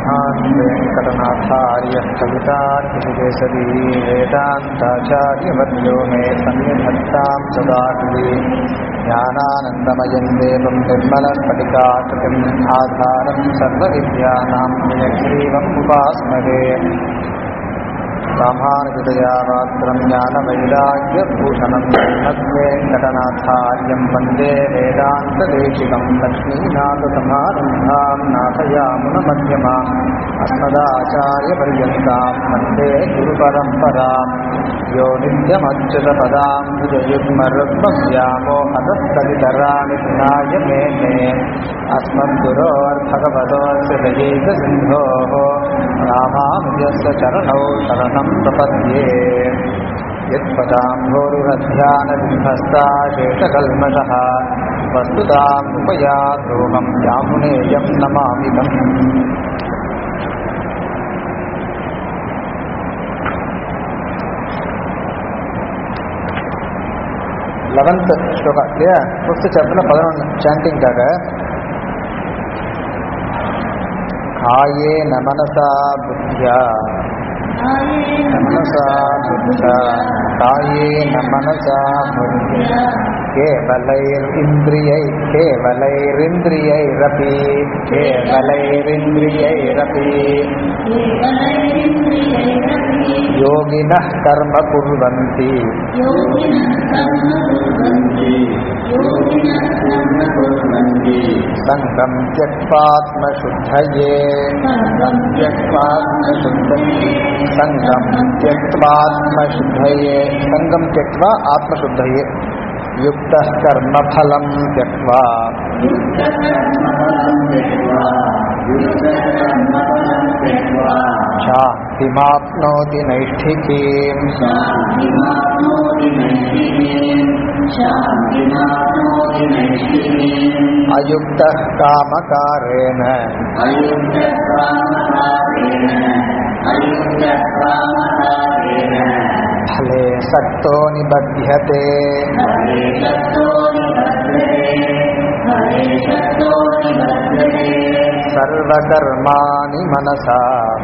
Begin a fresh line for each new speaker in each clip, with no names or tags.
श्रीमान् वेङ्कटनाथार्यः कवितार्किकेसरी वेदान्ताचार्यवर्यो मे सन्निधत्तां सदा कृति ज्ञानानन्दमयं देवं निर्मलस्फटिकाकृतिम् आधारं सर्वविद्यानां नियग्रीवम् उपास्महे रामानुजतया वात्रं ज्ञानवैराग्यभूषणं श्रीमद्वेङ्कटनाथार्यं वन्दे वेदान्तदेशिकं लक्ष्मीनाथसमारम्भां नाथयामुनमध्यमाम् अस्मदाचार्यपर्यन्तां वन्दे गुरुपरम्परां यो नित्यमच्युतपदां भुजयुग्मरुग्मव्यामोहदस्तवितराणि ज्ञाय मेने अस्मद्गुरोर्भगवतोऽस्य दयैकसिन्धोः रामानुजस्य चरणौ शरणं प्रपद्ये यत्पदाम्भोरुहध्यानबिम्भस्ता शेषकल्मषः वस्तुतामुपयाद्रोहं यामुनेयं नमामिदम् லெவன்த் ஸ்லோகா இல்லையா ஃபிஃப்த் சாப்டர்ல பதினொன்று சாண்டிங்காக காயேன மனசா புத்தியா मनसा बुद्ध्या कायेन मनसा बुद्ध्या केवलैरिन्द्रियै केवलैरिन्द्रियैरपि केवलैरिन्द्रियैरपि योगिनः कर्म कुर्वन्ति सङ्गं त्यक्त्वात्मशुद्धये सङ्गं त्यक्त्वात्मशुद्धये सङ्गं त्यक्त्वा आत्मशुद्धये युक्तः कर्मफलं त्यक्त्वा शान्तिमाप्नोति नैष्ठिकीम् अयुक्तः कामकारेण फले सक्तो निबध्यते सर्वकर्माणि मनसा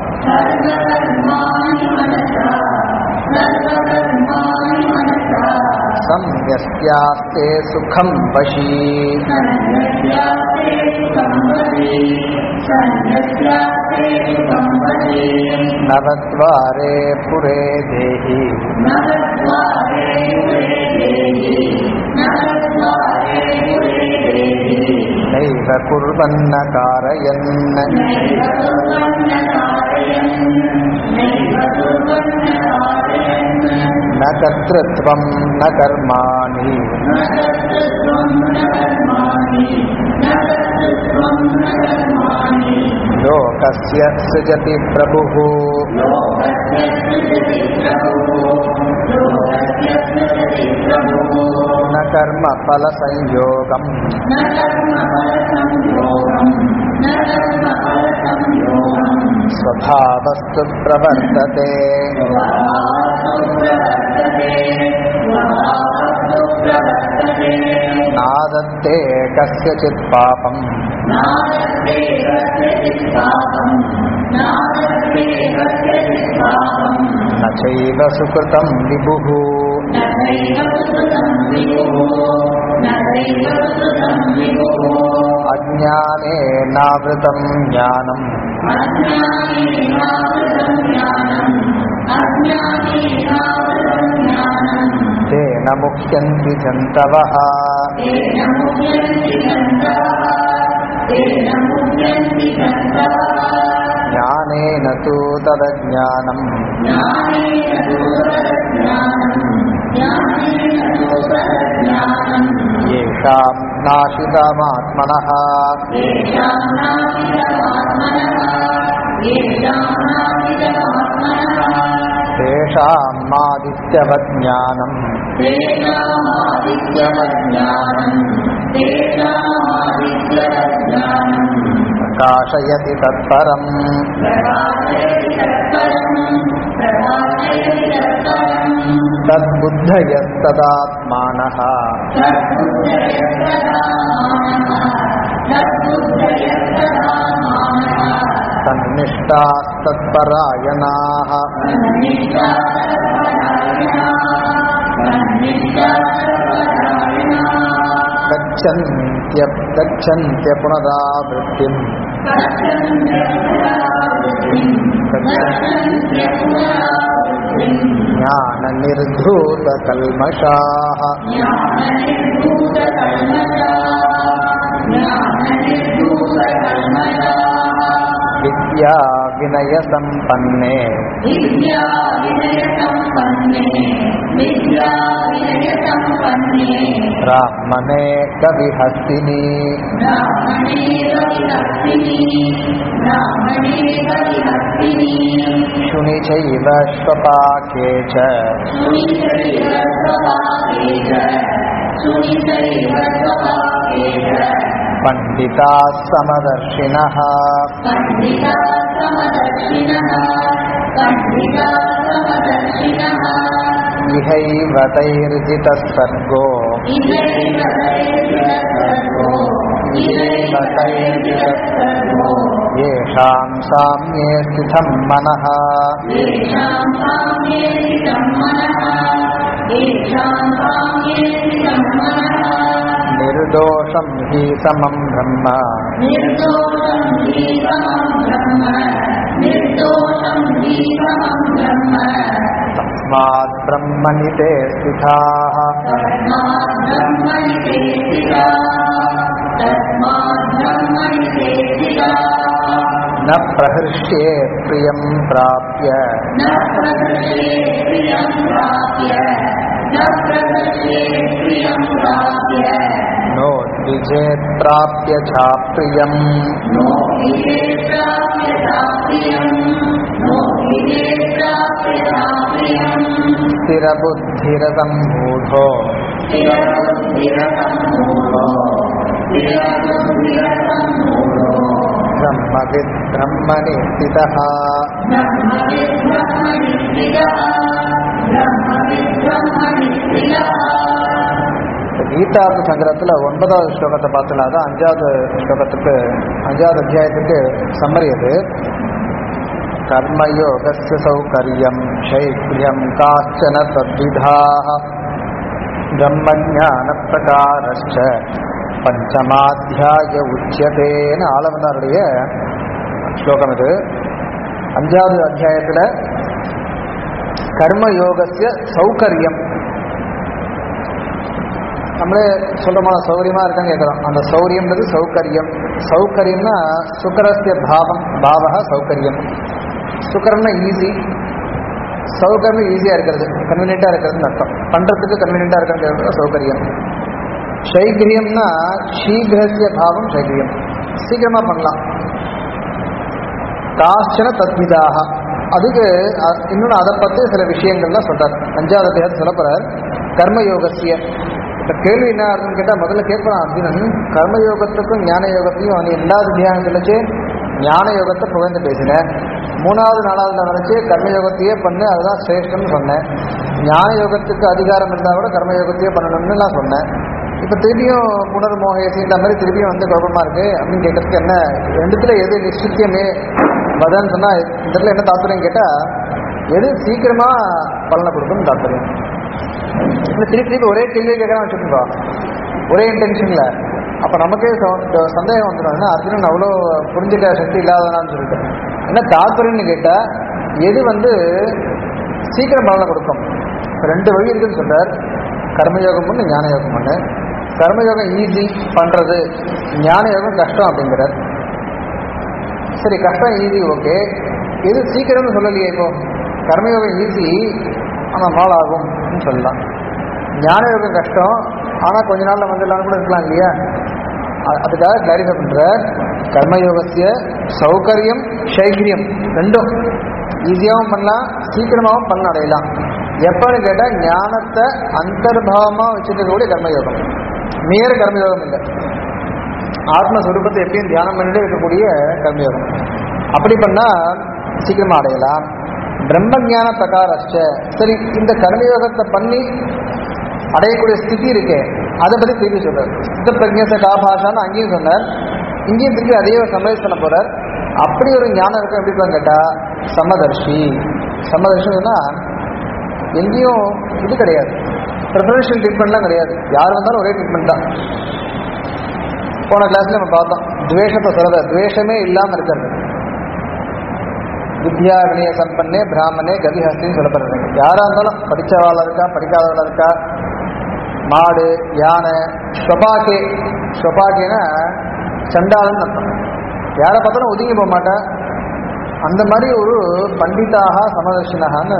संयस्यास्ते सुखं वशी नवद्वारे पुरे देहि नैव कुर्वन्न कारयन् न कर्तृत्वं न कर्माणि लोकस्य सृजति प्रभुः न कर्मफलसंयोगम् स्वभावस्तु प्रवर्तते नादत्ते कस्यचित् पापम् न चैव सुकृतं विभुः अज्ञानेनावृतं ज्ञानम् तेन मुह्यन्ति जन्तवः ज्ञानेन तु तदज्ञानम् येषां नाशितमात्मनः तेषां मादित्यवज्ञानम् प्रकाशयति तत्परम् तद्बुद्धयस्तदात्मानः तन्निष्ठास्तत्परायणाः गच्छन्त्य गच्छन्त्य पुनरावृत्तिम् ज्ञाननिर्धूतकल्मषाः विद्या विनयसम्पन्ने
विद्या विनयसम्पन्ने विद्या विनयसम्पन्ने
ब्राह्मणे कविहस्तिनी
ब्राह्मणे कविहस्तिनी ब्राह्मणे कविहस्तिनी
शुनि चैव स्वपाके च
सुनिचैव स्वभावे च सुनिचैव स्वभावे च
पण्डिताः समदर्शिनः
पण्डिता समदर्शिनः पण्डिता समदर्शिनः
इहैव तैर्जितः सर्गो
इदैव तैर्जितसर्गो इदैव तैर्जितसर्गो
येषां साम्ये स्थितं मनः
येषां साम्ये स्थितं मनः येषां साम्ये स्थितं मनः
निर्दोषं हि समं ब्रह्म
निर्दोषं हि समं ब्रह्म निर्दोषं हि समं ब्रह्म
तस्मात् ब्रह्मणि ते स्थिताः
तस्मात् ब्रह्मणि ते स्थिताः तस्मात् ब्रह्मणि ते स्थिताः
न प्रहृष्ये प्रियं प्राप्य
न प्रदृश्ये प्रियं प्राप्य न प्रदृश्ये प्रियं प्राप्य
नोद्विजेत् प्राप्य चाप्रियम्
नो विजे प्राप्य चाप्रियं नो विजे प्राप्य चाप्रियं
स्थिरबुद्धिरसम्मूढो
स्थिरबुद्धिरसम्मूढो स्थिरबुद्धिरसम्मूढो
ब्रह्मविद् ब्रह्मणि स्थितः
ब्रह्मविद् ब्रह्मणि स्थितः ब्रह्मविद् ब्रह्मणि स्थितः
கீதார்த்த சங்கரத்துல ஒன்பதாவது ஸ்லோகத்தை பார்த்தோம்னா தான் அஞ்சாவது ஸ்லோகத்துக்கு அஞ்சாவது அத்தியாயத்துக்கு சம்மரி அது கர்மயோகஸ்ய சௌகரியம் சைக்ரியம் காச்சன தத்விதாக பிரம்மஞான பிரகாரஸ்ச பஞ்சமாத்தியாய உச்சியதேன்னு ஆளவனாருடைய ஸ்லோகம் இது அஞ்சாவது அத்தியாயத்துல கர்மயோகஸ்ய சௌகரியம் நம்மளே சொல்றோமா சௌகரியமா இருக்கான்னு கேட்கறோம் அந்த சௌரியம்ன்றது சௌகரியம் சௌகரியம்னா சுக்கரஸ்ய பாவம் பாவக சௌகரியம் சுக்கரம்னா ஈஸி சௌகரியம் ஈஸியா இருக்கிறது கன்வீனியண்டா இருக்கிறதுன்னு அர்த்தம் பண்றதுக்கு கன்வீனியண்டா இருக்கிறது சௌகரியம் சைகிரியம்னா சீக்கிரஸ்ய பாவம் சைகிரியம் சீக்கிரமா பண்ணலாம் காஷ்டன தத்விதாக அதுக்கு அ- இன்னொன்று அதை பற்றி சில விஷயங்கள்லாம் சொல்றார் அஞ்சாவது அத்தியாயத்தில் சொல்ல போறார் கர்மயோகசிய இப்போ கேள்வி என்ன ஆகுதுன்னு கேட்டால் முதல்ல கேட்கலாம் அர்ஜுனன் கர்மயோகத்துக்கும் ஞான யோகத்தையும் அவன் ரெண்டாவது தியானம் நினைச்சு ஞான யோகத்தை புகழ்ந்து பேசினேன் மூணாவது நாலாவது நினைச்சு கர்மயோகத்தையே பண்ணு அதுதான் சிரேஷ்டம்னு சொன்னேன் ஞான யோகத்துக்கு அதிகாரம் இருந்தால் கூட கர்மயோகத்தையே பண்ணணும்னு நான் சொன்னேன் இப்போ திருப்பியும் புனர்மோகேசி இந்த மாதிரி திருப்பியும் வந்து குழப்பமா இருக்கு அப்படின்னு கேட்கறதுக்கு என்ன ரெண்டுத்துல எது நிச்சயமே பதன்னு சொன்னா இதுல என்ன தாத்பரியம் கேட்டா எது சீக்கிரமா பலனை கொடுக்கும்னு தாத்பரியம் இல்லை திருப்பி திருப்பி ஒரே கேள்வியை கேட்கறான் வச்சுக்கோங்க ஒரே இன்டென்ஷன்ல அப்ப நமக்கே ச- இந்த சந்தேகம் வந்துடும் என்ன அர்ஜுனன் அவ்வளோ புரிஞ்சுக்க சக்தி இல்லாதவனான்னு சொல்லிட்டு என்ன தாத்பரியம்னு கேட்டா எது வந்து சீக்கிரம் பலனை கொடுக்கும் ரெண்டு வழி இருக்குன்னு சொல்றார் கர்மயோகம் ஒன்று ஞான யோகம் ஒன்று கர்மயோகம் ஈஸி பண்றது ஞான யோகம் கஷ்டம் அப்படிங்கிறார் சரி கஷ்டம் ஈஸி ஓகே எது சீக்கிரம்னு சொல்லலையே இப்போ கர்மயோகம் ஈஸி ஆனால் நாள் ஆகும்னு சொல்லலாம் ஞான யோகம் கஷ்டம் ஆனால் கொஞ்ச நாள்ல வந்துடலாம் கூட இருக்கலாம் இல்லையா அ- அதுக்காக கிளாரிஃபை பண்ற கர்மயோகத்திய சௌகரியம் சைகிரியம் ரெண்டும் ஈஸியாகவும் பண்ணலாம் சீக்கிரமாகவும் பலன் அடையலாம் எப்பன்னு கேட்டால் ஞானத்தை அந்தர்பாவமாக வச்சுருக்கக்கூடிய கர்மயோகம் நேர கர்மயோகம் இல்லை ஆத்மஸ்வரூபத்தை எப்பயும் தியானம் பண்ணிட்டே இருக்கக்கூடிய கர்மயோகம் அப்படி பண்ணா சீக்கிரமா அடையலாம் பிரம்ம ஞான பிரகாரஸ்ச சரி இந்த கர்மயோகத்தை பண்ணி அடையக்கூடிய ஸ்திதி இருக்கே அதை பத்தி திருப்பி சொல்றார் சித்த பிரஜச காபாஷான்னு அங்கேயும் சொன்னார் இங்கேயும் திருப்பி அதையே சமையல் பண்ண போறார் அப்படி ஒரு ஞானம் இருக்கு எப்படி இருக்கான்னு கேட்டா சமதர்ஷி சமதர்ஷினா எங்கேயும் இது கிடையாது ப்ரிஃபரன்ஷியல் ட்ரீட்மெண்ட்லாம் கிடையாது யார் வந்தாலும் ஒரே ட்ரீட்மெண்ட் தான் போன கிளாஸ்ல நம்ம பார்த்தோம் துவேஷத்தை சொல்றத துவேஷமே இல்லாம இருக்கிறது வித்யா வினய சம்பன்னே பிராமணே கதிஹஸ்தின்னு சொல்லப்படுறது யாரா இருந்தாலும் படிச்சவாளா இருக்கா படிக்காதவாளா இருக்கா மாடு யானை ஸ்வபாக்கே ஸ்வபாக்கேனா சண்டாளன்னு அர்த்தம் யாரை பார்த்தாலும் ஒதுங்கி போக மாட்டேன் அந்த மாதிரி ஒரு பண்டிதாக சமதர்ஷினகான்னு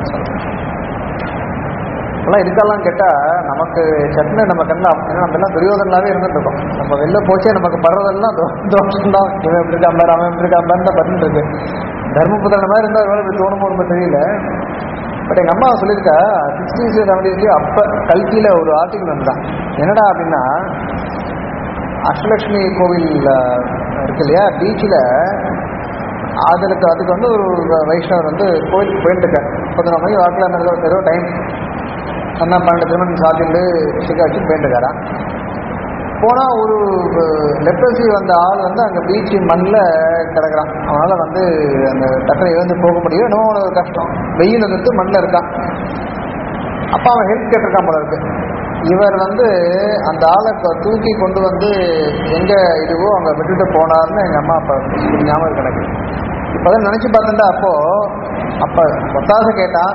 இப்பெல்லாம் இருக்கலாம் கேட்டால் நமக்கு சட்னு நம்ம கண்ணா ஏன்னா நம்ம எல்லாம் துரியோதனாவே இருந்துட்டு இருக்கோம் நம்ம வெளில போச்சே நமக்கு படுறதெல்லாம் தோ- தோஷம் தான் இவன் எப்படி இருக்கான் பாரு அவன் எப்படி இருக்கான் பாருன்னு தான் பண்ணிட்டு இருக்கு தர்மபுத்திரன் மாதிரி இருந்தால் எவ்வளோ இப்படி தோணுமோ ரொம்ப தெரியல பட் எங்கள் அம்மா சொல்லியிருக்கா சிக்ஸ்டீஸ் செவன்டீஸ்லேயே அப்போ கல்கியில் ஒரு ஆர்டிகல் வந்தான் என்னடா அப்படின்னா அஷ்டலட்சுமி கோவில் அஹ், இருக்கு இல்லையா பீச்சில் அதுக்கு அதுக்கு வந்து ஒரு வைஷ்ணவர் வந்து கோயிலுக்கு போயிட்டு இருக்கார் பதினொரு மணி வாக்கில் நடந்த ஒரு தெருவு டைம் அண்ணா பன்னெண்டு திருமணம் சாத்திட்டு சிக்கா வச்சு போயிட்டு இருக்காராம் போனால் ஒரு லெப்ரசி வந்த ஆள் வந்து அங்கே பீச்சு மண்ணில் கிடக்குறான் அவனால் வந்து அந்த டக்கரை எழுந்து போக முடியும் இன்னும் ஒரு கஷ்டம் வெயில் நிறுத்து மண்ணில் இருக்கான் அப்போ அவன் ஹெல்ப் கேட்டிருக்கான் போல இருக்கு இவர் வந்து அந்த ஆளை கொ- தூக்கி கொண்டு வந்து எங்கே இதுவோ அங்கே விட்டுட்டு போனார்னு எங்கள் அம்மா அப்பா சொல்லி ஞாபகம் கிடக்கு இப்போ தான் நினச்சி பார்த்துட்டா அப்போது அப்போ ஒத்தாசை கேட்டான்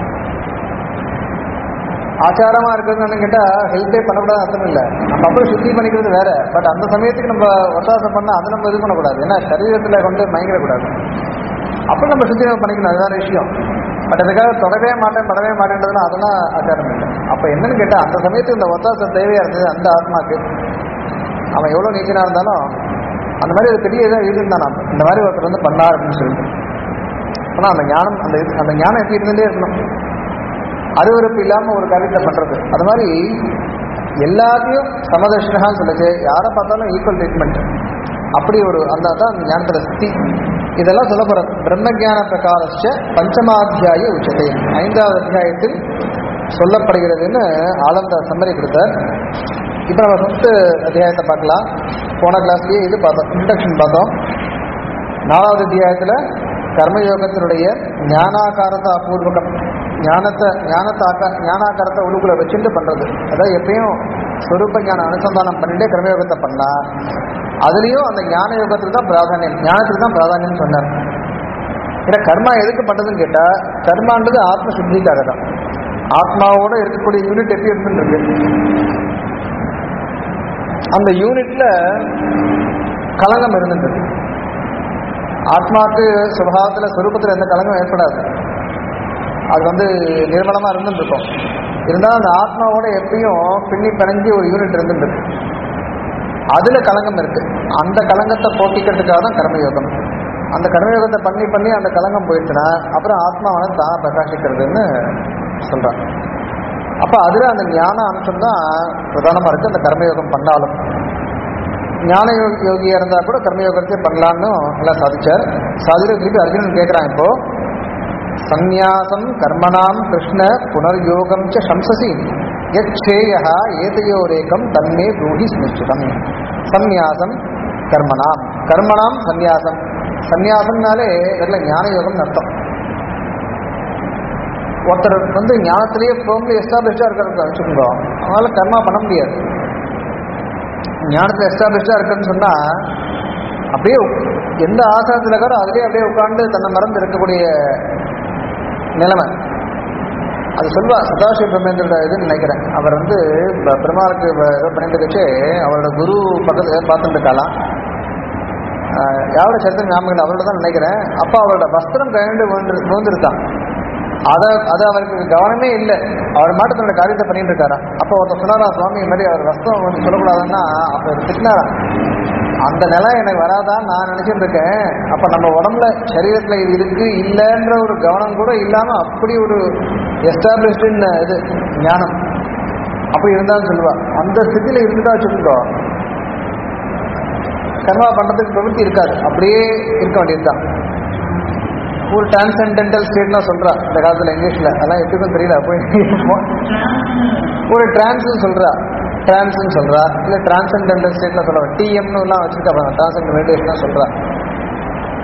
ஆச்சாரமா இருக்கிறதுன்னு கேட்டா ஹெல்ப்பே பண்ணக்கூடாது அர்த்தம் இல்லை நம்ம அப்படியே சுத்தி பண்ணிக்கிறது வேற பட் அந்த சமயத்துக்கு நம்ம ஒத்தாசம் பண்ணா அதை நம்ம இது பண்ணக்கூடாது ஏன்னா சரீரத்துல கொண்டு மயங்கிடக்கூடாது அப்போ நம்ம சுத்தி நம்ம பண்ணிக்கணும் அது வேற விஷயம் பட் அதுக்காக தொடவே மாட்டேன் படவே மாட்டேன்றதுலாம் அதெல்லாம் ஆச்சாரம் இல்லை அப்போ என்னன்னு கேட்டா அந்த சமயத்துக்கு இந்த ஒத்தாசம் தேவையா இருந்தது அந்த ஆத்மாக்கு அவன் எவ்வளோ நீச்சனா இருந்தாலும் அந்த மாதிரி ஒரு பெரிய இதாக இருந்தான் நாம இந்த மாதிரி ஒருத்தர் வந்து பண்ணார் அப்படின்னு சொல்லிட்டு ஆனால் அந்த ஞானம் அந்த இது- அந்த ஞானம் எப்படி இருந்துட்டே இருக்கணும் அருவருப்பு இல்லாம ஒரு காரியத்தை பண்றது அது மாதிரி எல்லாத்தையும் சமதர்ஷனகான்னு சொல்லுச்சு யாரை பார்த்தாலும் ஈக்குவல் ட்ரீட்மெண்ட் அப்படி ஒரு அந்த அதான் அந்த ஞானத்துல ஸ்தி இதெல்லாம் சொல்ல போற பிரம்மஜான பிரகாரச்ச பஞ்சமாத்தியாய உச்சத்தை ஐந்தாவது அத்தியாயத்தில் சொல்லப்படுகிறதுன்னு ஆனந்த சம்மரி கொடுத்தார் இப்போ நம்ம ஃபிஃப்த் அத்தியாயத்தை பார்க்கலாம் போன கிளாஸ்லயே இது பார்த்தோம் இன்ட்ரடக்ஷன் பார்த்தோம் நாலாவது அத்தியாயத்தில் கர்மயோகத்தினுடைய ஞானாகாரத்தை அபூர்வகம் ஞானத்தை ஞானத்தை ஆக்கா ஞானாகாரத்தை உள்ளுக்குள்ள வச்சுட்டு பண்றது அதாவது எப்பயும் ஸ்வரூப ஞான அனுசந்தானம் பண்ணிட்டே கர்மயோகத்தை பண்ணா அதுலேயும் அந்த ஞான யோகத்துக்கு தான் பிராதானியம் ஞானத்துக்கு தான் பிராதானியம் சொன்னார் ஏன்னா கர்மா எதுக்கு பண்றதுன்னு கேட்டா கர்மான்றது ஆத்ம சுத்திக்காக தான் ஆத்மாவோட இருக்கக்கூடிய யூனிட் எப்படி இருந்துருக்கு அந்த யூனிட்ல கலங்கம் இருந்துருக்கு ஆத்மாவுக்கு சுபாவத்தில் சொரூபத்தில் எந்த கலங்கம் ஏற்படாது அது வந்து நிர்மலமாக இருந்துட்டு இருக்கும் இருந்தாலும் அந்த ஆத்மாவோட எப்பயும் பின்னி பிணைஞ்சு ஒரு யூனிட் இருந்துட்டு இருக்கு அதில் கலங்கம் இருக்கு அந்த கலங்கத்தை போக்கிக்கிறதுக்காக தான் கர்மயோகம் அந்த கர்மயோகத்தை பண்ணி பண்ணி அந்த கலங்கம் போயிடுச்சுன்னா அப்புறம் ஆத்மாவான தான் பிரகாசிக்கிறதுன்னு சொல்றாங்க அப்போ அதில் அந்த ஞான அம்சம் தான் பிரதானமாக இருக்குது அந்த கர்மயோகம் பண்ணாலும் ஞான யோகி யோகியா இருந்தா கூட கர்மயோகத்தை பண்ணலான்னு எல்லாம் சாதிச்சார் சாதிச்சு திருப்பி அர்ஜுனன் கேட்கிறான் இப்போ சந்நியாசம் கர்மணாம் கிருஷ்ண புனர்யோகம் ச சம்சசி யக்ஷேய ஏதையோரேகம் தன்மே ப்ரூஹி சுனிச்சிதம் சந்நியாசம் கர்மணாம் கர்மணாம் சந்நியாசம் சந்நியாசம்னாலே இதில் ஞான யோகம் அர்த்தம் ஒருத்தர் வந்து ஞானத்திலேயே ஃபேர்ம்லி எஸ்டாப்ளிஷ்டாக இருக்கிறத வச்சுக்கோங்க அவங்களால கர்மா பண்ண முடியாது ஞானத்தில் எஸ்டாப்ளிஷ்டாக இருக்குன்னு சொன்னால் அப்படியே உக்- எந்த ஆசனத்தில் இருக்காரோ அதிலே அப்படியே உட்கார்ந்து தன்னை மறந்து இருக்கக்கூடிய நிலைமை அது சொல்வா சதாசிவ பிரம்மேந்திரோட இதுன்னு நினைக்கிறேன் அவர் வந்து ப- பெருமாளுக்கு வ- ஏதோ பண்ணிட்டு வச்சு அவரோட குரு பக்கத்தில் பார்த்துட்டு இருக்கலாம் ஆஹ் யாரோட சரித்திரம் ஞாபகம் இல்லை அவரோட தான் நினைக்கிறேன் அப்போ அவரோட வஸ்திரம் கழண்டு விழுந்து விழுந்துருக்கான் அதை அது அவருக்கு கவனமே இல்லை அவர் மாட்டு தன்னோட காரியத்தை பண்ணிட்டு இருக்காராம் அப்போ ஒருத்தர் சொன்னாரா சுவாமி இந்த மாதிரி அவர் வஸ்திரம் வந்து சொல்லக்கூடாதுன்னா அப்போ அவர் திட்டினாராம் அந்த நிலை எனக்கு வராதான்னு நான் நினைச்சிட்டு இருக்கேன் அப்ப நம்ம உடம்புல சரீரத்துல இது இருக்கு இல்லைன்ற ஒரு கவனம் கூட இல்லாம அப்படி ஒரு எஸ்டாப்ளிஷ்டு இது ஞானம் அப்படி இருந்தாலும் சொல்லுவா அந்த ஸ்திதியில இருந்துட்டா வச்சுக்கோ கர்மா பண்றதுக்கு பிரவൃத்தி இருக்காது அப்படியே இருக்க வேண்டியதுதான் ஒரு டிரான்சென்டென்டல் ஸ்டேட்னா சொல்றா இந்த காலத்துல இங்கிலீஷ்ல அதெல்லாம் எப்படிக்கும் தெரியல போய் ஒரு டிரான்ஸ் சொல்றா டிரான்ஸ்னு சொல்றா இல்ல டிரான்சென்டென்டல் ஸ்டேட்ல சொல்றா டிஎம்னு எல்லாம் வச்சிருக்கா டிரான்சென்ட் மெடிடேஷன் சொல்றா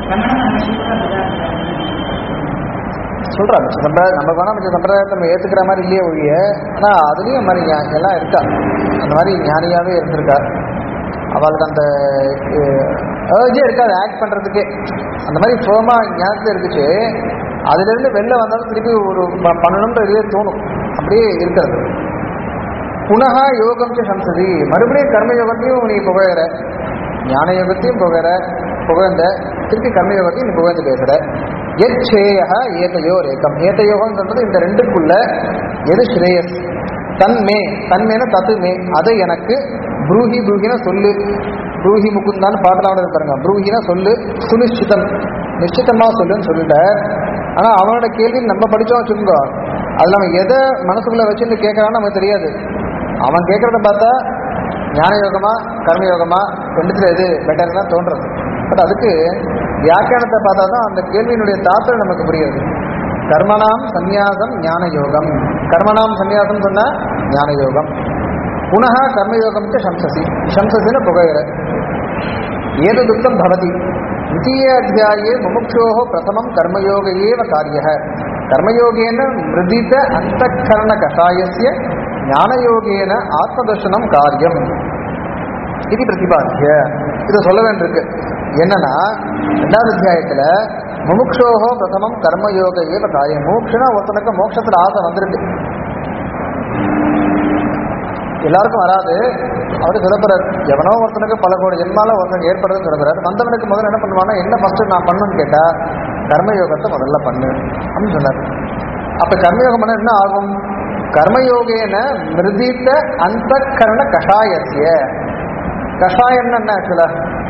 ரமண மகர்ஷிக்கும் அப்படிதான் இருந்தாரு.
சொல்றா மிச்ச சம்பிரதாயம் நம்ம வேணா மிச்ச சம்பிரதாயத்தை நம்ம ஏத்துக்கிற மாதிரி இல்லையே ஒழிய ஆனா அதுலயும் மாதிரி ஞா- எல்லாம் இருக்கா அந்த மாதிரி ஞானியாவே இருந்திருக்கா அவளுக்கு அந்த ஏர்ஜே இருக்காது ஆக்ட் பண்றதுக்கே அந்த மாதிரி ஃபேமா ஞானத்துல இருந்துச்சு அதுல இருந்து வெளில வந்தாலும் திருப்பி ஒரு ப- பண்ணணும்ன்ற இதுவே தோணும் அப்படியே இருக்கிறது புனகா யோகம் ச சம்சதி மறுபடியும் கர்ம யோகத்தையும் நீ புகழற ஞான யோகத்தையும் புகழ புகழ்ந்த திருப்பி கர்ம யோகத்தையும் நீ புகழ்ந்து பேசுற எத் ஸ்ரேயா ஏதையோ ரேக்கம் ஏதையோகம் சொல்றது இந்த ரெண்டுக்குள்ள எது ஸ்ரேயஸ் தன்மே தன்மேன தத்து மே அதை எனக்கு ப்ரூஹி ப்ரூஹின சொல்லு ப்ரூஹி முகுந்தான்னு பாட்டலாவோட பாருங்க ப்ரூஹினா சொல்லு சுனிஷ்டிதம் நிश्चितமா சொல்லுன்னு சொல்லிட்டார் ஆனா அவனோட கேள்வி நம்ம படிச்சோம் வச்சுக்கோங்க அதுல அவன் எதை மனசுக்குள்ள வச்சுட்டு கேட்கறான்னு நமக்கு தெரியாது அவன் கேட்கறத பார்த்தா ஞான யோகமா கர்ம யோகமா ரெண்டுத்துல எது பெட்டர் தான் தோன்றது பட் அதுக்கு வியாக்கியானத்தை பார்த்தா தான் அந்த கேள்வியினுடைய தாக்கம் நமக்கு புரியுது கர்மனாம் சந்நியாசம் ஞான யோகம் கர்மனாம் சந்நியாசம் சொன்னா ஞான யோகம் புனः கர்மயோகம் ச சம்சசி சம்சசின புகையிற ஏததுக்தம் பவதி द्वितीय अध्याये मुमुक्षोः प्रथमं कर्मयोग एव कार्यः कर्मयोगेन मृदित अन्तःकरणकषायस्य ज्ञानयोगेन आत्मदर्शनं कार्यम् இது பிரதிபாத்திய இதை சொல்ல வேண்டியிருக்கு என்னன்னா ரெண்டாவது அத்தியாயத்துல முமுக்ஷோகோ பிரதமம் கர்மயோக ஏவ காரியம் மூக்ஷனா ஒருத்தனுக்கு மோட்சத்துல ஆசை வந்திருக்கு எல்லாருக்கும் வராது அவரு சொல்லப்படுறாரு எவனோ ஒருத்தனுக்கு பல கோடி ஜென்மால ஒருத்தனுக்கு ஏற்படுறது சொல்லப்படுறாரு வந்தவனுக்கு முதல்ல என்ன பண்ணுவானா என்ன ஃபர்ஸ்ட் நான் பண்ணணும்னு கேட்டா கர்மயோகத்தை முதல்ல பண்ணு அப்படின்னு சொன்னார் அப்ப கர்மயோகம் பண்ண என்ன ஆகும் கர்மயோகேன மிருதித்த அந்த கரண கஷாயத்திய கஷாயம்னு என்ன ஆக்சுவலா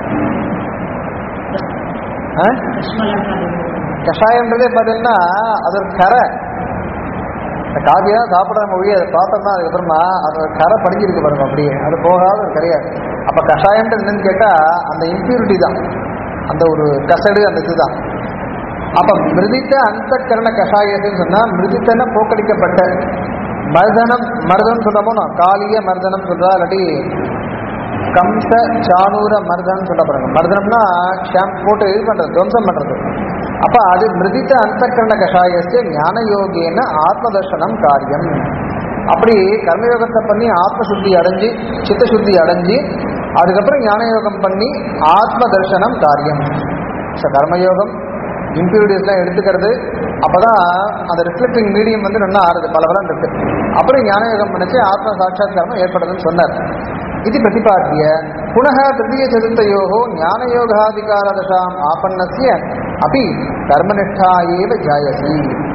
கஷாயம்ன்றதே பார்த்தீங்கன்னா அது ஒரு கரை இந்த காவியா சாப்பிட மொழி அதை பார்த்தோம்னா அதுக்கப்புறமா அது ஒரு கரை படிஞ்சிருக்கு பாருங்க அப்படியே அது போகாத ஒரு கரையாது அப்ப கஷாயம்ன்றது என்னன்னு கேட்டா அந்த இம்பியூரிட்டி தான் அந்த ஒரு கசடு அந்த இதுதான் அப்ப மிருதித்த அந்த கரண கஷாயத்துன்னு சொன்னா மிருதித்தன போக்கடிக்கப்பட்ட மர்தனம் மர்தனம் சொல்றமோ நான் காலிய மர்தனம் சொல்றா இல்லாட்டி கம்ச சானூர மர்தனம் சொல்ல போறாங்க மர்தனம்னா ஷாம்பு போட்டு இது பண்றது துவம்சம் பண்றது அப்ப அது மிருதித்த அந்தக்கரண கஷாயஸ்ய ஞான யோகேன ஆத்ம தர்சனம் காரியம் அப்படி கர்மயோகத்தை பண்ணி ஆத்ம சுத்தி அடைஞ்சு சித்த சுத்தி அடைஞ்சு அதுக்கப்புறம் ஞான யோகம் பண்ணி ஆத்ம தர்சனம் காரியம் ஸோ கர்மயோகம் இம்பியூரிட்டிஸ்லாம் எடுத்துக்கிறது அப்பதான் அந்த ரிஃப்ளெக்டிங் மீடியம் வந்து நல்லா ஆறுது பல பலம் இருக்கு அப்புறம் ஞான யோகம் பண்ணிச்சு ஆத்ம சாட்சாத்காரம் ஏற்படுதுன்னு சொன்னார் இது பிரதிபாத்திய புனः திருத்தீய சதுர்த்தயோகோ ஞானயோகாதிகாரதசாம் ஆபன்னஸ்ய அப்படி கர்மனிஷ்டா ஏவ ஜாயசி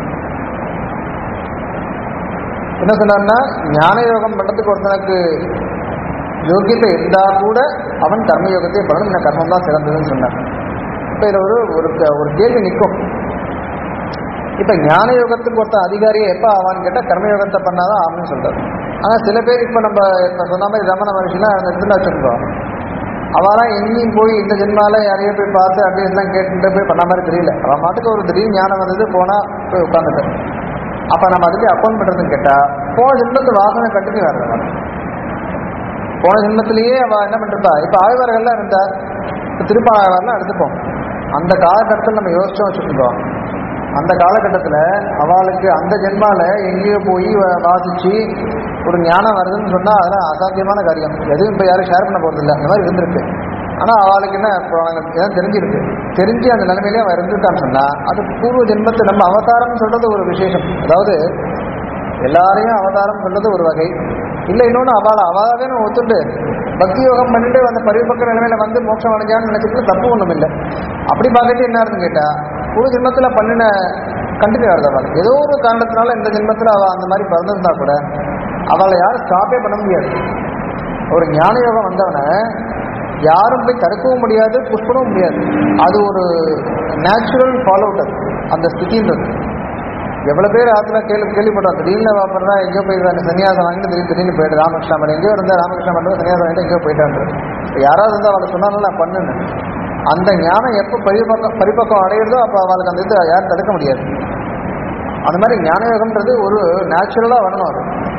என்ன சொன்னார்னா ஞான யோகம் பண்றதுக்கு ஒருத்தனுக்கு யோகியத்தை இருந்தா கூட அவன் கர்மயோகத்தை பண்ணணும் இந்த கர்மம் தான் சிறந்ததுன்னு சொன்னார் இப்ப இதுல ஒரு ஒரு க- ஒரு கேள்வி நிற்கும் இப்ப ஞான யோகத்துக்கு ஒருத்தன் அதிகாரியை எப்ப ஆவான்னு கேட்டா கர்மயோகத்தை பண்ணாதான் ஆகும்னு சொல்றாரு ஆனா சில பேர் இப்ப நம்ம இப்ப சொன்ன மாதிரி ரமண மனுஷனா அந்த இடத்துல வச்சிருக்கோம் அவெல்லாம் எங்கேயும் போய் இந்த ஜென்மால யாரையோ போய் பார்த்து அட்வைஸ்லாம் கேட்டுட்டு போய் பண்ண மாதிரி தெரியல அவன் மாட்டுக்கு ஒரு திடீர்னு ஞானம் வந்தது போனா போய் உட்காந்துட்டேன் அப்ப நம்ம அதுக்கு அக்கௌண்ட் பண்றதுன்னு கேட்டா போன ஜென்மத்து வாசனை கண்டினியூ ஆடுறவன் போன ஜென்மத்திலேயே அவ என்ன பண்ணிருப்பா இப்ப ஆழ்வார்கள்லாம் இருந்தா இப்ப திருப்பாழ்வார்லாம் எடுத்துப்போம் அந்த காலகட்டத்தில் நம்ம யோசிச்சோம் வச்சுருந்தோம் அந்த காலகட்டத்தில் அவளுக்கு அந்த ஜென்மால எங்கேயோ போய் வ- வாசிச்சு ஒரு ஞானம் வருதுன்னு சொன்னா அதெல்லாம் அசாத்தியமான காரியம் எதுவும் இப்போ யாரும் ஷேர் பண்ண போறது இல்லை அந்த மாதிரி இருந்திருக்கு ஆனா அவளுக்கு என்ன இப்போ அவனுக்கு ஏதாவது தெரிஞ்சிருக்கு தெரிஞ்சு அந்த நிலைமையிலே அவன் இருந்திருக்கான்னு சொன்னா அது பூர்வ ஜென்மத்தை நம்ம அவதாரம்னு சொல்றது ஒரு விசேஷம் அதாவது எல்லாரையும் அவதாரம் சொல்றது ஒரு வகை இல்ல இன்னொன்னு அவளை அவாவே நம்ம ஒத்துண்டு பக்தி யோகம் பண்ணிட்டு அந்த பரிபக்க நிலைமையில வந்து மோட்சம் அடைஞ்சான்னு நினைச்சிட்டு தப்பு ஒண்ணும் இல்லை அப்படி பார்த்துட்டு என்ன ஆகுதுன்னு கேட்டா ஒரு ஜென்மத்துல பண்ணின கண்டினியூ ஆகுது அவள் ஏதோ ஒரு காரணத்தினால இந்த ஜென்மத்துல அவ அந்த மாதிரி பிறந்திருந்தா கூட அவளை யாரும் ஸ்டாப்பே பண்ண முடியாது ஒரு ஞான யோகம் வந்தவனை யாரும் போய் தடுக்கவும் முடியாது புஷ் பண்ணவும் முடியாது அது ஒரு நேச்சுரல் ஃபாலோ அவுட் அது அந்த ஸ்திதின்றது எவ்வளவு பேர் ஆத்துல கேள்வி கேள்விப்பட்டோம் திடீர்னு வாப்படுறா எங்கேயோ போய் சன்னியாசம் வாங்கிட்டு திடீர்னு திடீர்னு போயிட்டு ராமகிருஷ்ணா மணி எங்கேயோ இருந்தா ராமகிருஷ்ணா மண்டபம் சன்னியாசம் வாங்கிட்டு எங்கேயோ போயிட்டாங்க யாராவது இருந்தா அவளை சொன்னாலும் நான் பண்ணுன்னு அந்த ஞானம் எப்போ பரிபக்கம் பரிபக்கம் அடையிறதோ அப்போ அவளுக்கு அந்த இது யாரும் தடுக்க முடியாது அந்த மாதிரி ஞான யோகம்ன்றது ஒரு நேச்சுரலாக வரணும் அது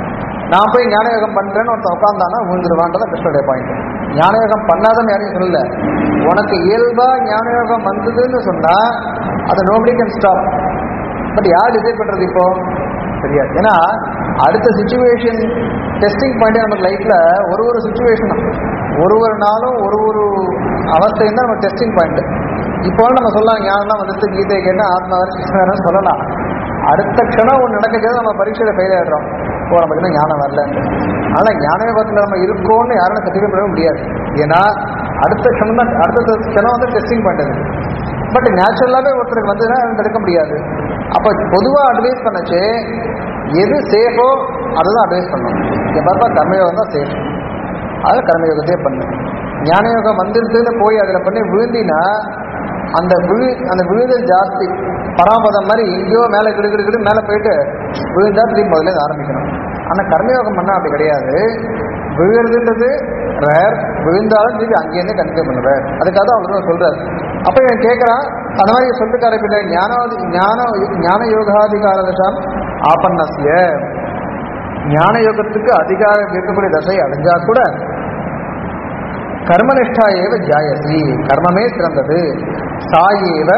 நான் போய் ஞான யோகம் பண்றேன்னு ஒருத்தன் உட்காந்தானா விழுந்துருவான்றதான் கிருஷ்ணனுடைய பாயிண்ட் ஞான யோகம் பண்ணாதன்னு யாரையும் சொல்லல உனக்கு இயல்பா ஞான யோகம் வந்ததுன்னு சொன்னா அதை நோபடி கேன் ஸ்டாப் பட் யார் டிசைட் பண்றது இப்போ தெரியாது ஏன்னா அடுத்த சுச்சுவேஷன் டெஸ்டிங் பாயிண்ட் நமக்கு லைஃப்ல ஒரு ஒரு சுச்சுவேஷனும் ஒரு ஒரு நாளும் ஒரு ஒரு அவஸ்தையும் தான் நம்ம டெஸ்டிங் பாயிண்ட் இப்போ நம்ம சொல்லலாம் ஞானம்லாம் வந்துட்டு கீதை கேட்டால் ஆத்மா வரை சொல்லலாம் அடுத்த க்ஷணம் ஒன்று நடக்கிறது நம்ம பரீட்சையில் ஃபெயில் ஆகிடுறோம் ஓ நமக்கு இன்னும் ஞானம் வரல ஆனால் ஞான யோகத்தில் நம்ம இருக்கோம்னு யாரும் சர்டிஃபிகேட் பண்ண முடியாது ஏன்னா அடுத்த க்ஷணம் தான் அடுத்த க்ஷணம் வந்து டெஸ்டிங் பண்ணுறது பட் நேச்சுரலாகவே ஒருத்தருக்கு வந்ததுன்னா அதை தடுக்க முடியாது அப்போ பொதுவாக அட்வைஸ் பண்ணச்சு எது சேஃபோ அதை தான் அட்வைஸ் பண்ணணும் இங்கே பார்த்தா கர்மயோகம் தான் சேஃப் அதில் கர்மயோகத்தையே பண்ணு ஞான யோகம் வந்துருதுன்னு போய் அதில் பண்ணி விழுந்தினா அந்த விழு அந்த விழுதல் ஜாஸ்தி பராபதம் மாதிரி எங்கேயோ மேலே கிடு கிடு கிடு மேலே போயிட்டு விழுந்தா திரும்பி முதல்ல இருந்து ஆரம்பிக்கணும் ஆனால் கர்மயோகம் பண்ணால் அப்படி கிடையாது விழுறதுன்றது ரேர் விழுந்தாலும் திருப்பி அங்கேருந்தே கண்டினியூ பண்ணுவார் அதுக்காக தான் அவ்வளோ சொல்றாரு அப்போ இவன் கேட்குறான் அந்த மாதிரி சொல்லிட்டு பிள்ளை ஞான ஞான ஞான யோகாதிகாரதசாம் ஆபன்னசிய ஞான யோகத்துக்கு அதிகாரம் இருக்கக்கூடிய தசை அடைஞ்சா கூட கர்மனிஷ்டா ஏவ ஜாயசி கர்மமே சிறந்தது சாயேவ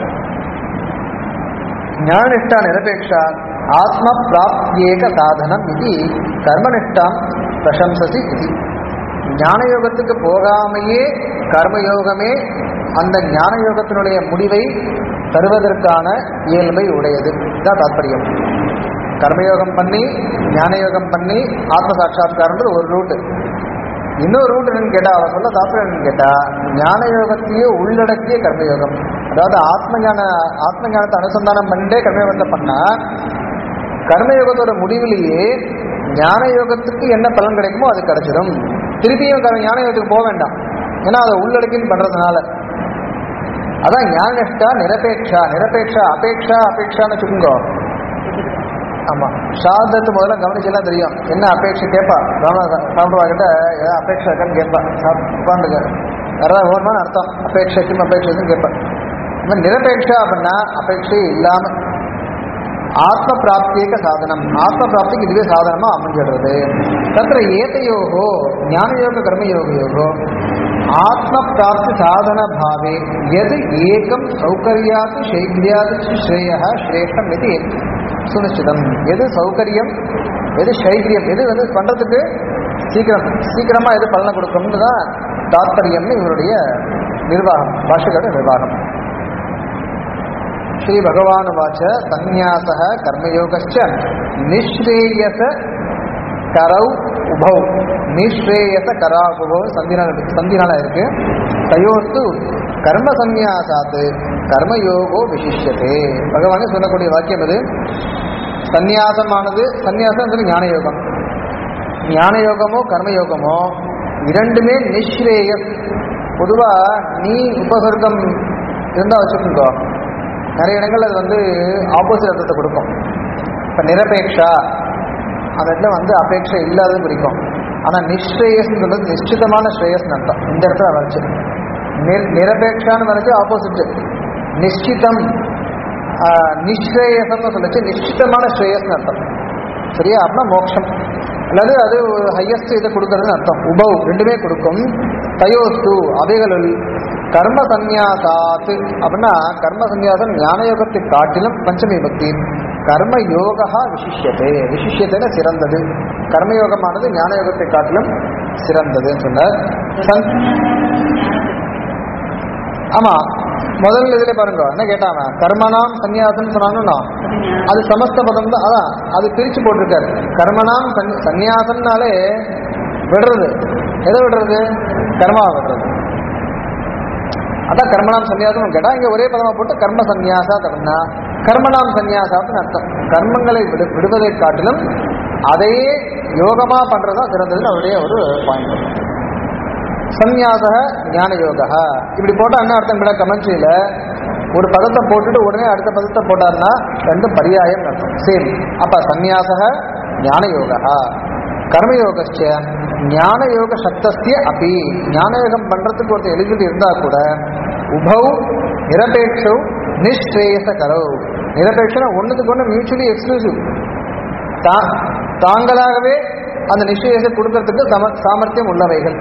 ஞானநிஷ்டா நிரபேட்சா ஆத்ம பிராப்தியேக சாதனம் இது கர்மனிஷ்டாம் பிரசம்சசி இது ஞானயோகத்துக்கு போகாமையே கர்மயோகமே அந்த ஞான யோகத்தினுடைய முடிவை தருவதற்கான இயல்பை உடையது தான் தாத்பரியம் கர்மயோகம் பண்ணி ஞானயோகம் பண்ணி ஆத்ம சாட்சாத்காரன்றது ஒரு ரூட்டு இன்னொரு ரூட் என்னன்னு கேட்டா அவர் சொல்ல தாத்பரியம் என்னன்னு கேட்டா ஞான யோகத்தையே உள்ளடக்கிய கர்மயோகம் அதாவது ஆத்ம ஞான ஆத்ம ஞானத்தை அனுசந்தானம் பண்ணிட்டே கர்மயோகத்தை பண்ணா கர்மயோகத்தோட முடிவிலேயே ஞான யோகத்துக்கு என்ன பலன் கிடைக்குமோ அது கிடைச்சிடும் திருப்பியும் கர்ம ஞான யோகத்துக்கு போக வேண்டாம் ஏன்னா அதை உள்ளடக்கின்னு பண்றதுனால அதான் ஞானஷ்டா நிரபேட்சா நிரபேட்சா அபேட்சா அபேட்சான்னு வச்சுக்கோங்க ஆமா சாதத்து முதல்ல கவனிச்செல்லாம் தெரியும் என்ன அபேட்சை கேட்பா சாப்பிடுவா கிட்ட ஏதாவது அபேட்சை இருக்கான்னு கேட்பா சாப்பிட்டுக்க யாராவது ஓரமான அர்த்தம் அபேட்சைக்கும் அபேட்சைக்கும் கேட்பேன் இந்த நிரபேட்சா அப்படின்னா அபேட்சை இல்லாம ஆத்ம பிராப்தியேக சாதனம் ஆத்ம பிராப்திக்கு இதுவே சாதனமா அமைஞ்சிடுறது தத்திர ஏதையோகோ ஞானயோக கர்மயோகயோகோ ஆத்ம பிராப்தி சாதன பாவே எது ஏகம் சௌகரியாது சைக்ரியாது ஸ்ரேய ஸ்ரேஷ்டம் இது சுனிச்சிதம் எது சௌகரியம் எது சைக்கியம் எது வந்து பண்றதுக்கு சீக்கிரம் சீக்கிரமா எது பலனை கொடுக்கும்னு தான் தாத்பரியம்னு இவருடைய நிர்வாகம் பாஷைகளோட நிர்வாகம் ஸ்ரீ பகவான் வாச்ச சந்நியாச கர்மயோகச்ச நிஸ்ரேயச கரௌ உபௌ நிஸ்ரேயச கராகுபௌ சந்தினால சந்தினால இருக்கு தயோஸ்து கர்ம சந்நியாசாத்து கர்மயோகோ விசிஷ்யதே பகவானே சொல்லக்கூடிய வாக்கியம் இது சந்நியாசமானது சந்நியாசம் சொல்லி ஞான யோகம் ஞான யோகமோ கர்மயோகமோ இரண்டுமே நிஸ்ரேயஸ் பொதுவா நீ உபசர்க்கம் இருந்தா வச்சுக்கோங்க நிறைய இடங்கள் அது வந்து ஆப்போசிட் அர்த்தத்தை கொடுக்கும் இப்போ நிரபேக்ஷா அந்த இடத்துல வந்து அபேட்சை இல்லாதது குறிக்கும் ஆனால் நிஸ்ரேயஸ்ன்றது நிಶ್ಚಿತமான ஸ்ரேயஸ்னு அர்த்தம் இந்த இடத்துல வரைச்சு நிர் நிரபேக்ஷான்னு வரைச்சு ஆப்போசிட் நிಶ್ಚಿதம் நிஸ்ரேயசம்னு சொல்லிச்சு நிಶ್ಚಿತமான ஸ்ரேயஸ்னு அர்த்தம் சரியா அப்படின்னா மோட்சம் அல்லது அது ஹையஸ்ட் இதை கொடுக்கறதுன்னு அர்த்தம் உபவ் ரெண்டுமே கொடுக்கும் தயோஸ்து அவைகளுள் கர்ம சந்நியாசாத்து அப்படின்னா கர்ம சந்நியாசம் ஞானயோகத்தை காட்டிலும் பஞ்சமி பக்தி கர்ம யோகா விசிஷ்யத்தை விசிஷ்யத்தை சிறந்தது கர்மயோகமானது ஞானயோகத்தை காட்டிலும் சிறந்ததுன்னு சொன்னார் சந் ஆமா முதல்ல இதுல பாருங்க என்ன கேட்டாங்க கர்மனாம் சந்நியாசம் சொன்னாங்கன்னா அது சமஸ்த பதம் தான் அதான் அது பிரிச்சு போட்டிருக்காரு கர்மனாம் சந்நி- சந்நியாசம்னாலே விடுறது எதை விடுறது கர்மாவை விடுறது அதான் கர்மனாம் சந்நியாசம் கேட்டா இங்க ஒரே பதமா போட்டு கர்ம சந்நியாசா அப்படின்னா கர்மனாம் சந்நியாசாத்துன்னு அர்த்தம் கர்மங்களை விடு விடுவதை காட்டிலும் அதையே யோகமா பண்றதுதான் சிறந்ததுன்னு அவருடைய ஒரு பாயிண்ட் சந்நியாச ஞான யோகா இப்படி போட்டா என்ன அர்த்தம் கூட கமெண்ட்ரியில ஒரு பதத்தை போட்டுட்டு உடனே அடுத்த பதத்தை போட்டாருன்னா ரெண்டும் பரியாயம் அர்த்தம் சேம் அப்ப சந்நியாச ஞான யோகா கர்மயோகச்ச ஞான யோக சப்தஸ்ய அப்படி ஞான யோகம் பண்றதுக்கு ஒருத்தர் எலிஜிபிலிட்டி இருந்தா கூட உபௌ நிரபேட்சௌ நிஸ்ரேயச கரௌ நிரபேட்சம் ஒண்ணுத்துக்கு ஒன்று மியூச்சுவலி எக்ஸ்க்ளூசிவ் தா தாங்களாகவே அந்த நிச்சயத்தை கொடுக்கறதுக்கு சம சாமர்த்தியம் உள்ளவைகள்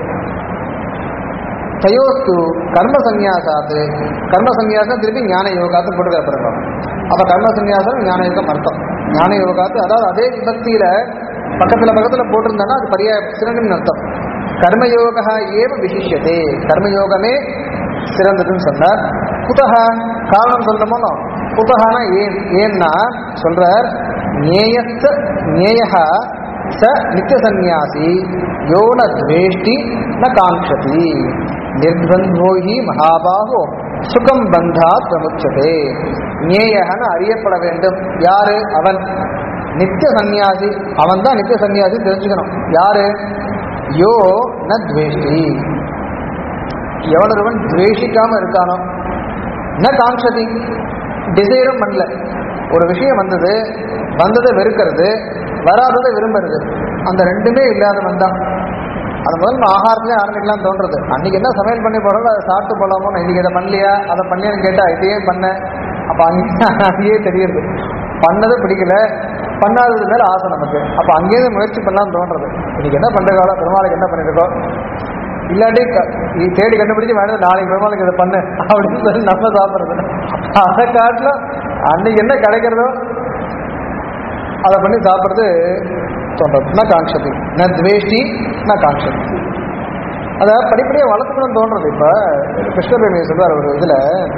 தயோஸ்து கர்ம சந்நியாசாத்து கர்ம சந்நியாசம் திருப்பி ஞான யோகாத்து போட்டு பிறகு அப்ப கர்ம சந்நியாசம் ஞான யோகம் அர்த்தம் ஞான யோகாத்து அதாவது அதே விபக்தியில பக்கத்துல பக்கத்துல போட்டிருந்தானா அது பரியா சிறன்னு அர்த்தம் கர்மயோகா ஏவ விசிஷ்யதே கர்மயோகமே சிறந்ததுன்னு சொன்னார் குதக காரணம் சொல்றோமோ குதகானா ஏன் ஏன்னா சொல்றார் ஞேயஸ்த ஞேயா ச நித்திய சந்நியாசி யோ ந துவேஷ்டி ந காங்க்ஷதி நிர்பந்தோ ஹி மகாபாகோ சுகம் பந்தாத் பிரமுச்சதே ஞேயகன அறியப்பட வேண்டும் யாரு அவன் நித்திய சந்நியாசி அவன் தான் நித்திய சந்நியாசி தெரிஞ்சுக்கணும் யாரு யோ ந துவேஷ்டி எவனொருவன் துவேஷிக்காம இருக்கானோ ந காங்க்ஷதி டிசைரும் பண்ணல ஒரு விஷயம் வந்தது வந்ததை வெறுக்கிறது வராததை விரும்புறது அந்த ரெண்டுமே இல்லாதவன் தான் அது முதல்ல ஆகாரத்திலே ஆரம்பிக்கலாம் தோன்றது அன்னைக்கு என்ன சமையல் பண்ணி போறோம் அதை சாப்பிட்டு போலாமோ நான் இன்னைக்கு இதை பண்ணலையா அதை பண்ணியான்னு கேட்டா இதையே பண்ணேன் அப்ப அங்கே அங்கேயே தெரியுது பண்ணது பிடிக்கல பண்ணாதது மேல ஆசை நமக்கு அப்ப அங்கேயே முயற்சி பண்ணலாம் தோன்றது இன்னைக்கு என்ன பண்ற காலம் பெருமாளுக்கு என்ன பண்ணிருக்கோம் இல்லாட்டி க- நீ தேடி கண்டுபிடிச்சு வேணும் நாளைக்கு பெருமாளுக்கு இதை பண்ணு அப்படின்னு சொல்லி நம்ம சாப்பிடுறது அதை காட்டிலும் அன்னைக்கு என்ன கிடைக்கிறதோ அதை பண்ணி சாப்பிட்றது தோன்றது ந காங்ஷதி ந துவேஷ்டி ந காங்ஷதி அதை படிப்படியாக வளர்த்துக்கணும்னு தோன்றது இப்போ கிருஷ்ணபேமியை சொல்றார் ஒரு இதில்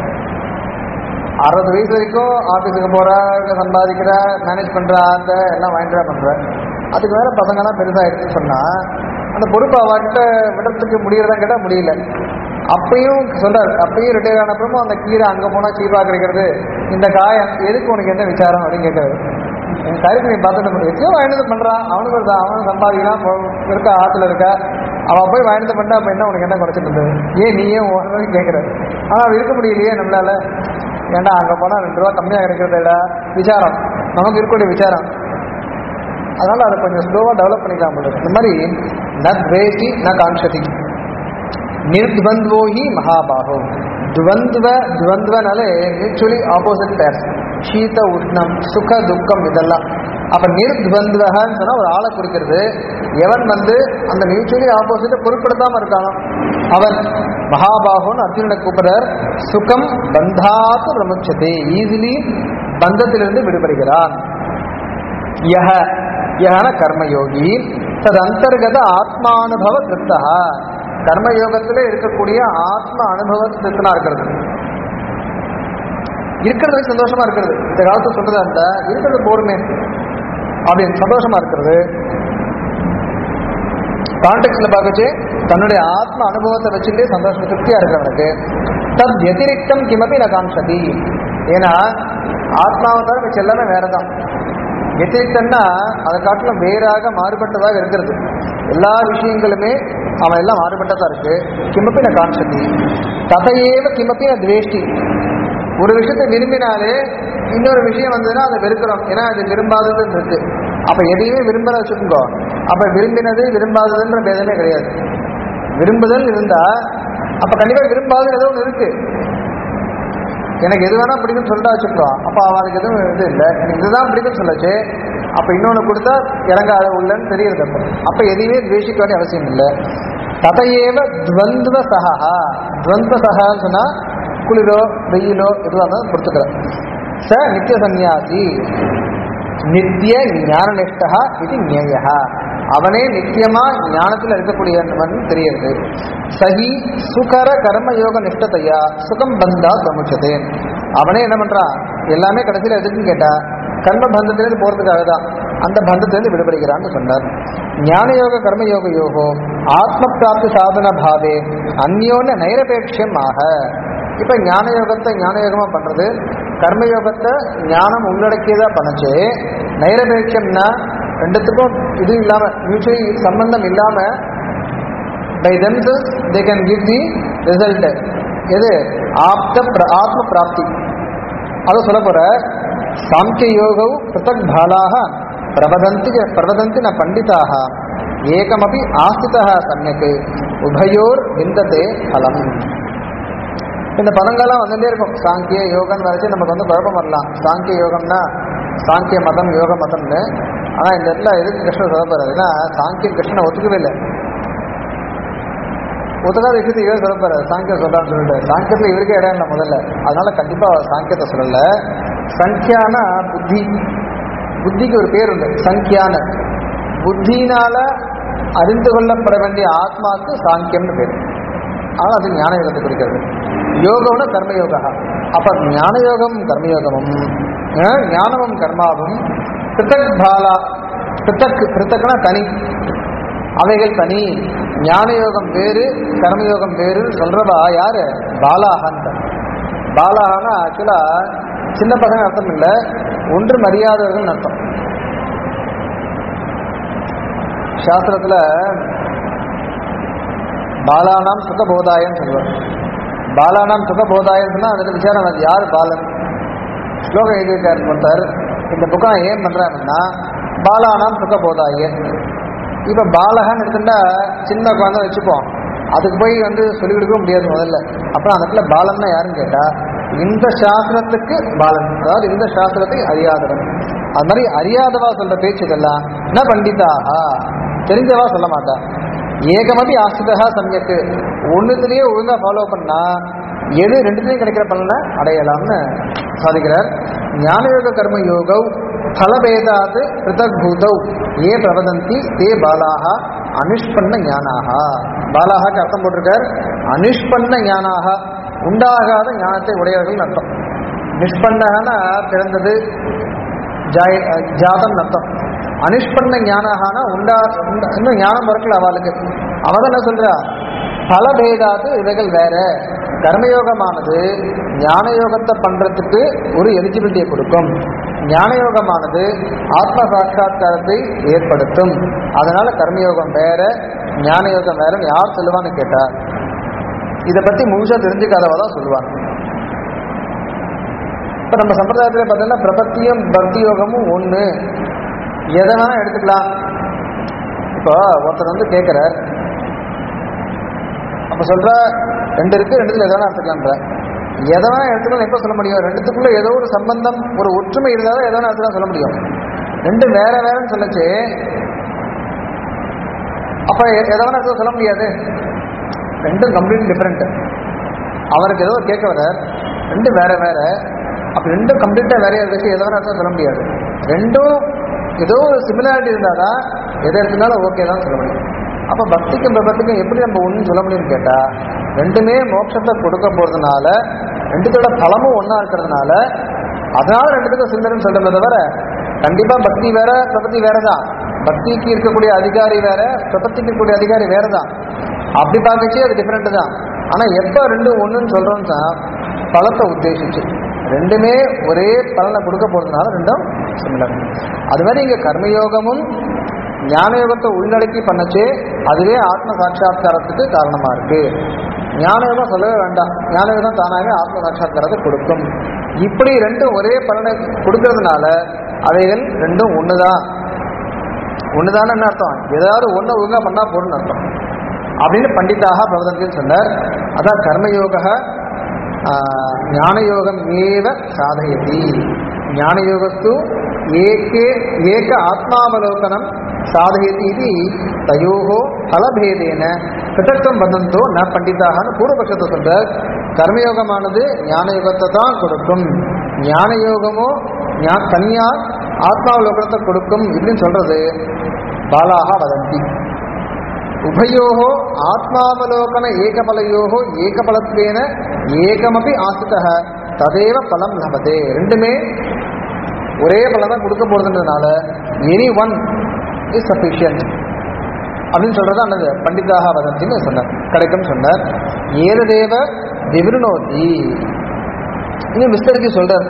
அறுபது வயசு வரைக்கும் ஆஃபீஸுக்கு போகிற சம்பாதிக்கிற மேனேஜ் பண்ணுற அந்த எல்லாம் வாங்கிட்டு பண்ணுற அதுக்கு மேலே பசங்கெல்லாம் பெருசாகிடுச்சுன்னு சொன்னால் அந்த பொறுப்பை அவர்கிட்ட விடுறதுக்கு முடியறதா கேட்டால் முடியல அப்பயும் சொல்றாரு அப்பயும் ரிட்டையர் ஆனப்பறமும் அந்த கீரை அங்கே போனால் சீப்பாக கிடைக்கிறது இந்த காயம் எதுக்கு உனக்கு என்ன விசாரம் அப்படின்னு கேட்கறது என் கருத்து நீ பார்த்துட்டு பண்ணி எத்தனையோ வாங்கிட்டு பண்ணுறான் அவனுக்கு ஒரு அவனும் சம்பாதிக்கலாம் போ- இருக்கா ஆற்றுல இருக்கா அவன் போய் வாங்கிட்டு பண்ணிட்டா அப்போ என்ன உனக்கு என்ன குறைச்சிட்டு இருந்தது ஏன் நீ ஏன் ஓடுறது கேட்குறது ஆனால் அவன் இருக்க முடியலையே நம்மளால ஏன்டா அங்கே போனால் ரெண்டு ரூபா கம்மியாக கிடைக்கிறதா விசாரம் நமக்கு இருக்கக்கூடிய விசாரம் அதனால அதை கொஞ்சம் ஸ்லோவாக டெவலப் பண்ணிக்கலாம் போல இருக்கு. இந்த மாதிரி ந துவேஷி ந காங்ஷதி நிர்த்வந்த்வோ ஹி மகாபாகோ துவந்துவ துவந்துவனாலே மியூச்சுவலி ஆப்போசிட் பேர்ஸ் சீத உஷ்ணம் சுக துக்கம் இதெல்லாம் அப்ப நிர்த்வந்துவன்னு சொன்னா ஒரு ஆளை குறிக்கிறது எவன் வந்து அந்த மியூச்சுவலி ஆப்போசிட்டை பொருட்படுத்தாம இருக்கானோ அவன் மகாபாகோன்னு அர்ஜுனனை கூப்பிடுறார் சுகம் பந்தாத்து பிரமுச்சதே ஈஸிலி பந்தத்திலிருந்து விடுபடுகிறான் யஹ யஹன கர்மயோகி தது அந்தர்கத ஆத்மானுபவ திருப்தா கர்மயோகத்திலே இருக்கக்கூடிய ஆத்ம அனுபவ திருப்தனா இருக்கிறது இருக்கிறது சந்தோஷமா இருக்கிறது இந்த காலத்துல சொல்றது அந்த இருக்கிறது போருமே அப்படின்னு சந்தோஷமா இருக்கிறது கான்டெக்ட்ல பார்க்கச்சு தன்னுடைய ஆத்ம அனுபவத்தை வச்சுட்டு சந்தோஷ திருப்தியா இருக்கிறவனுக்கு தத் வத்திரிக்தம் கிமபி ந காங்ஷதி ஏன்னா ஆத்மாவை தவிர மிச்சம் எல்லாமே வேறதான் வத்திரிக்தம்னா அதை காட்டிலும் வேறாக மாறுபட்டதாக இருக்கிறது எல்லா விஷயங்களுமே அவன் எல்லாம் மாறுபட்டதா இருக்கு கிமப்பி ந காங்ஷதி ததையேவ கிமப்பி ந துவேஷ்டி ஒரு விஷயத்தை விரும்பினாலே இன்னொரு விஷயம் வந்ததுன்னா அதை வெறுக்கிறோம் ஏன்னா அது விரும்பாததுன்னு இருக்கு அப்ப எதையுமே விரும்பல வச்சுக்கோங்க அப்ப விரும்பினது விரும்பாததுன்ற பேதமே கிடையாது விரும்புதல் இருந்தா அப்ப கண்டிப்பா விரும்பாதது ஏதோ ஒன்று இருக்கு எனக்கு எது வேணா பிடிக்கும்னு சொல்லிட்டா வச்சுக்கோ அப்ப அவனுக்கு எதுவும் இது இல்லை எனக்கு இதுதான் பிடிக்கும்னு சொல்லச்சு அப்ப இன்னொன்னு கொடுத்தா இறங்காத உள்ளன்னு தெரியுது அப்ப அப்ப எதையுமே துவேஷிக்க வேண்டிய அவசியம் இல்லை ததையேவ துவந்துவ சகா துவந்த சகான்னு சொன்னா குளிரோ வெயிலோ எதுவாக இருந்தாலும் பொறுத்துக்கிறேன் ச நித்திய சந்நியாசி நித்திய ஞானநிஷ்டா இது ஞேயா அவனே நித்தியமா ஞானத்தில் இருக்கக்கூடியவன் தெரியுது சகி சுகர கர்மயோக நிஷ்டத்தையா சுகம் பந்தா பிரமுச்சதே அவனே என்ன பண்றான் எல்லாமே கடைசியில் எதுக்குன்னு கேட்டா கர்ம பந்தத்திலிருந்து போறதுக்காக தான் அந்த பந்தத்திலிருந்து விடுபடுகிறான்னு சொன்னார் ஞானயோக கர்மயோக யோகோ ஆத்ம பிராப்தி சாதன பாவே அந்யோன்ய நைரபேட்சியம் ஆக இப்ப ஞான யோகத்தை ஞான யோகமா பண்றது கர்மயோகத்தை ஞானம் உள்ளடக்கியதா பண்ணுச்சு நைரபேட்சம்னா ரெண்டுத்துக்கும் இது இல்லாம மியூச்சுவலி சம்பந்தம் இல்லாம by themselves they can give the result எது ஆப்த பிர- ஆத்ம பிராப்தி அதை சொல்ல போற சாங்கிய யோகவு பிருத்தக் பாலாக பிரபதந்தி பிரபதந்தி ந பண்டிதாக ஏகமபி ஆஸ்திதா சமயக்கு உபயோர் விந்ததே பலம் இந்த பதங்கள்லாம் வந்துட்டே இருக்கும் சாங்கிய யோகம்னு வரைச்சு நமக்கு வந்து குழப்பம் வரலாம் சாங்கிய யோகம்னா சாங்கிய மதம் யோக மதம்னு ஆனா இந்த இடத்துல எதுக்கு கிருஷ்ணன் சொல்ல போறாரு ஏன்னா சாங்கியன் கிருஷ்ணனை ஒத்துக்கவே இல்லை ஒத்துக்காத விஷயத்தை இவர் சொல்ல போறாரு சாங்கியம் சொல்றான்னு சொல்லிட்டு சாங்கியத்துல இவருக்கே இடம் இல்லை முதல்ல அதனால கண்டிப்பா அவர் சாங்கியத்தை சொல்லல சங்கியான புத்தி புத்திக்கு ஒரு பேர் உண்டு சங்கியான புத்தினால அறிந்து கொள்ளப்பட வேண்டிய ஆத்மாவுக்கு சாங்கியம்னு பேர் ஆனால் அது ஞான யோகத்தை குறிக்கிறது யோகம்னு கர்மயோகா அப்ப ஞான யோகம் கர்மயோகமும் அஹ், ஞானமும் கர்மாவும் பிருத்தக் பாலா பிருத்தக் பிருத்தக்னா தனி அவைகள் தனி ஞான யோகம் வேறு கர்மயோகம் வேறு சொல்றவா யாரு பாலாகந்த பாலாகனா ஆக்சுவலா சின்ன பசங்க அர்த்தம் இல்லை ஒன்றும் அறியாதவர்கள் அர்த்தம் சாஸ்திரத்துல பாலானாம் சுகபோதாயன்னு சொல்லுவார் பாலானாம் சுகபோதாயன்னு சொன்னா அதுக்கு விசாரம் அது யார் பாலன் ஸ்லோகம் எழுதியிருக்காரு ஒருத்தர் இந்த புக்கை நான் ஏன் பண்றேன் அப்படின்னா பாலானாம் சுகபோதாய இப்ப பாலகன் எடுத்துட்டா சின்ன குழந்தை வச்சுப்போம் அதுக்கு போய் வந்து சொல்லிக் கொடுக்க முடியாது முதல்ல அப்புறம் அந்த இடத்துல பாலன்னா யாருன்னு கேட்டா இந்த சாஸ்திரத்துக்கு பாலன் அதாவது இந்த சாஸ்திரத்தை அறியாதவன் அது மாதிரி அறியாதவா சொல்ற பேச்சுக்கெல்லாம் என்ன பண்டிதாகா தெரிஞ்சவா சொல்ல மாட்டா ஏகமபி ஆசிரிதா சமயத்து ஒண்ணுத்திலேயே ஒழுங்கா ஃபாலோ பண்ணா எது ரெண்டுத்திலையும் கிடைக்கிற பலனை அடையலாம்னு சாதிக்கிறார் ஞானயோக கர்ம யோகௌ பலபேதாத் பிருதக் பூதௌ ஏ பிரவதந்தி தே பாலாக அனுஷ்பன்ன ஞானாக பாலாகாக்கு அர்த்தம் போட்டிருக்கார் அனுஷ்பன்ன ஞானாக உண்டாகாத ஞானத்தை உடையவர்கள் அர்த்தம் நிஷ்பன்னகனா பிறந்தது ஜாய ஜாதம் அர்த்தம் அனுஷ்பன்ன ஞானகானா உண்டா உண்டா- இன்னும் ஞானம் வரக்கல அவளுக்கு அவன் என்ன சொல்றா பல பேதாது இவைகள் வேற கர்மயோகமானது ஞான யோகத்தை பண்றதுக்கு ஒரு எலிஜிபிலிட்டியை கொடுக்கும் ஞான யோகமானது ஆத்ம சாட்சா்காரத்தை ஏற்படுத்தும் அதனால கர்மயோகம் வேற ஞான யோகம் வேறன்னு யார் சொல்லுவான்னு கேட்டா இதை பத்தி முழுசா தெரிஞ்சுக்காதவா தான் சொல்லுவாங்க இப்ப நம்ம சம்பிரதாயத்துல பார்த்தீங்கன்னா பிரபத்தியும் பக்தி யோகமும் ஒண்ணு எதை வேணா எடுத்துக்கலாம் இப்போ ஒருத்தர் வந்து கேட்கிறார் அப்ப சொல்ற ரெண்டு இருக்கு ரெண்டுத்துல எதை வேணா எடுத்துக்கலாம்ன்ற எதை வேணா எடுத்துக்கலாம் எப்ப சொல்ல முடியும் ரெண்டுத்துக்குள்ள ஏதோ ஒரு சம்பந்தம் ஒரு ஒற்றுமை இருந்தாலும் எதை வேணா எடுத்துக்கலாம் சொல்ல முடியும் ரெண்டு வேற வேறன்னு சொல்லச்சு அப்ப எ- எதை வேணா எடுத்துக்க சொல்ல முடியாது ரெண்டும் கம்ப்ளீட் டிஃப்ரெண்ட் அவருக்கு ஏதோ கேட்க வரார் ரெண்டு வேற வேற அப்ப ரெண்டும் கம்ப்ளீட்டா வேற இருக்கு எதை வேணா எடுத்துக்க சொல்ல முடியாது ரெண்டும் ஏதோ ஒரு சிமிலாரிட்டி இருந்தாதான் எதை எடுத்துனாலும் ஓகே தான் சொல்ல முடியும் அப்ப பக்திக்கும் பிரபத்துக்கும் எப்படி நம்ம ஒண்ணும் சொல்ல முடியும்னு கேட்டா ரெண்டுமே மோட்சத்தை கொடுக்க போறதுனால ரெண்டுத்தோட பலமும் ஒண்ணா இருக்கிறதுனால அதனால ரெண்டுத்துக்கும் சிந்தனை சொல்றதை தவிர கண்டிப்பா பக்தி வேற பிரபத்தி வேறதான் பக்திக்கு இருக்கக்கூடிய அதிகாரி வேற பிரபத்திக்கு இருக்கக்கூடிய அதிகாரி வேறதான் அப்படி பார்க்கச்சே அது டிஃப்ரெண்ட் தான் ஆனா எப்ப ரெண்டும் ஒண்ணுன்னு சொல்றோம்னா பலத்தை உத்தேசிச்சு ரெண்டுமே ஒரே பலனை கொடுக்க போறதுனால ரெண்டும் சிமிலர் அது மாதிரி இங்க கர்மயோகமும் ஞான யோகத்தை உள்ளடக்கி பண்ணச்சே அதுவே ஆத்ம சாட்சா்காரத்துக்கு காரணமா இருக்கு ஞான யோகம் சொல்லவே வேண்டாம் ஞான யோகம் தானாகவே ஆத்ம சாட்சா்காரத்தை கொடுக்கும் இப்படி ரெண்டும் ஒரே பலனை கொடுக்கறதுனால அவைகள் ரெண்டும் ஒண்ணுதான் ஒண்ணுதான் என்ன அர்த்தம் ஏதாவது ஒண்ணு ஒழுங்கா பண்ணா போதும்னு அர்த்தம் அப்படின்னு பண்டிதாக பிரபதத்தில் சொன்னார் அதான் கர்மயோக ஞானயோகம் ஏவ சாதயதி ஞானயோகஸ்து ஏகே ஏக ஆத்மாவலோகனம் சாதயதி இது தயோகோ பலபேதேன பிதக்கம் வதந்தோ ந பண்டிதாகனு பூர்வபட்சத்தை சொல்றார் கர்மயோகமானது ஞானயோகத்தை தான் கொடுக்கும் ஞானயோகமோ ஞா தனியா ஆத்மாவலோகனத்தை கொடுக்கும் இப்படின்னு சொல்றது பாலாக வதந்தி உபயோः ஆத்மாவலோகன ஏகபலயோः ஏகபலத்வேன ஏகமபி ஆசிதः ததேவ பலம் லபதே ரெண்டுமே ஒரே பலம் தான் கொடுக்க போறதுன்றதுனால எனி ஒன் இஸ் சஃபிஷியன்ட் அப்படின்னு சொல்றது அன்னது பண்டிதாக வதந்தின்னு சொன்னார் கிடைக்கும் சொன்னார் ஏததேவ விவருணோதி இன்னும் விஸ்தரிச்சு சொல்றார்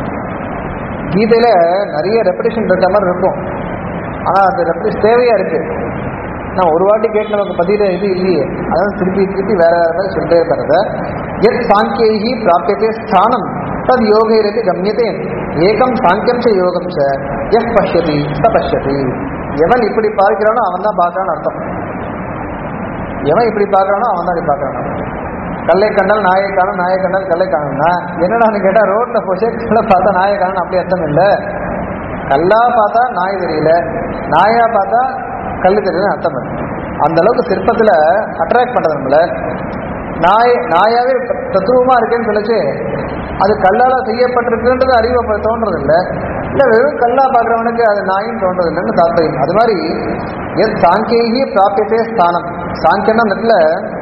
கீதையில நிறைய ரெப்படேஷன் இருக்க மாதிரி இருக்கும் ஆனா அது ரெப்படேஷன் தேவையா இருக்கு நான் ஒரு வாட்டி கேட்டு நமக்கு பதில இது இல்லையே அதான் திருப்பி திருப்பி வேற வேற மாதிரி சொல்லிட்டே இருப்பாரு எத் சாங்கியைஹி பிராபியதே ஸ்தானம் தத் யோகைரபி கம்யதே ஏகம் சாங்கியம் ச யோகம் ச எஸ் பஷ்யதி ச பஷ்யதி எவன் இப்படி பார்க்கிறானோ அவன் தான் பார்க்கறான்னு அர்த்தம் எவன் இப்படி பார்க்கறானோ அவன் தான் இப்படி பார்க்கறானோ கல்லை கண்டல் நாயை காணும் நாயை கண்டல் கல்லை காணும்னா என்னடான்னு கேட்டா ரோட்ல போச்சு கல்லை பார்த்தா நாயை காணும் அப்படி அர்த்தம் இல்லை கல்லா பார்த்தா நாய் தெரியல நாயா பார்த்தா கல் தெரியல அர்த்தம் பண்ணு. அந்த அளவுக்கு சிற்பத்துல அட்ராக்ட் பண்றது நம்மள நாய் நாயாவே த- தத்ரூபமா இருக்கேன்னு சொல்லிச்சு அது கல்லால செய்யப்பட்டிருக்குன்றது அறிவு அப்ப தோன்றது இல்ல இல்ல வெறும் கல்லா பார்க்கறவனுக்கு அது நாயின்னு தோன்றது இல்லைன்னு தாத்பரியம் அது மாதிரி எத் சாங்கியகி பிராபியத்தே ஸ்தானம் சாங்கியன்னா அந்த இடத்துல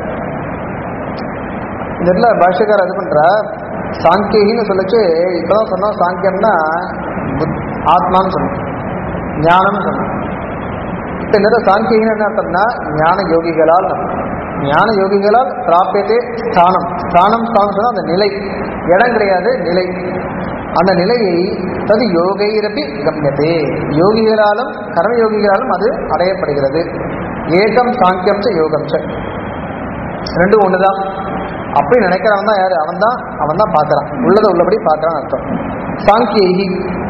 இந்த இடத்துல பாஷ்யக்காரர் இது பண்ற சாங்கியகின்னு சொல்லிச்சு இப்பதான் சொன்னோம் சாங்கியம்னா புத்- ஆத்மான்னு சொன்னோம் ஞானம்னு சொன்னோம் இப்ப இந்த இடத்துல சாங்கியகின்னு என்ன அர்த்தம்னா ஞான யோகிகளால் அர்த்தம். ஞான யோகிகளால் பிராபியத்தே ஸ்தானம் ஸ்தானம் ஸ்தானம் சொன்னா அந்த நிலை இடம் கிடையாது நிலை அந்த நிலையை அது யோகைரபி கம்யதே யோகிகளாலும் கர்மயோகிகளாலும் அது அடையப்படுகிறது ஏகம் சாங்கியம் ச யோகம் ச ரெண்டும் ஒண்ணுதான் அப்படி நினைக்கிறவன் தான் யாரு அவன் தான் அவன் தான் பார்க்கறான் உள்ளதை உள்ளபடி பார்க்கறான் அர்த்தம் சாங்கியைகி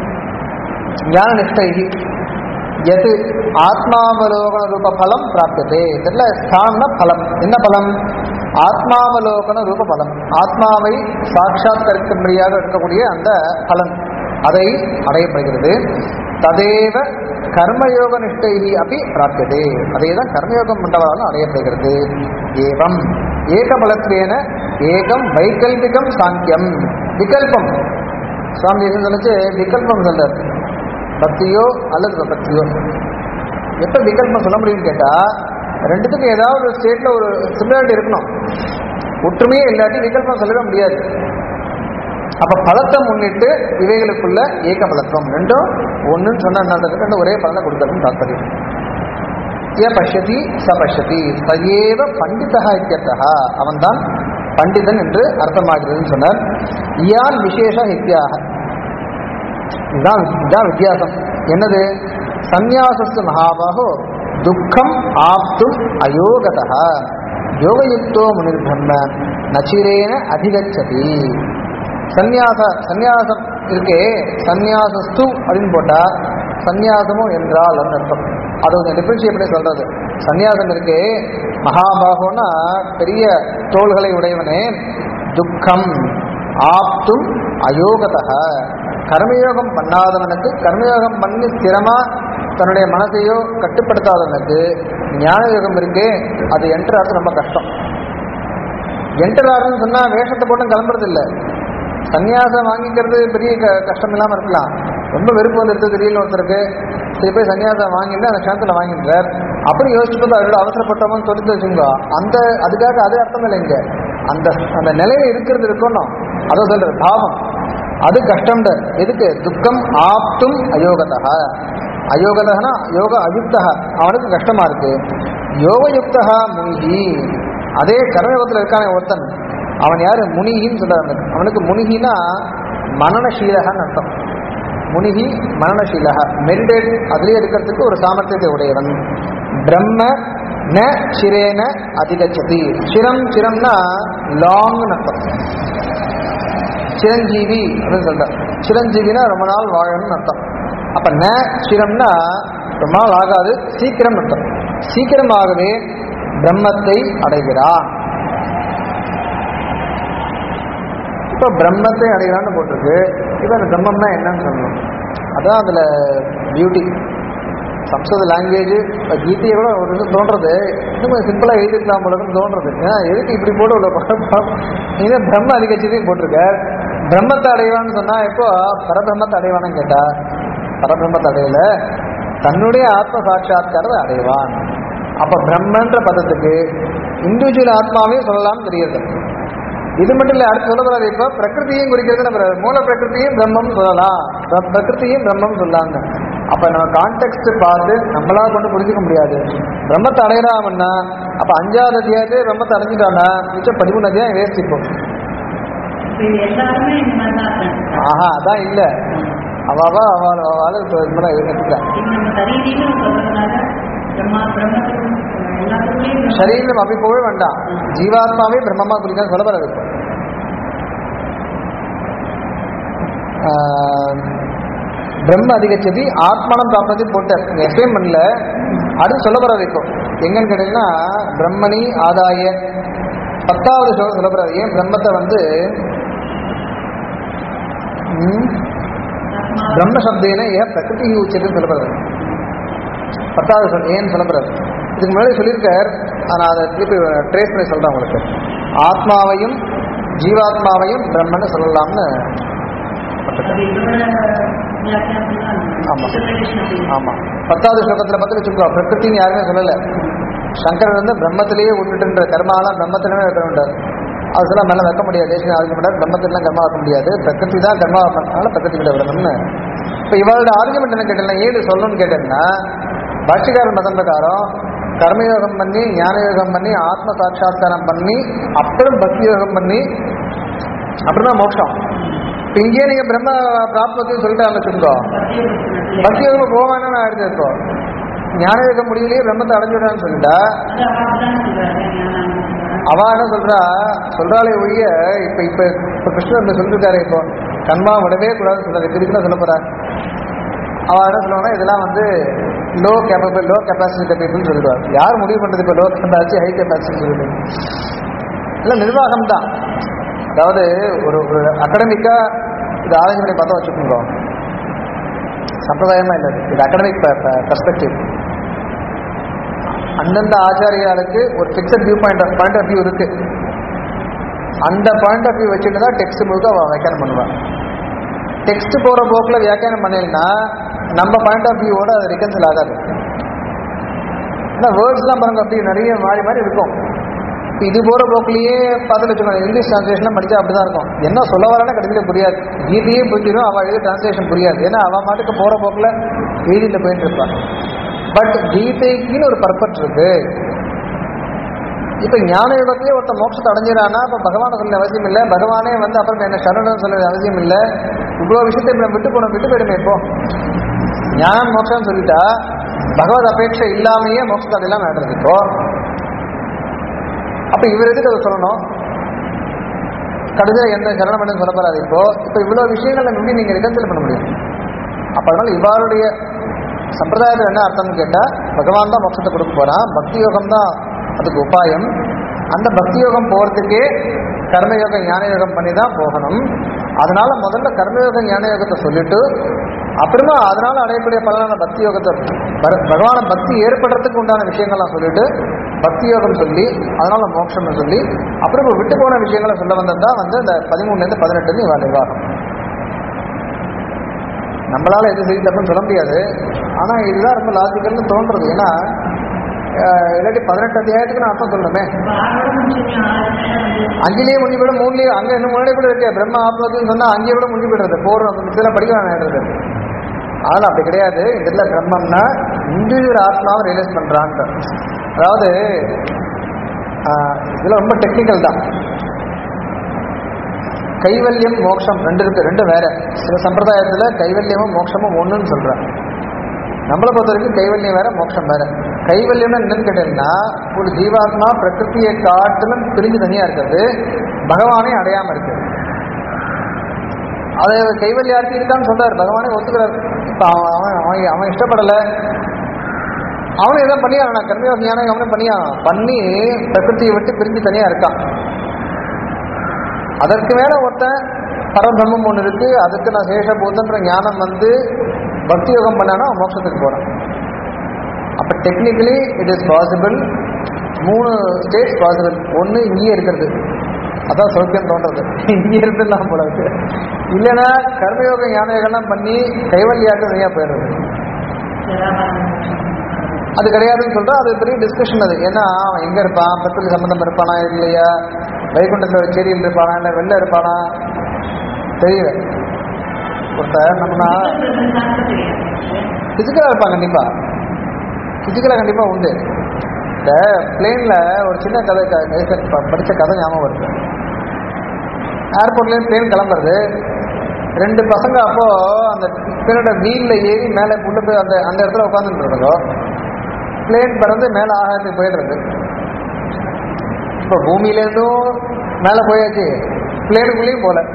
ஞான நிஷ்டைகி எது ஆத்மாவலோகன ரூப பலம் பிராப்ததே இதுல ஸ்தானம்னா பலம் என்ன பலம் ஆத்மாவலோகன ரூப பலம் ஆத்மாவை சாட்சாத்கரிக்கும்படியாக இருக்கக்கூடிய அந்த பலன் அதை அடையப்படுகிறது ததேவ கர்மயோக நிஷ்டைகி அப்படி பிராப்ததே அதே தான் கர்மயோகம் பண்றவராலும் அடையப்படுகிறது ஏவம் ஏகபலத்வேன ஏகம் வைகல்பிகம் சாங்கியம் விகல்பம் சுவாமி தேசம் சொல்லிச்சு விகல்பம் சொல்றார் பக்தியோ அல்லது பக்தியோ எப்ப விகல்பம் சொல்ல முடியும்னு கேட்டா ரெண்டுத்துக்கும் ஏதாவது ஒரு ஸ்டேட்ல ஒரு சிமிலாரிட்டி இருக்கணும் ஒற்றுமையே இல்லாட்டி விகல்பம் சொல்லவே முடியாது அப்ப பலத்தை முன்னிட்டு இவைகளுக்குள்ள ஏக பலத்துவம் ரெண்டும் ஒண்ணுன்னு சொன்னா என்ன அர்த்தம்? ரெண்டும் ஒரே பலனை கொடுக்கறதுன்னு தாற்பயம் ய பஷ்யதி ச பஷ்யதி சயேவ பண்டிதா இத்தியர்த்தா அவன்தான் பண்டிதன் என்று அர்த்தமாகிறதுன்னு சொன்னார் இயான் விசேஷ இத்தியாக இதுதான் இதுதான் வித்தியாசம் என்னது சந்நியாசஸ்து மகாபாகோ துக்கம் ஆப்தும் அயோகதா யோகயுக்தோ முனிர் பிரம்ம நச்சிரேன அதிகச்சதி சந்நியாச சந்நியாசம் இருக்கே சந்நியாசஸ்து அப்படின்னு போட்டா சந்நியாசமும் என்றால் அப்படின்னு அர்த்தம் அதை கொஞ்சம் டிஃபரன்ஷியேட் பண்ணி சொல்றது சந்நியாசம் இருக்கே மகாபாகோன்னா பெரிய தோள்களை உடையவனே துக்கம் ஆப்தும் அயோகதா கர்மயோகம் பண்ணாதவனுக்கு கர்மயோகம் பண்ணி ஸ்திரமா தன்னுடைய மனசையோ கட்டுப்படுத்தாதவனுக்கு ஞான யோகம் இருக்கே அது என்டர் ஆகிறது ரொம்ப கஷ்டம் என்டர் ஆகுதுன்னு சொன்னா வேஷத்தை போட்டும் கிளம்புறது இல்லை சன்னியாசம் வாங்கிக்கிறது பெரிய க- கஷ்டம் இல்லாம இருக்கலாம் ரொம்ப வெறுப்பு வந்துடுது திடீர்னு ஒருத்தருக்கு சரி போய் சன்னியாசம் வாங்கிட்டு அந்த க்ஷணத்துல வாங்கிடுறார் அப்படி யோசிச்சு பார்த்தா அவரோட அவசரப்பட்டவங்க சொல்லிட்டு வச்சுங்க அந்த அதுக்காக அது அர்த்தம் இல்லை இங்க அந்த அந்த நிலையில இருக்கிறது இருக்கணும் அதை சொல்றது பாவம் அது கஷ்டம் எதுக்கு துக்கம் ஆப்தும் அயோகதா அயோகதனா யோக அயுக்தா அவனுக்கு கஷ்டமா இருக்கு யோகயுக்தா முனிகி அதே கர்மயோகத்தில் இருக்கானே ஒருத்தன் அவன் யாரு முனிகின்னு சொல்றாங்க அவனுக்கு முனிகினா மனநசீலகன்னு அர்த்தம் முனிகி மனநசீலக மெடிடேட் அதிலே இருக்கிறதுக்கு ஒரு சாமர்த்தியத்தை உடையவன் பிரம்ம ந சிரேன அதிகச்சதி சிரம் சிரம்னா லாங்னு அர்த்தம் சிரஞ்சீவி அப்படின்னு சொல்ற சிரஞ்சீவினா ரொம்ப நாள் வாழணும்னு அர்த்தம் அப்ப ந சிரம்னா ரொம்ப நாள் ஆகாது சீக்கிரம் அர்த்தம் சீக்கிரமாகவே பிரம்மத்தை அடைகிறான் இப்போ பிரம்மத்தை அடைகிறான்னு போட்டிருக்கு இப்போ அந்த பிரம்மம்னா என்னன்னு சொல்லணும் அதான் அதுல பியூட்டி சம்ஸ்கிருத லாங்குவேஜ் கீதையை கூட ஒரு இது தோன்றது இன்னும் கொஞ்சம் சிம்பிளாக எழுதிருக்கலாம் போலன்னு தோன்றது ஏன்னா எதுக்கு இப்படி போட்டு உள்ள படம் நீங்க பிரம்ம அதிகச்சதையும் போட்டிருக்க பிரம்மத்தை அடைவான்னு சொன்னா எப்போ பரபிரம்மத்தை அடைவான்னு கேட்டா பரபிரம்மத்தை அடையல தன்னுடைய ஆத்ம சாட்சா்காரத்தை அடைவான் அப்ப பிரம்மன்ற பதத்துக்கு இண்டிவிஜுவல் ஆத்மாவையும் சொல்லலாம்னு தெரியுது இது மட்டும் இல்ல அடுத்து சொல்ல போறாரு இப்ப பிரகிருதியும் குறிக்கிறது நம்ம மூல பிரகிருதியும் பிரம்மம் சொல்லலாம் பிர- பிரகிருதியும் பிரம்மம் சொல்லலாம்னு அப்ப நம்ம கான்டெக்ட் பார்த்து நம்மளா கொண்டு புரிஞ்சுக்க முடியாது பிரம்மத்தை அடையறாமன்னா அப்ப அஞ்சாவது அத்தியாயத்தை பிரம்மத்தை அடைஞ்சிட்டான்னா மிச்சம் பதிமூணு அத்தியாயம் வேஸ்ட் இப்போ
இப்ப இது எல்லாருமே இந்த மாதிரி தான் இருக்காங்க.
ஆஹா அதான் இல்ல அவாவா அவள் அவள் எடுத்துக்கலாம்
இது நம்ம சரீரின்னு சொல்றதுனால பிரம்மா பிரம்மத்துக்கும் எல்லாத்துக்குள்ளேயும் பிரம்மம்
சரீரம் அப்படி போகவே வேண்டாம் ஜீவாத்மாவே பிரம்மமா குறிக்க சொல்ல வராது இப்போ. ஆஹ், பிரம்ம அதிகச்சதி ஆத்மானம் தாப்பதி போட்டார் எக்ஸ்பிளைன் பண்ணல அடுத்து சொல்ல வராது இப்போ எங்கன்னு கேட்டீங்கன்னா பிரம்மணி ஆதாய பத்தாவது ஸ்லோகம் சொல்ல வராது ஏன் பிரம்மத்தை வந்து ம், பிரம்ம சப்தேன ஏன் பிரகிருதி உச்சத்துன்னு சொல்லப்படுறது பத்தாவது சொல் ஏன்னு சொல்லப்படுறது இதுக்கு முன்னாடி சொல்லியிருக்கார் நான் அதை திருப்பி ட்ரேஸ் பண்ணி சொல்றேன் உங்களுக்கு ஆத்மாவையும் ஜீவாத்மாவையும் பிரம்மன்னு சொல்லலாம்னு
அது இதோட வியாக்கியானம் தான்
ஆமா.
interpretation அப்படி.
ஆமா பத்தாவது ஸ்லோகத்துல பத்தி வச்சுக்கோ பிரகிருத்தின்னு யாருமே சொல்லல சங்கரர் வந்து பிரம்மத்திலேயே விட்டுட்டுன்ற கர்மாலாம் பிரம்மத்திலே வைக்கணுன்றார் அது சொல்ல மேல வைக்க முடியாது தேசியம் ஆர்குமெண்ட் பிரம்மத்திலாம் கர்மா வைக்க முடியாது பிரகிருதி தான் கர்மா வைக்கணும்னால பிரகிருதி கிட்ட விடணும்னு இப்போ இவளோட ஆர்குமெண்ட் என்ன கேட்டேன்னா ஏது சொல்லணும்னு கேட்டேன்னா பாஷ்யக்காரர் மதம் பிரகாரம் கர்மயோகம் பண்ணி ஞான யோகம் பண்ணி ஆத்ம சாட்சா்காரம் பண்ணி அப்புறம் பக்தி யோகம் பண்ணி அப்புறம் தான் மோட்சம் இப்ப இங்கேயே நீங்க பிரம்ம பிராப்தத்தையும் சொல்லிட்டு வச்சுருக்கோ
பக்தியோகத்துல.
பக்தி யோகம் போவான்னு நான் எடுத்து இப்போ ஞான யோகம் முடியலையே பிரம்மத்தை அடைஞ்சுடான்னு சொல்லிட்டா
அது அவர் அப்படிதான் சொல்றாரு, ஞானானந்தம் சொல்றாரு.
அவ என்ன சொல்றா சொல்றாளே ஒழிய இப்ப இப்ப இப்ப கிருஷ்ணர் இந்த சொல்லிருக்காரு இப்போ கண்மா விடவே கூடாதுன்னு சொல்றாரு திருப்பி சொல்ல போறா அவ என்ன சொல்லுவாங்கன்னா இதெல்லாம் வந்து low capable low capacity people சொல்லிடுவார் யார் முடிவு பண்றது இப்போ லோ கெப்பாசிட்டி ஹை கெப்பாசிட்டி சொல்லிட்டு இல்லை நிர்வாகம் தான் அதாவது ஒரு ஒரு அகடமிக்கா இது ஆராய்ச்சி பண்ணி பார்த்தா வச்சுக்கோங்க சம்பிரதாயமா இல்லை இது அகடமிக் பெர்ஸ்பெக்டிவ் அந்தந்த ஆச்சாரியாளுக்கு ஒரு fixed view point of point of view இருக்கு அந்த பாயிண்ட் ஆஃப் வியூ வச்சுட்டு தான் டெக்ஸ்ட் முழுக்க அவன் வியாக்கியானம் பண்ணுவான் டெக்ஸ்ட் போகிற போக்கில் வியாக்கியானம் பண்ணலைன்னா நம்ம பாயிண்ட் ஆஃப் வியூவோட அது ரிகன்சல் ஆகாது ஏன்னா வேர்ட்ஸ்லாம் பாருங்க அப்படி நிறைய மாறி மாறி இருக்கும் இப்ப இது போகிற போக்கிலேயே பார்த்து வச்சுக்கோங்க இங்கிலீஷ் டிரான்ஸ்லேஷன்லாம் படித்தா அப்படி தான் இருக்கும் என்ன சொல்ல வரான்னு கடைசியில் புரியாது கீதையே புரிஞ்சிடும் அவள் எழுதி டிரான்ஸ்லேஷன் புரியாது ஏன்னா அவள் மாட்டுக்கு போகிற போக்கில் எழுதிட்டு போயிட்டு இருப்பான் பட் கீதைக்குன்னு ஒரு பர்பட் இருக்கு இப்ப ஞான யுகத்திலே ஒருத்தன் மோட்சத்தை அடைஞ்சிடானா அப்ப பகவானை சொல்ல அவசியம் இல்லை பகவானே வந்து அப்புறம் என்ன சரணம் சொல்ல அவசியம் இல்லை இவ்வளவு விஷயத்தை இப்ப நம்ம விட்டு போனோம் விட்டு போயிடுமே இப்போ ஞானம் மோட்சம் சொல்லிட்டா பகவத் அபேட்சை இல்லாமையே மோட்சத்தை அடையலாம் நடந்தது இப்போ அப்ப இவர் எதுக்கு அதை சொல்லணும் கடைசியில் எந்த சரணம் பண்ணு சொல்ல போறாது இப்போ இப்போ இவ்வளவு விஷயங்களை எப்படி நீங்க ரிகன்சல் பண்ண முடியும் அப்ப அதனால இவருடைய சம்பிரதாயத்தில் என்ன அர்த்தம்னு கேட்டா பகவான் தான் மோட்சத்தை கொடுக்க போறான் பக்தி யோகம் தான் அதுக்கு உபாயம் அந்த பக்தி யோகம் போறதுக்கே கர்மயோகம் ஞான யோகம் பண்ணி தான் போகணும் அதனால முதல்ல கர்மயோகம் ஞான யோகத்தை சொல்லிட்டு அப்புறமா அதனால அடையக்கூடிய பலனான பக்தி யோகத்தை பர- பகவான பக்தி ஏற்படுறதுக்கு உண்டான விஷயங்கள்லாம் சொல்லிட்டு பக்தி யோகம் சொல்லி அதனால மோட்சம்னு சொல்லி அப்புறம் இப்ப விட்டு போன விஷயங்களை சொல்ல வந்தது தான் வந்து இந்த பதிமூணுலேருந்து பதினெட்டுன்னு இவா நிர்வாகம் நம்மளால எது சரி தப்புன்னு சொல்ல முடியாது ஆனா இதுதான் ரொம்ப லாஜிக்கல்னு தோன்றது ஏன்னா அஹ், இல்லாட்டி பதினெட்டு அத்தியாயத்துக்கு நான் அர்த்தம் சொல்லணுமே
இப்ப ஆறோட முடிச்சிருக்கீங்க, ஆறு நேரம் வந்து
அஞ்சுலேயே முடிஞ்சு போயிடும் மூணுலேயே அங்க இன்னும் முன்னாடி கூட இருக்கு பிரம்ம ஆத்மத்துன்னு சொன்னா அங்கேயே கூட முடிஞ்சு போயிடுறது போறோம் இதெல்லாம் படிக்க வேணாடுறது அதனால அப்படி கிடையாது இதுல பிரம்மம்னா இண்டிவிஜுவல் ஆத்மாவை ரியலைஸ் பண்றான்ட்டு அதாவது ஆஹ், இதுல ரொம்ப டெக்னிக்கல் தான் கைவல்யம் மோட்சம் ரெண்டு இருக்கு ரெண்டு வேற சில சம்பிரதாயத்துல கைவல்யமும் மோட்சமும் ஒண்ணுன்னு சொல்றாங்க நம்மளை பொறுத்த வரைக்கும் கைவல்யம் வேற மோட்சம் வேற கைவல்யம்னா என்னன்னு கேட்டீங்கன்னா ஒரு ஜீவாத்மா பிரகிருதியை காட்டிலும் பிரிஞ்சு தனியா இருக்கிறது பகவானை அடையாம இருக்கு அதை கைவல்யார்த்தி இருக்கான்னு சொல்றாரு பகவானே ஒத்துக்கிறார் இப்ப அவன் அவன் அவன் அவன் இஷ்டப்படல அவனும் எதாவது பண்ணி அவன் கர்மயோக ஞானம் அவனே பண்ணி ஆகணும். பண்ணி பிரகிருதியை விட்டு பிரிஞ்சு தனியா இருக்கான் அதற்கு மேல ஒருத்தன் பரபிரம்மம் ஒன்று இருக்கு அதுக்கு நான் சேஷபூதன்ற ஞானம் வந்து பக்தி யோகம் பண்ணானா அவன் மோட்சத்துக்கு போறான் அப்ப டெக்னிக்கலி இட் இஸ் பாசிபிள் மூணு ஸ்டேட்ஸ் பாசிபிள் ஒன்று இங்கேயே இருக்கிறது அதான் சௌக்கியம் தோன்றது இங்கே இருந்துலாம் போல இருக்கு இல்லைன்னா கர்மயோக ஞான யோகம்லாம் பண்ணி கைவல்யாட்டு நிறையா போயிடுறது அது கிடையாதுன்னு சொல்றா அது பெரிய டிஸ்கஷன் அது ஏன்னா அவன் எங்க இருப்பான் பத்திரிகை சம்பந்தம் இருப்பானா இல்லையா வைகுண்டத்தில் ஒரு செடியில் இருப்பானா இல்லை வெளில இருப்பானா தெரியல ஒருத்தர் நம்மனா பிசிக்கலாக இருப்பான் கண்டிப்பா பிசிக்கலாக கண்டிப்பா உண்டு இந்த பிளேன்ல ஒரு சின்ன கதை க- கதை ப- படிச்ச கதை ஞாபகம் வருது ஏர்போர்ட்லேருந்து பிளேன் கிளம்புறது ரெண்டு பசங்க அப்போ அந்த பிளேனோட வீல்ல ஏறி மேலே உள்ள போய் அந்த அந்த இடத்துல உட்காந்துட்டு இருந்ததோ பிளேன் பறந்து மேலே ஆகாயத்துக்கு போயிடுறது இப்போ பூமியிலேருந்தும் மேலே போயாச்சு பிளேனுக்குள்ளேயும் போல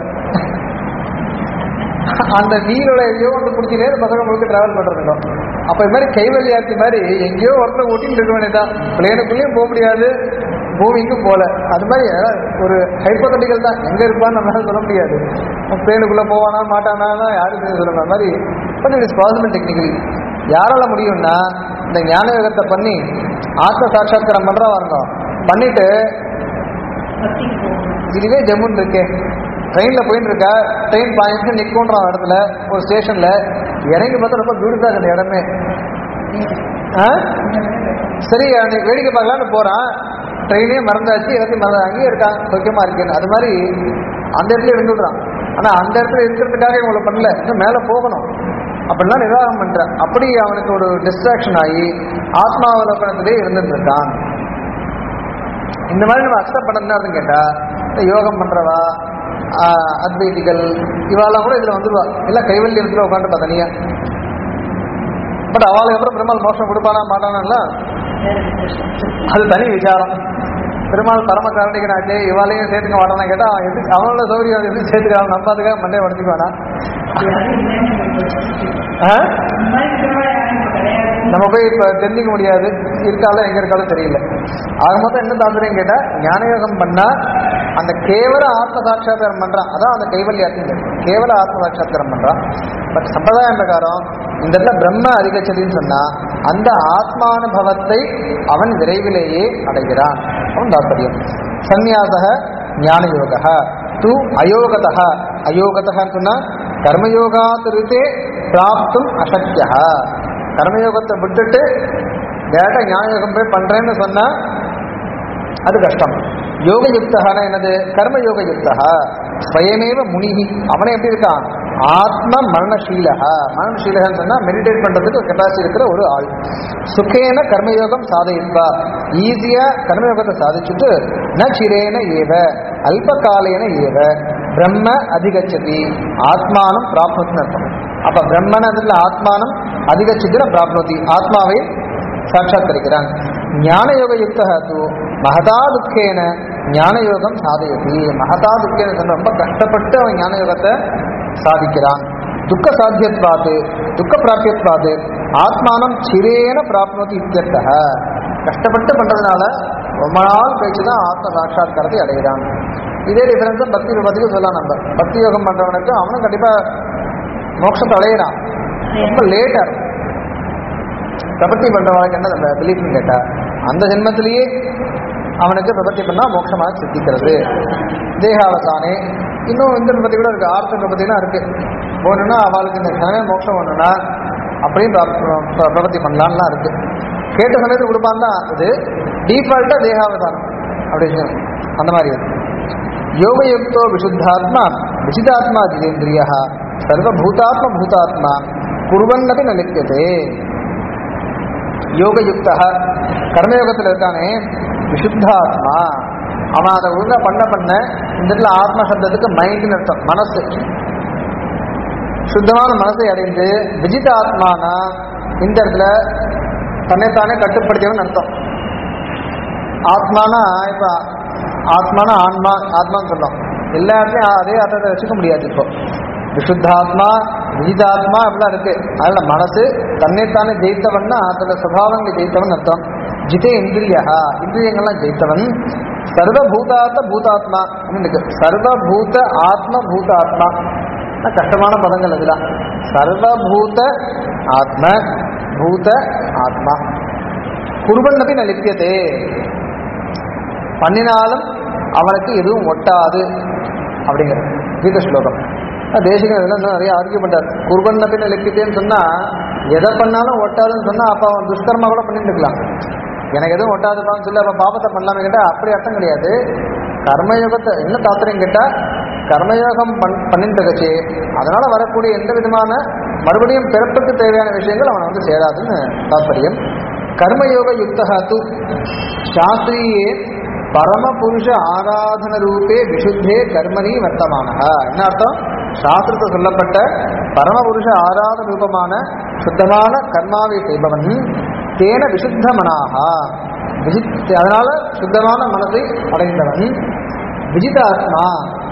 அந்த வீலோட எங்கேயோ வந்து பிடிச்சினே இந்த பசங்க முழுக்க டிராவல் பண்ணுறதுக்கும் அப்போ இது மாதிரி கைவல்யாத்தி மாதிரி எங்கேயோ ஒருத்தர் ஓட்டின்னு இருக்க வேண்டியதான் பிளேனுக்குள்ளேயும் போக முடியாது பூமிக்கும் போல அது மாதிரி அதாவது ஒரு ஹைப்போதட்டிக்கல் தான் எங்க இருப்பான்னு நம்மளால சொல்ல முடியாது பிளேனுக்குள்ள போவானா மாட்டானா யாரும் தெரியும் சொல்லுங்க அது மாதிரி but it is possible technically யாரால முடியும்னா இந்த ஞான யோகத்தை பண்ணி ஆத்ம சாட்சாத்காரம் பண்றா வாருங்க பண்ணிட்டு
பக்திக்கு போகணும்
இதுவே ஜம்முன்னு இருக்கே ட்ரெயினில் போயிட்டு இருக்கா ட்ரெயின் பாயிண்ட் நிற்கோன்றான் இடத்துல ஒரு ஸ்டேஷன்ல இறங்கி பார்த்தா ரொம்ப பியூட்டிஃபுல்லாக இருக்குது இடமே ஆ சரி அன்னைக்கு வேடிக்கை பார்க்கலான்னு போறான் ட்ரெயினே மறந்தாச்சு எல்லாத்தையும் மறந்து அங்கேயே இருக்கான் சௌக்கியமா இருக்கேன்னு அது மாதிரி அந்த இடத்துல இருந்துடுறான் ஆனா அந்த இடத்துல இருக்கிறதுக்காக இவங்களை பண்ணல இன்னும் மேலே போகணும் அப்படிலாம் நிர்வாகம் பண்றான் அப்படி அவனுக்கு ஒரு டிஸ்ட்ராக்ஷன் ஆகி ஆத்மாவலோகனத்திலே இருந்துட்டு இருக்கான் இந்த மாதிரி நம்ம அக்செப்ட் பண்ணணும் கேட்டா இந்த யோகம் பண்றவா ஆஹ், அத்வைதிகள் இவாளெல்லாம் கூட இதுல வந்துருவா எல்லாம் கைவல்யத்துல உட்காந்து தனியா பட் அவளுக்கு அப்புறம் பெருமாள் மோஷம் கொடுப்பானா மாட்டானா
வேற விசேஷம்
அது தனி விசாரம் பெருமாள் பரம காரணிகனாச்சே இவாளையும் சேர்த்துக்க மாட்டானா கேட்டா அவன் எதுக்கு அவனோட சௌரியம் எதுக்கு சேர்த்துக்கிறான் நம்பாதுக்காக மண்டே உடச்சிக்குவானா
யாரும் இல்லைன்னு போயிட்டு
ஆ?
இந்த மாதிரி இருக்கிறவா யாரும் இப்ப கிடையாது
நம்ம போய் இப்ப தெரிஞ்சுக்க முடியாது இருக்காலும் எங்க இருக்காலும் தெரியல ஆக மொத்தம் என்ன தாந்திரம் கேட்டா ஞானயோகம் பண்ணா அந்த கேவல ஆத்ம சாட்சாத்காரம் பண்றான் அதான் அந்த கைவல்யாத்தின் கேவல ஆத்ம சாட்சாத்காரம் பண்றான் பட் சம்பிரதாயம் பிரகாரம் இந்த இடத்துல பிரம்ம அதிகச்சதின்னு சொன்னா அந்த ஆத்மானுபவத்தை அவன் விரைவிலேயே அடைகிறான் அவன் தாற்பயம் சந்நியாசக ஞானயோக து அயோகதா அயோகதான்னு சொன்னா கர்மயோகாத்திருத்தே பிராப்தும் அசக்கியா கர்மயோகத்தை விட்டுட்டு டேரக்டா ஞானயோகம் போய் பண்றேன்னு சொன்னா அது கஷ்டம் யோக யுக்தகான என்னது கர்ம யோக யுக்தா ஸ்வயமேவ முனிகி அவனே எப்படி இருக்கான் ஆத்ம மரணசீலக மரணசீலகன்னு சொன்னா மெடிடேட் பண்றதுக்கு கெப்பாசிட்டி இருக்கிற ஒரு ஆள் சுகேன கர்மயோகம் சாதயிப்பா ஈஸியா கர்மயோகத்தை சாதிச்சுட்டு ந சிரேன ஏவ அல்பகாலேன ஏவ பிரம்ம அதிகச்சதி ஆத்மானம் பிராப்னோத்தின்னு அர்த்தம் அப்ப பிரம்மன் அதுல ஆத்மானம் அதிகச்சதின பிராப்னோதி ஆத்மாவை சாட்சாத்கரிக்கிறான் ஞானயோக யுக்தா தூ மகதா துக்கேன ஞானயோகம் சாதயதி மகதா துக்கேன சொன்ன ரொம்ப கஷ்டப்பட்டு அவன் ஞானயோகத்தை சாதிக்கிறான் துக்க சாத்தியத்வாது துக்க பிராபியத்வாது ஆத்மானம் சிரேன பிராப்னோதி இத்தியர்த்தக கஷ்டப்பட்டு பண்றதுனால ரொம்ப நாள் கழிச்சு தான் ஆத்ம சாட்சாத்காரத்தை அடைகிறான் இதே டிஃபரன்ஸ் பக்தி யோகத்துக்கு சொல்லலாம் நம்ம பக்தி யோகம் பண்றவனுக்கு அவனும் கண்டிப்பா மோட்சத்தை அடையிறான் ரொம்ப லேட்டா இருக்கும் பிரபத்தி பண்றவனுக்கு என்ன நம்ம பிலீஃப்னு கேட்டா அந்த ஜென்மத்திலேயே அவனுக்கு பிரபத்தி பண்ணா மோட்சமாக சித்திக்கிறது தேகாவசானே இன்னும் இந்த பிரபத்தி கூட இருக்கு ஆர்த்த பிரபத்திலாம் இருக்கு போகணும்னா அவளுக்கு இந்த கனவே மோட்சம் ஒண்ணுன்னா அப்படியும் பிர- பிர- பிரபத்தி பண்ணலாம்லாம் இருக்கு கேட்ட சமயத்துக்கு கொடுப்பான் தான் இது டீஃபால்ட்டா தேகாவசானம் அப்படின்னு அந்த மாதிரி இருக்கு யோகயுக்தோ விசுத்தாத்மா விசிதாத்மா ஜிதேந்திரிய சர்வபூதாத்ம பூதாத்மா குருவன்னபி ந லிப்யதே யோகயுக்தா கர்மயோகத்தில் இருக்கானே விசுத்தாத்மா அவன் அதை ஒழுங்கா பண்ண பண்ண இந்த இடத்துல ஆத்ம சப்தத்துக்கு மைண்ட்னு அர்த்தம் மனசு சுத்தமான மனசை அடைந்து விஜித ஆத்மானா இந்த இடத்துல தன்னைத்தானே கட்டுப்படுத்தியவன் அர்த்தம் ஆத்மானா இப்ப ஆத்மானா ஆன்மா ஆத்மான்னு சொல்லலாம் எல்லா இடத்துலயும் அதே அர்த்தத்தை வச்சுக்க முடியாது இப்போ விசுத்தாத்மா விஜிதாத்மா அப்படிலாம் இருக்கு அதனால மனசு தன்னைத்தானே ஜெயித்தவன்னா அதோட சுபாவங்களை ஜெயித்தவன் அர்த்தம் ஜிதே இந்திரியா இந்திரியங்கள்லாம் ஜெயித்தவன் சர்வபூதாத்த பூதாத்மா அப்படின்னு இருக்கு சர்வபூத ஆத்ம பூதாத்மா ஆனா கஷ்டமான பதங்கள் அதுதான் சர்வபூத ஆத்ம பூத ஆத்மா குருவன்னபி ந லிப்பியதே பண்ணினாலும் அவனுக்கு எதுவும் ஒட்டாது அப்படிங்கிறது கீத ஸ்லோகம் அஹ் தேசிகன் இதெல்லாம் இன்னும் நிறைய ஆர்கியூ பண்றார் குருவன்னபின் லிப்பித்தேன்னு சொன்னா எதை பண்ணாலும் ஒட்டாதுன்னு சொன்னா அப்ப அவன் துஷ்கர்மா கூட பண்ணிட்டு இருக்கலாம் எனக்கு எதுவும் ஒட்டாதுப்பான்னு சொல்லி அப்ப பாபத்தை பண்ணலாம்னு கேட்டா அப்படி அர்த்தம் கிடையாது கர்மயோகத்தை என்ன தாத்திரம் கேட்டா கர்மயோகம் பண் பண்ணிட்டு இருக்கச்சு அதனால வரக்கூடிய எந்த விதமான மறுபடியும் பிறப்புக்கு தேவையான விஷயங்கள் அவனை வந்து சேராதுன்னு தாத்பரியம் கர்மயோக யுக்தா து சாஸ்திரியே பரமபுருஷ ஆராதன ரூபே விசுத்தே கர்மணி வர்த்தமான என்ன அர்த்தம் சாஸ்திரத்தில் சொல்லப்பட்ட பரமபுருஷ ஆராதன ரூபமான சுத்தமான கர்மாவை செய்பவன் தேன விசுத்த மனாகா விஜித் அதனால சுத்தமான மனதை அடைந்தவன் விஜிதாத்மா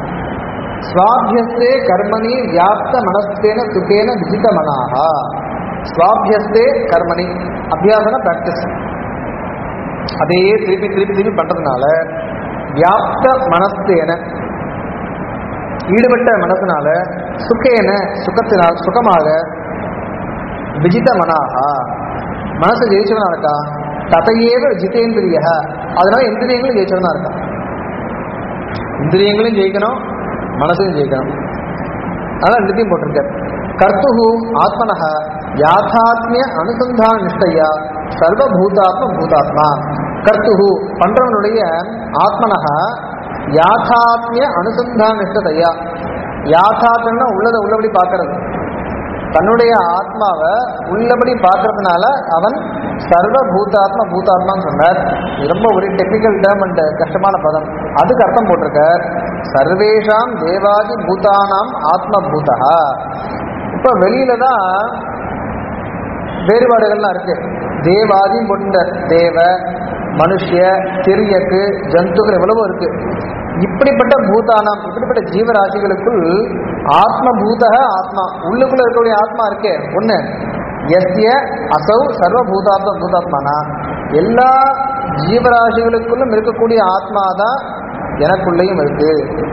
ஸ்வாபியஸ்தே கர்மணி வியாப்த மனஸ்தேன சுகேன விஜித மனாகா ஸ்வாபியஸ்தே கர்மணி அபியாசன பிராக்டிஸ் அதையே திருப்பி திருப்பி திருப்பி பண்றதுனால வியாப்த மனஸ்தேன ஈடுபட்ட மனசுனால சுக்கேன சுகத்தினால் சுகமாக விஜித மனாகா மனசு ஜெயிச்சவனா இருக்கா ததையேவ ஜிதேந்திரிய அதனால இந்திரியங்களும் ஜெயிச்சவனா இருக்கான் இந்திரியங்களும் ஜெயிக்கணும் மனசையும் ஜெயிக்கணும் அதனால ரெண்டுத்தையும் போட்டிருக்கார் கர்த்துஹு ஆத்மனஹ யாத்தாத்மிய அனுசந்தான நிஷ்டையா சர்வபூதாத்ம பூதாத்மா கர்த்துஹு பண்றவனுடைய ஆத்மனஹ யாத்தாத்மிய அனுசந்தான நிஷ்டதையா யாத்தாத்மன்னா உள்ளதை உள்ளபடி பார்க்கறது தன்னுடைய ஆத்மாவை உள்ளபடி பார்க்கறதுனால அவன் சர்வ பூதாத்மா பூதாத்மான்னு சொன்னார் இது ரொம்ப ஒரு டெக்னிக்கல் டேர்ம் அண்ட் கஷ்டமான பதம் அதுக்கு அர்த்தம் போட்டிருக்கார் சர்வேஷாம் தேவாதி பூதானாம் ஆத்ம பூதா இப்போ வெளியில தான் வேறுபாடுகள்லாம் இருக்கு தேவாதியும் போட்டுட்டார் தேவ மனுஷிய திரியக்கு ஜந்துக்கள் எவ்வளவோ இருக்கு இப்படிப்பட்ட பூதானாம் இப்படிப்பட்ட ஜீவராசிகளுக்குள் ஆத்ம பூதக ஆத்மா உள்ளுக்குள்ள இருக்கக்கூடிய ஆத்மா இருக்கே ஒண்ணு எஸ்ய அசௌ சர்வ பூதாத்ம பூதாத்மானா எல்லா ஜீவராசிகளுக்குள்ளும் இருக்கக்கூடிய ஆத்மா தான் எனக்குள்ளேயும் இருக்கு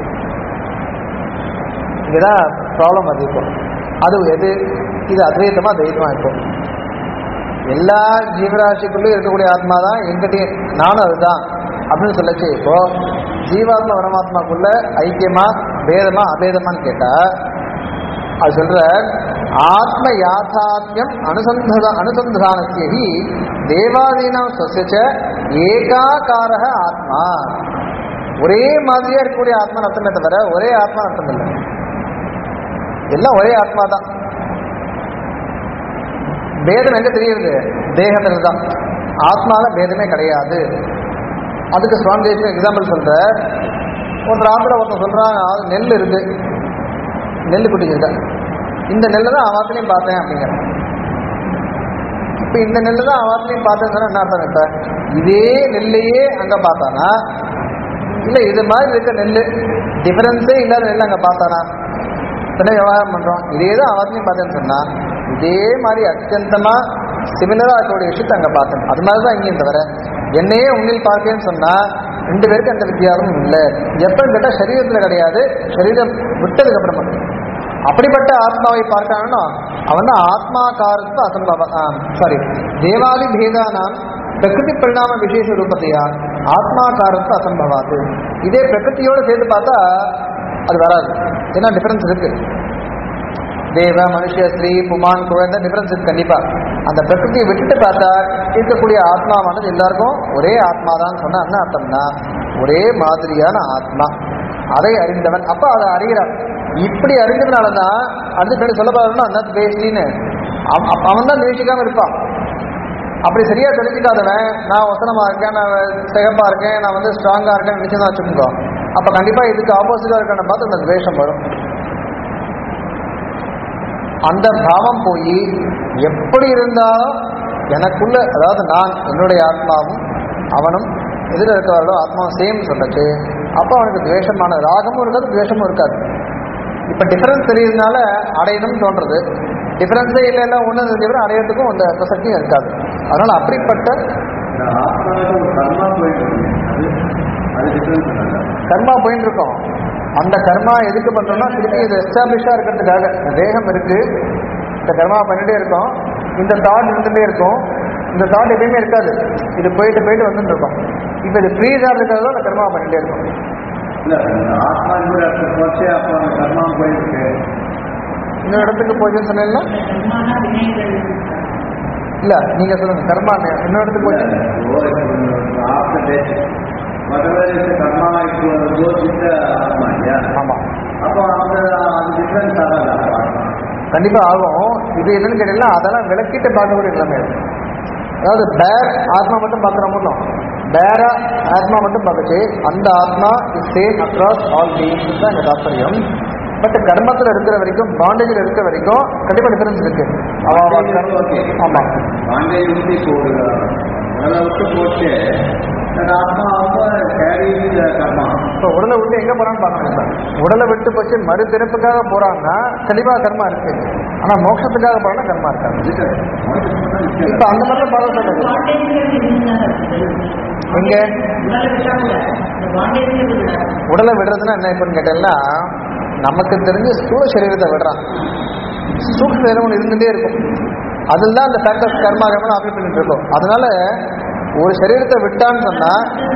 இதுதான் ப்ராப்ளம் அது இப்போ அது எது இது அத்வைத்தமா தெய்வமா இப்போ எல்லா ஜீவராசிக்குள்ளேயும் இருக்கக்கூடிய ஆத்மா தான் எங்கிட்டயும் நானும் அதுதான் அப்படின்னு சொல்லச்சு இப்போ ஜீவாத்மா பரமாத்மாக்குள்ள ஐக்கியமா பேதமா அபேதமான்னு கேட்டா அது சொல்ற ஆத்ம யாத்தாத்மியம் அனுசந்தத அனுசந்தானத்தியி தேவாதீனம் சொசச்ச ஏகாகாரக ஆத்மா ஒரே மாதிரியா இருக்கக்கூடிய ஆத்மா அர்த்தமே தவிர ஒரே ஆத்மா அர்த்தம் இல்லை எல்லாம் ஒரே ஆத்மா தான் பேதம் எங்க தெரியுது தேகத்துல தான் ஆத்மால பேதமே கிடையாது அதுக்கு சுவாமி தேசியம் எக்ஸாம்பிள் சொல்ற ஒரு ஆத்துல ஒருத்தன் சொல்றான் "ஆ, நெல் இருக்கு நெல் குட்டிங்க இந்த நெல்லை தான் அவாத்துலையும் பார்த்தேன் அப்படிங்கிற இப்ப இந்த நெல்லை தான் அவாத்துலையும் பார்த்தேன்னு சொன்னா என்ன அர்த்தம் இப்ப இதே நெல்லையே அங்க பார்த்தானா இல்ல இது மாதிரி இருக்க நெல் டிஃபரன்ஸே இல்லாத நெல் அங்க பார்த்தானா இத்தனை விவகாரம் பண்றோம் இதே தான் அவத்தையும் பார்த்தேன்னு சொன்னா இதே மாதிரி அத்தியந்தமா சிமிலரா இருக்கக்கூடிய விஷயத்தை அங்க பார்த்தேன் அது மாதிரி தான் இங்கேயும் தவிர என்னையே உன்னில் பார்க்கேன்னு சொன்னா ரெண்டு பேருக்கு அந்த வித்தியாசமும் இல்லை எப்பன்னு கேட்டா சரீரத்துல கிடையாது சரீரம் விட்டதுக்கு அப்புறமா அப்படிப்பட்ட ஆத்மாவை பார்க்கணும்னா அவன் தான் ஆத்மாகாரத்து அசம்பவ சாரி தேவாதி பேதானாம் பிரகிருதி பரிணாம விசேஷ ரூபத்தையா ஆத்மாகாரத்து அசம்பவாது இதே பிரகிருதியோட சேர்த்து பார்த்தா அது வராது ஏன்னா டிஃபரன்ஸ் இருக்கு தேவ மனுஷ ஸ்ரீ புமான் குழந்தை டிஃபரன்ஸ் இருக்கு கண்டிப்பா அந்த பிரகிருதியை விட்டுட்டு பார்த்தா இருக்கக்கூடிய ஆத்மாவானது எல்லாருக்கும் ஒரே ஆத்மா தான் சொன்னா என்ன அர்த்தம்னா ஒரே மாதிரியான ஆத்மா அதை அறிந்தவன் அப்ப அதை அறிகிறான் இப்படி அறிந்ததுனால தான் அடுத்த சொல்லி சொல்ல போறோம்னா அந்த துவேஷ்டின்னு அவன் தான் துவேஷிக்காம இருப்பான் அப்படி சரியா தெரிஞ்சுக்காதவன் நான் வசனமா இருக்கேன் நான் சிகப்பா இருக்கேன் நான் வந்து ஸ்ட்ராங்கா இருக்கேன் நினைச்சுதான் வச்சுக்கோ அப்ப கண்டிப்பா இதுக்கு ஆப்போசிட்டா இருக்கான பார்த்து அந்த துவேஷம் வரும் அந்த பாவம் போய் எப்படி இருந்தாலும் எனக்குள்ள அதாவது நான் என்னுடைய ஆத்மாவும் அவனும் எதிர இருக்கிறார்களோ ஆத்மாவும் சேம் சொல்லச்சு அப்போ அவனுக்கு துவேஷமான ராகமும் இருக்காது துவேஷமும் இருக்காது இப்ப டிஃபரன்ஸ் தெரியுறதுனால அடையணும்னு தோன்றது டிஃபரன்ஸே இல்லை எல்லாம் ஒன்று தவிர அடையிறதுக்கும் அந்த பிரசக்தியும் இருக்காது அதனால அப்படிப்பட்ட
இந்த ஆத்மாவுக்கு ஒரு கர்மா போயிட்டு இருக்கு. அது அது டிஃபரன்ஸ் இல்லை
கர்மா போயிட்டு இருக்கோம் அந்த கர்மா எதுக்கு பண்றோம்னா திருப்பி இது எஸ்டாப்ளிஷா இருக்கிறதுக்காக தேகம் இருக்கு இந்த கர்மா பண்ணிட்டே இருக்கோம் இந்த தாட் இருந்துட்டே இருக்கும் இந்த தாட் எப்பயுமே இருக்காது இது போயிட்டு போயிட்டு வந்துட்டு இருக்கும் இப்போ இது ஃப்ரீஸா இருக்கிறதோ அந்த கர்மா பண்ணிட்டே இருக்கும்
இல்ல இந்த ஆத்மா இன்னொரு இடத்துக்கு போச்சு அப்போ அந்த கர்மா போயிருக்கு
இன்னொரு இடத்துக்கு போச்சுன்னு சொன்னீங்கன்னா
கர்மானா வினைகள்
இல்ல நீங்க சொல்லுங்க கர்மா இன்னொரு இடத்துக்கு போச்சு
ஆஃப்டர் டேட் மற்றவர் கர்மா இப்போ யோசித்த ஆத்மா இல்லையா
ஆமா
அப்போ அந்த அது டிஃபரன்ஸ் ஆகல
கண்டிப்பா ஆகும் இது என்னன்னு கேட்டீங்கன்னா அதெல்லாம் விளக்கிட்டு பார்க்கக்கூடிய நிலைமை இருக்கு. அதாவது பேர் ஆத்மா மட்டும் பார்க்குற மட்டும் பேரா ஆத்மா மட்டும் பார்த்துச்சு அந்த ஆத்மா is same across all beings தான் எங்க தாற்பயம் பட் கர்மத்துல இருக்கிற வரைக்கும் பாண்டேஜில் இருக்கிற வரைக்கும் கண்டிப்பா டிஃபரன்ஸ் இருக்கு அவ அவ கர்ம-
ஓகே
ஆமா
பாண்டே வந்து இப்போ ஒரு உடலை விட்டு போச்சு அந்த ஆத்மா அவங்க கேரி கர்மா
இப்போ உடலை விட்டு எங்க போறான்னு பார்க்கணும் இப்ப. உடலை விட்டு போச்சு மறுபிறப்புக்காக போறாங்கன்னா கண்டிப்பா கர்மா இருக்கு ஆனா மோட்சத்துக்காக போறான்னா கர்மா இருக்காது இப்ப அந்த மாதிரி பார்க்க சொல்றது எங்க? உடலை விடுறதுன்னா என்ன இப்பன்னு கேட்டீங்கன்னா நமக்கு தெரிஞ்ச ஸ்தூல சரீரத்தை விடுறான் சூக்ஷ்ம சரீரம் ஒன்று இருந்துட்டே இருக்கும் அதில் தான் அந்த ஃபேக்டர்ஸ் கர்மா கர்மா ஆப்ரேட் பண்ணிட்டு இருக்கோம் அதனால ஒரு சரீரத்தை விட்டான்னு சொன்னா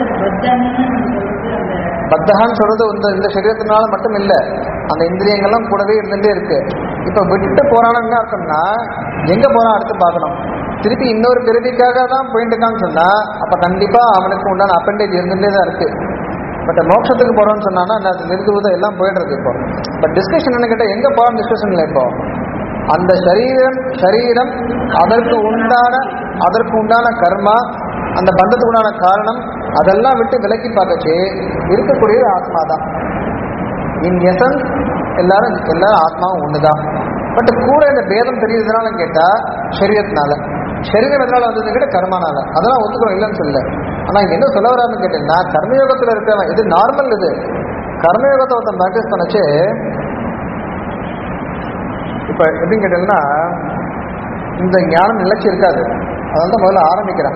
பத்தகான்னு சொல்றது இந்த இந்த சரீரத்தினால மட்டும் இல்ல அந்த இந்திரியங்கள்லாம் கூடவே இருந்துட்டே இருக்கு இப்ப விட்டுட்டு போறான்னு என்ன அர்த்தம்னா எங்க போறான் அடுத்து பார்க்கணும் திருப்பி இன்னொரு பிறவிக்காக தான் போயிட்டு இருக்கான்னு சொன்னா அப்ப கண்டிப்பா அவனுக்கு உண்டான அப்பண்டேஜ் இருந்துட்டே தான் இருக்கு பட் மோட்சத்துக்கு போறோம்னு சொன்னான்னா அது நிறுத்துவது எல்லாம் போயிடுறது இப்போ பட் டிஸ்கஷன் என்ன கேட்டா எங்க போறோம் டிஸ்கஷன் இல்லை இப்போ அந்த சரீரம் சரீரம் அதற்கு உண்டான அதற்கு உண்டான கர்மா அந்த பந்தத்துக்கு உண்டான காரணம் அதெல்லாம் விட்டு விலக்கி பார்க்கச்சு இருக்கக்கூடியது ஆத்மா தான் இன் எசன்ஸ் எல்லாரும் எல்லாரும் ஆத்மாவும் ஒண்ணுதான் பட் கூட இந்த பேதம் தெரியுதுனால கேட்டா சரீரத்தினால சரீரம் எதனால வந்தது கேட்ட கர்மானால அதெல்லாம் ஒத்துக்கிறோம் இல்லைன்னு சொல்லல ஆனா இங்க என்ன சொல்ல வரான்னு கேட்டீங்கன்னா கர்மயோகத்துல இருக்கிறவன் இது நார்மல் இது கர்மயோகத்தை ஒருத்தன் ப்ராக்டிஸ் பண்ணச்சு இப்ப எப்படின்னு கேட்டீங்கன்னா இந்த ஞானம் நிலைச்சு இருக்காது அதனால தான் முதல்ல ஆரம்பிக்கிறேன்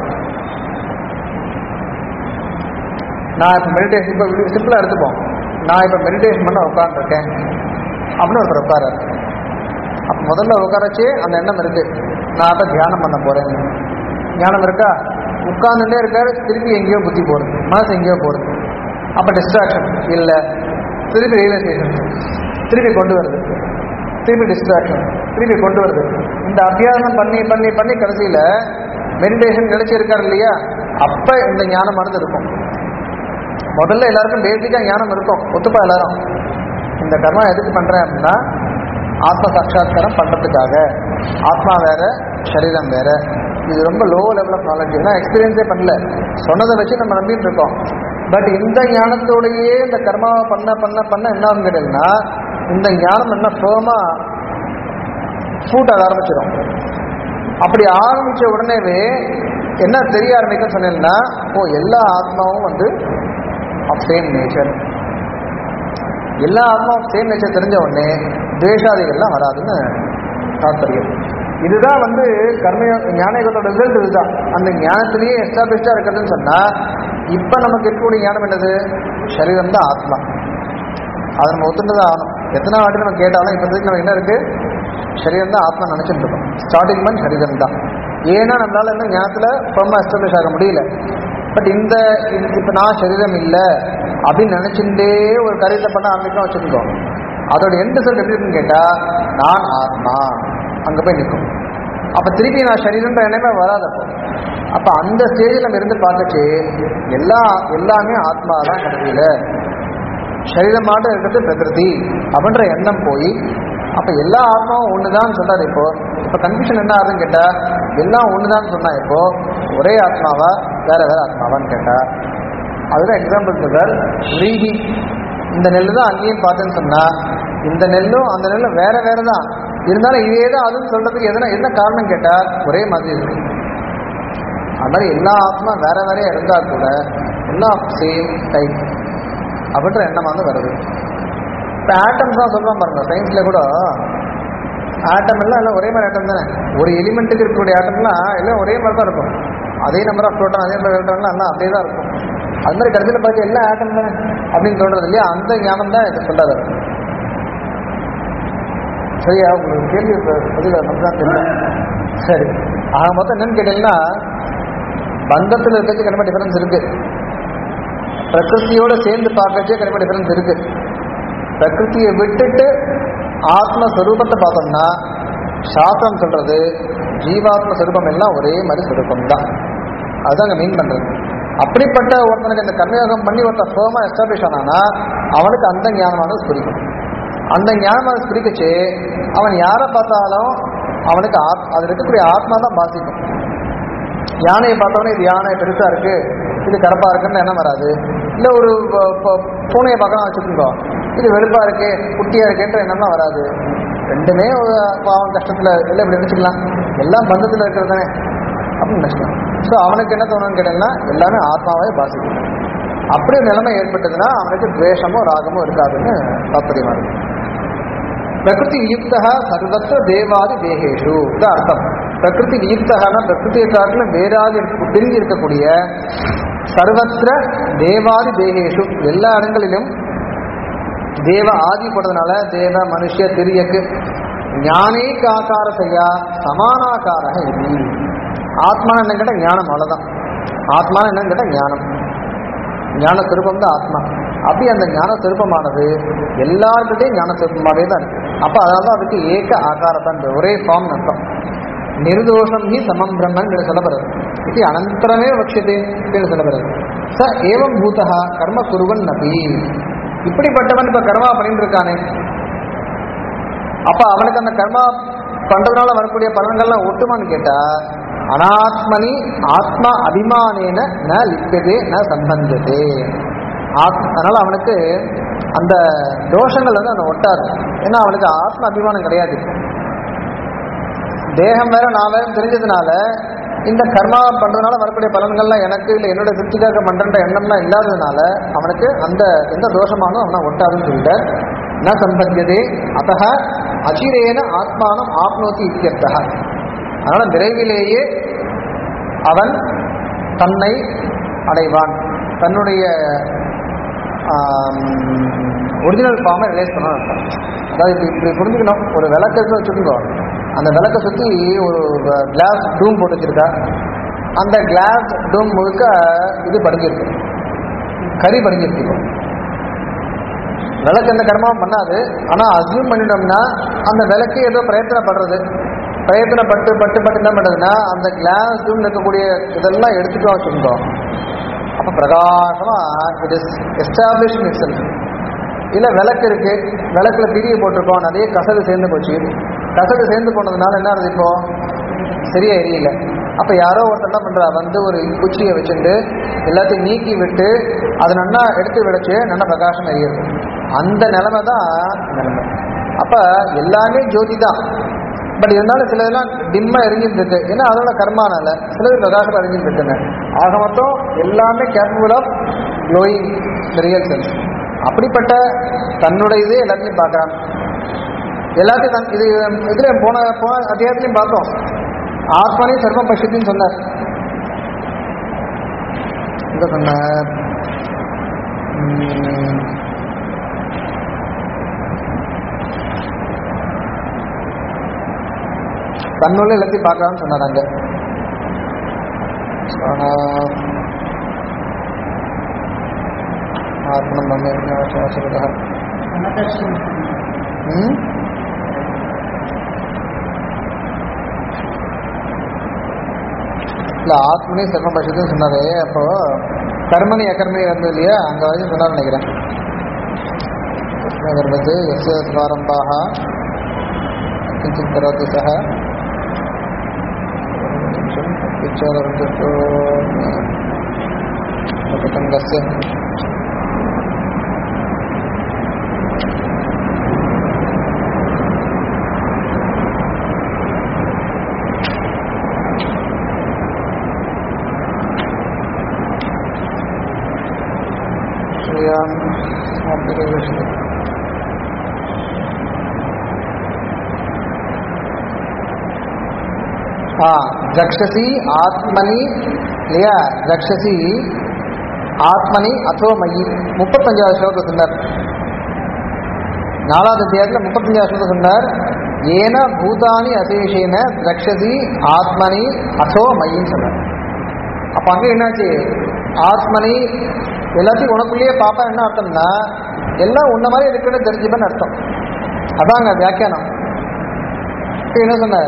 நான் இப்போ மெடிடேஷன் இப்போ சிம்பிளாக எடுத்துப்போம் நான் இப்போ மெடிடேஷன் பண்ண உட்காந்துருக்கேன் அப்படின்னு ஒருத்தர் உட்காராரு அப்போ முதல்ல உட்காரச்சு அந்த எண்ணம் இருக்கு நான் அப்போ தியானம் பண்ண போறேன் ஞானம் இருக்கா உட்கார்ந்துட்டே இருக்காரு திருப்பி எங்கேயோ புத்தி போடுது மனசு எங்கேயோ போடுது அப்போ டிஸ்ட்ராக்ஷன் இல்லை திருப்பி ரியலைசேஷன் திருப்பி கொண்டு வருது திருப்பி டிஸ்ட்ராக்ஷன் திருப்பி கொண்டு வருது இந்த அபியாசம் பண்ணி பண்ணி பண்ணி கடைசியில் மெடிடேஷன் நினைச்சு இருக்காரு இல்லையா அப்போ இந்த ஞானமானது இருக்கும் முதல்ல எல்லாருக்கும் பேசிக்கா ஞானம் இருக்கும் ஒத்துப்பா எல்லாரும் இந்த கர்மா எதுக்கு பண்றேன் அப்படின்னா ஆத்ம சாட்சா்காரம் பண்றதுக்காக ஆத்மா வேற சரீரம் வேற இது ரொம்ப லோ லெவல் ஆஃப் நாலேஜ் ஏன்னா எக்ஸ்பீரியன்ஸே பண்ணல சொன்னதை வச்சு நம்ம நம்பிட்டு இருக்கோம் பட் இந்த ஞானத்தோடையே இந்த கர்மாவை பண்ண பண்ண பண்ண என்ன ஆகும் கேட்டீங்கன்னா இந்த ஞானம் என்ன ஃபேமா ஃபூட் ஆக ஆரம்பிச்சிடும் அப்படி ஆரம்பிச்ச உடனேவே என்ன தெரிய ஆரம்பிக்கும் சொன்னீங்கன்னா ஓ எல்லா ஆத்மாவும் வந்து ஆஃப் சேம் நேச்சர் எல்லா ஆத்மாவும் சேம் நேச்சர் தெரிஞ்ச உடனே துவேஷாதிகள்லாம் வராதுன்னு தாத்பரியம் இதுதான் வந்து கர்ம ஞானயோகத்தோட ரிசல்ட் இதுதான் அந்த ஞானத்திலேயே எஸ்டாப்ளிஷ்டா இருக்கிறதுன்னு சொன்னா இப்ப நமக்கு இருக்கக்கூடிய ஞானம் என்னது சரீரம் தான் ஆத்மா அதை நம்ம ஒத்துட்டு தான் ஆகணும் எத்தனை வாட்டி நம்ம கேட்டாலும் இப்போதைக்கு நம்ம என்ன இருக்கு சரீரம் தான் ஆத்மா நினைச்சிட்டு இருக்கோம் ஸ்டார்டிங் மந்த் சரீரம் தான் ஏன்னா நம்மளால இன்னும் ஞானத்துல ஃபர்மா எஸ்டாப்ளிஷ் ஆக முடியல பட் இந்த இந்த- இப்ப நான் சரீரம் இல்லை அப்படின்னு நினைச்சுட்டே ஒரு காரியத்தை பண்ண ஆரம்பிக்கலாம் வச்சுருக்கோம் அதோட எந்த ரிசல்ட் எப்படி இருக்குன்னு கேட்டா நான் ஆத்மா அங்க போய் நிற்கும் அப்ப திருப்பி நான் சரீரம்ன்ற எண்ணமே வராது அப்போ அப்ப அந்த ஸ்டேஜில் நம்ம இருந்து பார்க்கச்சு எல்லா எல்லாமே ஆத்மா தான் கடைசியில சரீரமாட்ட இருக்கிறது பிரகிருதி அப்படின்ற எண்ணம் போய் அப்ப எல்லா ஆத்மாவும் ஒண்ணுதான் சொல்றாரு இப்போ இப்ப கன்ஃபியூஷன் என்ன ஆகுதுன்னு கேட்டா எல்லாம் ஒண்ணுதான் சொன்னா இப்போ ஒரே ஆத்மாவா வேற வேற ஆத்மாவான்னு கேட்டா அதுதான் எக்ஸாம்பிள் சொல்றார் ரீஹி இந்த நெல் தான் அங்கேயும் பார்த்தேன்னு சொன்னா இந்த நெல்லும் அந்த நெல்லும் வேற வேற தான் இருந்தாலும் இதே தான் அதுன்னு சொல்றதுக்கு எதனா என்ன காரணம் கேட்டா ஒரே மாதிரி இருக்கு அது மாதிரி எல்லா ஆத்மா வேற வேற இருந்தா கூட எல்லாம் சேம் டைப் அப்படின்ற எண்ணம் வந்து வருது இப்போ ஆட்டம்ஸ் தான் சொல்றோம் பாருங்க சயின்ஸ்ல கூட ஆட்டம் எல்லாம் எல்லாம் ஒரே மாதிரி ஆட்டம் தானே ஒரு எலிமெண்ட்டுக்கு இருக்கக்கூடிய ஆட்டம்லாம் எல்லாம் ஒரே மாதிரி தான் இருக்கும் அதே நம்பர் ஆஃப் புரோட்டான் அதே மாதிரி எலக்ட்ரான்லாம் எல்லாம் அப்படியே தான் இருக்கும் அது மாதிரி கடைசியில் பார்த்து எல்லா ஆட்டம் தானே அப்படின்னு சொல்றது இல்லையா அந்த ஞானம் தான் இது சொல்றாரு சரியா உங்களுக்கு கேள்வி பதில் நமக்கு தான் தெரியும் சரி ஆக மொத்தம் என்னன்னு கேட்டீங்கன்னா பந்தத்தில் இருக்கிறது கண்டிப்பாக டிஃபரன்ஸ் இருக்கு பிரகிருத்தியோட சேர்ந்து பார்க்கறதே கண்டிப்பாக டிஃபரன்ஸ் இருக்கு பிரகிருத்தியை விட்டுட்டு ஆத்மஸ்வரூபத்தை பார்த்தோம்னா சாஸ்திரம் சொல்றது ஜீவாத்ம ஸ்வரூபம் எல்லாம் ஒரே மாதிரி ஸ்வரூபம் தான் அதுதான் அங்கே மீன் பண்றது அப்படிப்பட்ட ஒருத்தனுக்கு இந்த கர்மயோகம் பண்ணி ஒருத்தன் சோமா எஸ்டாப்ளிஷ் ஆனானா அவனுக்கு அந்த ஞானமானது புரியும் அந்த ஞானமானது புரிக்கச்சு அவன் யாரை பார்த்தாலும் அவனுக்கு ஆத் அது இருக்கக்கூடிய ஆத்மா தான் பாதிக்கும் யானையை பார்த்தோன்னே இது யானை பெருசா இருக்கு இது கரப்பா இருக்குன்னு எண்ணம் வராது இல்ல ஒரு ப- ப- பூனையை பார்க்கலாம் வச்சுக்கோங்க இது வெளுப்பா இருக்கு குட்டியா இருக்குன்ற எண்ணம்லாம் வராது ரெண்டுமே ஒரு பாவம் கஷ்டத்துல எல்லாம் இப்படி நினைச்சுக்கலாம் எல்லாம் பந்தத்துல இருக்கிறது தானே அப்படின்னு நினைச்சுக்கலாம் ஸோ அவனுக்கு என்ன தோணுன்னு கேட்டீங்கன்னா எல்லாமே ஆத்மாவே பாசிக்கும் அப்படி ஒரு நிலைமை ஏற்பட்டதுன்னா அவனுக்கு துவேஷமோ ராகமோ இருக்காதுன்னு தாற்பயமா இருக்கு பிரகிருதி வியுக்தா சர்வத்திர தேவாதி தேகேஷு இது அர்த்தம் பிரகிருதி வியுக்தகான பிரகிருதியை காட்டிலும் வேறாது இருக்க- பிரிஞ்சு இருக்கக்கூடிய சர்வத்திர தேவாதி தேகேஷு எல்லா இடங்களிலும் தேவ ஆதி போடுறதுனால தேவ மனுஷ திரியக்கு ஞானே காக்கார செய்யா சமானாக்காரக இது ஆத்மா என்ன கேட்டால் ஞானம் அவ்வளோதான் ஆத்மா என்னன்னு கேட்டால் ஞானம் ஞான திருப்பம் தான் ஆத்மா அப்படி அந்த ஞான திருப்பமானது எல்லாருக்கிட்டையும் ஞான திருப்பமாகவே தான் இருக்கு அப்போ அதனால தான் அதுக்கு ஏக ஆகாரத்தான் ஒரே ஃபார்ம் அர்த்தம் நிர்தோஷம் ஹி சமம் பிரம்மன் என்று சொல்லப்படுறது இது அனந்தரமே வக்ஷதே என்று சொல்லப்படுறது ச ஏவம் பூதா கர்ம குருவன் நபி இப்படிப்பட்டவன் இப்ப கர்மா பண்ணிட்டு இருக்கானே அப்ப அவனுக்கு அந்த கர்மா பண்றதுனால வரக்கூடிய பலன்கள்லாம் ஒட்டுமான்னு கேட்டா அனாத்மனி ஆத்மா அபிமானேன ந லிப்பியதே ந சம்பந்ததே ஆத் அதனால அவனுக்கு அந்த தோஷங்கள் வந்து அந்த ஒட்டாது ஏன்னா அவனுக்கு ஆத்ம அபிமானம் கிடையாது தேகம் வேற நான் வேற தெரிஞ்சதுனால இந்த கர்மா பண்றதுனால வரக்கூடிய பலன்கள்லாம் எனக்கு இல்லை என்னோட திருப்திக்காக பண்றன்ற எண்ணம்லாம் இல்லாததுனால அவனுக்கு அந்த எந்த தோஷமானும் அவனை ஒட்டாதுன்னு சொல்லிட்டார் ந சம்பத்தியதே அத்தக அச்சிரேன ஆத்மானம் ஆப்னோதி இத்தியர்த்தக அதனால விரைவிலேயே அவன் தன்னை அடைவான் தன்னுடைய ஒரிஜினல் ஃபார்மை ரிலேஸ் பண்ண அர்த்தம் அதாவது இப்படி இப்படி புரிஞ்சுக்கணும் ஒரு விளக்கு இருக்குன்னு வச்சுக்கோங்க அந்த விளக்கை சுற்றி ஒரு கிளாஸ் டூம் போட்டு வச்சிருக்கா அந்த கிளாஸ் டூம் முழுக்க இது படிஞ்சிருக்கு கறி படிஞ்சிருக்கு இப்போ விளக்கு எந்த கர்மாவும் பண்ணாது ஆனால் அசியூம் பண்ணிட்டோம்னா அந்த விளக்கு ஏதோ பிரயத்தனப்படுறது பிரயத்தனப்பட்டு பட்டு பட்டு என்ன பண்ணுறதுன்னா அந்த கிளாஸ் டூம் இருக்கக்கூடிய இதெல்லாம் எடுத்துட்டோம் வச்சுருந்தோம் அப்போ பிரகாசமாக இட் இஸ் எஸ்டாப்ளிஷ் இட் இல்லை விளக்கு இருக்கு விளக்குல திரிய போட்டிருக்கோம் நிறைய கசடு சேர்ந்து போச்சு கசடு சேர்ந்து போனதுனால என்ன ஆகுது இப்போ சரியா எரியல அப்ப யாரோ ஒருத்தர் என்ன பண்றா வந்து ஒரு குச்சியை வச்சுட்டு எல்லாத்தையும் நீக்கி விட்டு அது நன்னா எடுத்து விடச்சு நல்லா பிரகாசம் எரியுது அந்த நிலைமை தான் நிலைமை அப்ப எல்லாமே ஜோதி தான் பட் இருந்தாலும் சில இதெல்லாம் டிம்மா எரிஞ்சிட்டு இருக்கு ஏன்னா அதோட கர்மானால சிலது பிரகாசம் எரிஞ்சிட்டு இருக்குங்க ஆக மொத்தம் எல்லாமே capable of glowing real sense அப்படிப்பட்ட தன்னுடைய இது எல்லாத்தையும் பார்க்குறான் எல்லாத்தையும் தன் இது இதுல போன போன அத்தியாயத்திலையும் பார்த்தோம் ஆத்மனே சர்வம் பட்சத்தின்னு சொன்னார் எங்க சொன்னார் உம், தன்னுள்ள எல்லாத்தையும் பார்க்கலாம்னு சொன்னார் அங்க ஆனா, ஆத்மன் நம்ம
சமதர்ஷனம்
ம் இல்லை ஆத்மனே சர்ம பட்சத்துன்னு சொன்னாரு அப்போ கர்மனி அகர்மனி இருந்தது இல்லையா அங்கே வரைக்கும் சொன்னார் நினைக்கிறேன் கர்மத்து எஸ் துவாரம்பாக கிஞ்சித் கரோதி சக பதங்கस्य श्रियाम् आप्तकविष्णु ஆ ஜக்ஷசி ஆத்மனி இல்லையா ஜக்ஷசி ஆத்மனி அதோ மயி முப்பத்தஞ்சாவது ஸ்லோகம் சொன்னார் நாலாவது அத்தியாயத்தில் முப்பத்தஞ்சாவது ஸ்லோகம் சொன்னார் ஏன பூதானி அசேஷேன ஜக்ஷசி ஆத்மனி அதோ மயின்னு சொன்னார் அப்போ அங்கே என்னாச்சு ஆத்மனி எல்லாத்தையும் உனக்குள்ளேயே பாப்பா என்ன அர்த்தம்னா எல்லாம் உன்ன மாதிரி இருக்குன்னு தெரிஞ்சுப்பேன்னு அர்த்தம் அதாங்க வியாக்கியானம் இப்ப என்ன சொன்னார்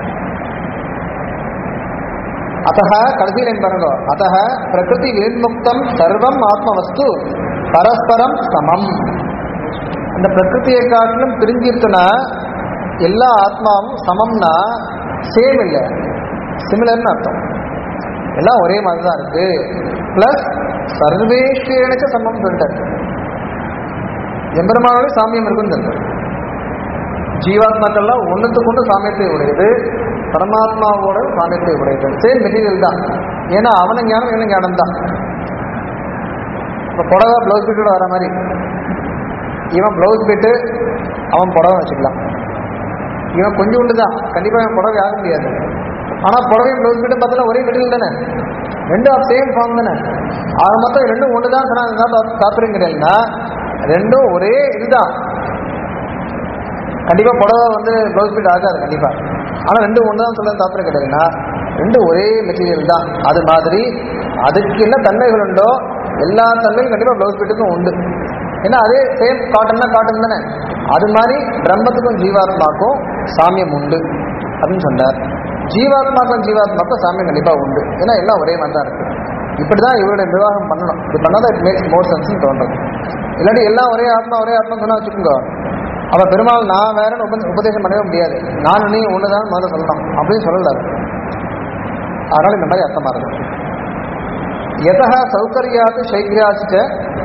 அத்தக கடைசியில் என்ன பாருங்க அத்தக பிரகிருதி வினிர்முக்தம் சர்வம் ஆத்மவஸ்து பரஸ்பரம் சமம் அந்த பிரகிருதியை காட்டிலும் பிரிஞ்சிருக்குன்னா எல்லா ஆத்மாவும் சமம்னா சேம் இல்லை சிமிலர்னு அர்த்தம் எல்லாம் ஒரே மாதிரி தான் இருக்கு பிளஸ் சர்வேஷ்வேனச்ச சமம் சொல்லிட்டாரு எம்பெருமானோட சாமியம் இருக்குன்னு சொல்றாரு ஜீவாத்மாக்கள்லாம் ஒன்றுத்துக்கு ஒன்று சாமியத்தை உடையது பரமாத்மாவோட சாமியத்தை உடையது சேம் மெட்டீரியல் தான் ஏன்னா அவன ஞானம் என்ன ஞானம் தான் இப்போ புடவை ப்ளவுஸ் பிட்டோட வர மாதிரி இவன் ப்ளவுஸ் பிட்டு அவன் புடவை வச்சுக்கலாம் இவன் கொஞ்சம் உண்டு தான் கண்டிப்பாக இவன் புடவை ஆக முடியாது ஆனால் புடவையும் ப்ளவுஸ் பிட்டும் பார்த்தா ஒரே மெட்டீரியல் தானே ரெண்டும் ஆஃப் சேம் ஃபார்ம் தானே ஆக மொத்தம் ரெண்டும் ஒன்று தான் சொன்னாங்க தாத்துறேன் கிடையாதுன்னா ரெண்டும் ஒரே இதுதான் கண்டிப்பாக புடவை வந்து ப்ளவுஸ் பிட் ஆகாது கண்டிப்பாக ஆனால் ரெண்டும் ஒன்று தான் சொல்ல தாத்துறேன் கிடையாதுன்னா ரெண்டும் ஒரே மெட்டீரியல் தான் அது மாதிரி அதுக்கு என்ன தன்மைகள் உண்டோ எல்லா தன்மையும் கண்டிப்பாக ப்ளவுஸ் பிட்டுக்கும் உண்டு ஏன்னா அதே சேம் காட்டன்னா காட்டன் தானே அது மாதிரி பிரம்மத்துக்கும் ஜீவாத்மாக்கும் சாமியம் உண்டு அப்படின்னு சொன்னார் ஜீவாத்மாக்கும் ஜீவாத்மாக்கும் சாமியம் கண்டிப்பாக உண்டு ஏன்னா எல்லாம் ஒரே மாதிரி தான் இருக்கு இப்படி தான் இவருடைய நிர்வாகம் பண்ணணும் இது பண்ணாதான் இட் மேக்ஸ் மோர் சென்ஸ்னு தோன்றது இல்லாட்டி எல்லாம் ஒரே ஆத்மா ஒரே ஆத்மா சொன்னா வச்சுக்கோங்க அவ பெருமாள் நான் வேறன்னு உப உபதேசம் பண்ணவே முடியாது நான் நீ ஒண்ணுதான் முதல்ல சொல்லணும் அப்படின்னு சொல்லல அதனால இந்த மாதிரி அர்த்தமா இருக்கு எதா சௌகரியாத்து சைக்கியாச்சு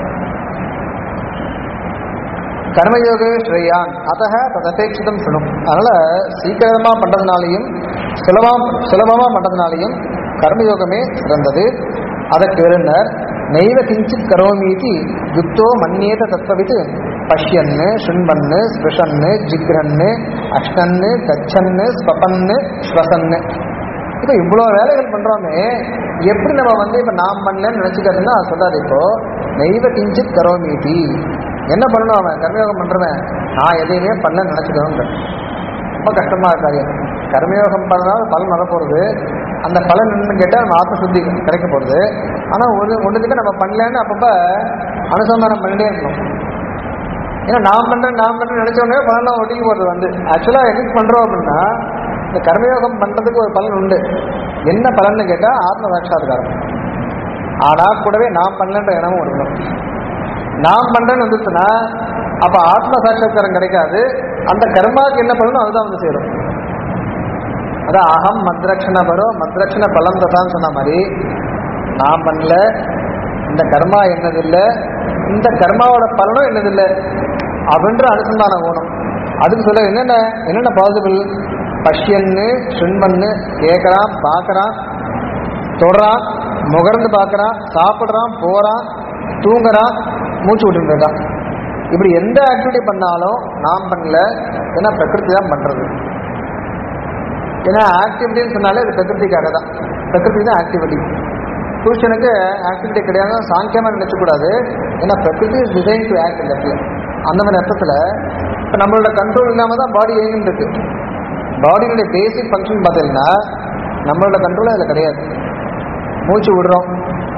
கர்மயோகே ஸ்ரேயான் அத்தக ததபேட்சிதம் சுணும் அதனால சீக்கிரமா பண்றதுனாலையும் சுலபம் சுலபமா பண்றதுனாலையும் கர்மயோகமே சிறந்தது அதற்கு விருந்தர் நெய்வ கிஞ்சித் கரோமீதி யுக்தோ மன்னியேத தத்வவித் பஷ்யன்னு சுண்பன்னு ஸ்பிருஷன்னு ஜிக்ரன்னு அஷ்டன்னு கச்சன்னு ஸ்வபன்னு ஸ்வசன்னு இப்போ இவ்வளோ வேலைகள் பண்றோமே எப்படி நம்ம வந்து இப்போ நாம் பண்ணலன்னு நினச்சிக்கிறதுன்னா அது சொல்லாது இப்போ நெய்வ கிஞ்சித் கரோமீதி என்ன பண்ணணும் அவன் கர்மயோகம் பண்றவன் நான் எதையுமே பண்ணலன்னு நினச்சிக்கணும் ரொம்ப கஷ்டமா காரியம் கர்மயோகம் பண்ணால் பலன் வரப்போகிறது அந்த பலன் என்னன்னு கேட்டால் நம்ம ஆத்ம சுத்தி கிடைக்க போகிறது ஆனால் ஒரு ஒன்றுத்துக்கு நம்ம பண்ணலன்னு அப்பப்போ அனுசந்தானம் பண்ணிட்டே இருக்கணும் ஏன்னா நான் பண்றேன் நான் பண்றேன் நினைச்ச உடனே பலன்லாம் ஒடுங்கி போகிறது வந்து ஆக்சுவலாக எதுக்கு பண்றோம் அப்படின்னா இந்த கர்மயோகம் பண்றதுக்கு ஒரு பலன் உண்டு என்ன பலன்னு கேட்டால் ஆத்ம சாட்சாத்காரம் ஆனால் கூடவே நான் பண்ணலன்ற எண்ணமும் இருக்கணும் நான் பண்றேன்னு வந்துச்சுன்னா அப்ப ஆத்ம சாட்சாத்காரம் கிடைக்காது அந்த கர்மாவுக்கு என்ன பண்ணணும் அதுதான் வந்து சேரும் அதான் அகம் மத்ரக்ஷண பரோ மத்ரக்ஷண பலம் ததான்னு சொன்ன மாதிரி நான் பண்ணல இந்த கர்மா என்னதில்லை இந்த கர்மாவோட பலனும் என்னதில்லை அப்படின்ற அனுசந்தானம் வேணும் அதுக்கு சொல்ல என்னென்ன என்னென்ன பாசிபிள் பஷ்யன்னு சுண்மன்னு கேட்குறான் பார்க்குறான் தொடுறான் முகர்ந்து பார்க்குறான் சாப்பிட்றான் போகிறான் தூங்குறான் மூச்சு விட்டுட்டு இருக்கான் இப்படி எந்த ஆக்டிவிட்டி பண்ணாலும் நாம் பண்ணல ஏன்னா பிரகிருதி தான் பண்ணுறது ஏன்னா ஆக்டிவிட்டின்னு சொன்னாலே இது பிரகிருதிக்காக தான் பிரகிருதி தான் ஆக்டிவிட்டி புருஷனுக்கு ஆக்டிவிட்டி கிடையாது சாங்கியமாக நினைச்சக்கூடாது ஏன்னா பிரகிருதி இஸ் டிசைன் டு ஆக்ட் இந்த இடத்துல அந்த மாதிரி அர்த்தத்தில் இப்போ நம்மளோட கண்ட்ரோல் இல்லாமல் தான் பாடி இயங்கிட்டு இருக்கு பாடியினுடைய பேசிக் ஃபங்க்ஷன் பார்த்தீங்கன்னா நம்மளோட கண்ட்ரோல் அதில் கிடையாது மூச்சு விடுறோம்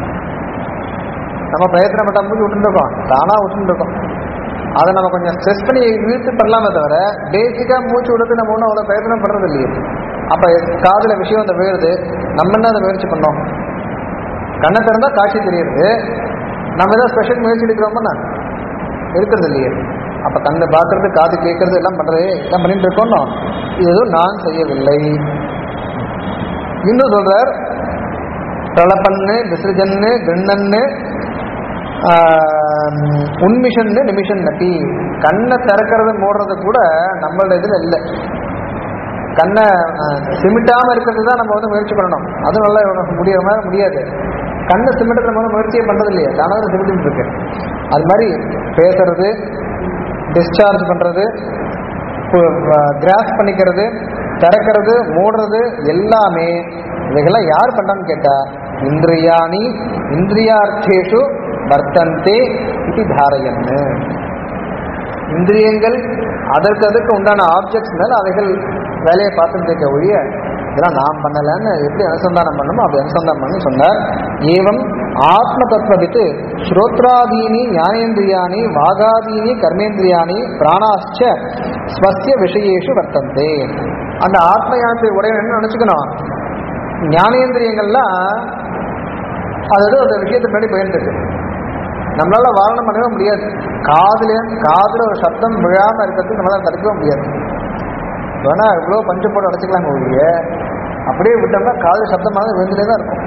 நம்ம பிரயத்தனம் பண்ண மூச்சு விட்டுருக்கோம் தானாக விட்டுருக்கோம் அதை நம்ம கொஞ்சம் ஸ்ட்ரெஸ் பண்ணி இழுத்து பண்ணலாமே தவிர பேசிக்காக மூச்சு விடுறது நம்ம ஒன்றும் அவ்வளோ பிரயத்தனம் பண்ணுறது இல்லையே அப்போ காதில் விஷயம் அந்த விழுது நம்ம என்ன அதை முயற்சி பண்ணோம் கண்ணை திறந்தால் காட்சி தெரியுது நம்ம ஏதாவது ஸ்பெஷல் முயற்சி எடுக்கிறோம்னா இருக்கிறது இல்லையே அப்போ கண்ணை பார்க்கறது காது கேட்கறது எல்லாம் பண்ணுறது எல்லாம் பண்ணிட்டு இருக்கோம் இது எதுவும் நான் செய்யவில்லை இன்னும் சொல்றார் பிரளப்பன்னு விசிருஜன்னு கிண்ணன்னு உன்மிஷன்னு நிமிஷன் நப்பி கண்ணை திறக்கிறது மூடுறது கூட நம்மளோட இதில் இல்லை கண்ணை சிமிட்டாமல் இருக்கிறது தான் நம்ம வந்து முயற்சி பண்ணணும் அதுவும் நல்லா உனக்கு முடிய மாதிரி முடியாது கண்ணை சிமிட்டுறது நம்ம முயற்சியே பண்ணுறது இல்லையா தானாக சிமிட்டு இருக்கு அது மாதிரி பேசுறது டிஸ்சார்ஜ் பண்ணுறது கிராஸ் பண்ணிக்கிறது திறக்கிறது மூடுறது எல்லாமே இவைகள்லாம் யார் பண்ணான்னு கேட்டா இந்திரியாணி இந்திரியார்த்தேஷு வர்த்தந்தே இது தாரையன்னு இந்திரியங்கள் அதற்கு அதற்கு உண்டான ஆப்ஜெக்ட்ஸ் மேல அவைகள் வேலையை பார்த்துட்டு இருக்க ஒழிய இதெல்லாம் நாம் பண்ணலன்னு எப்படி அனுசந்தானம் பண்ணணுமோ அப்படி அனுசந்தானம் பண்ணி சொன்னார் ஏவம் ஆத்ம தத்துவவித்து ஸ்ரோத்ராதீனி ஞானேந்திரியாணி வாகாதீனி கர்மேந்திரியாணி பிராணாச்ச ஸ்வசிய விஷயேஷு வர்த்தந்தே அந்த ஆத்ம யாத்திரை உடைய என்ன நினைச்சுக்கணும் ஞானேந்திரியங்கள்லாம் அதாவது அந்த விஷயத்தை முன்னாடி போயிட்டு நம்மளால வாரணம் பண்ணவே முடியாது காதுல காதுல ஒரு சத்தம் விழாம இருக்கிறதுக்கு நம்மளால தடுக்கவே முடியாது வேணா இவ்வளோ பஞ்சு போட்டு அடைச்சிக்கலாம் ஒழிய அப்படியே விட்டோம்னா காது சத்தமாக விழுந்துட்டே தான் இருக்கும்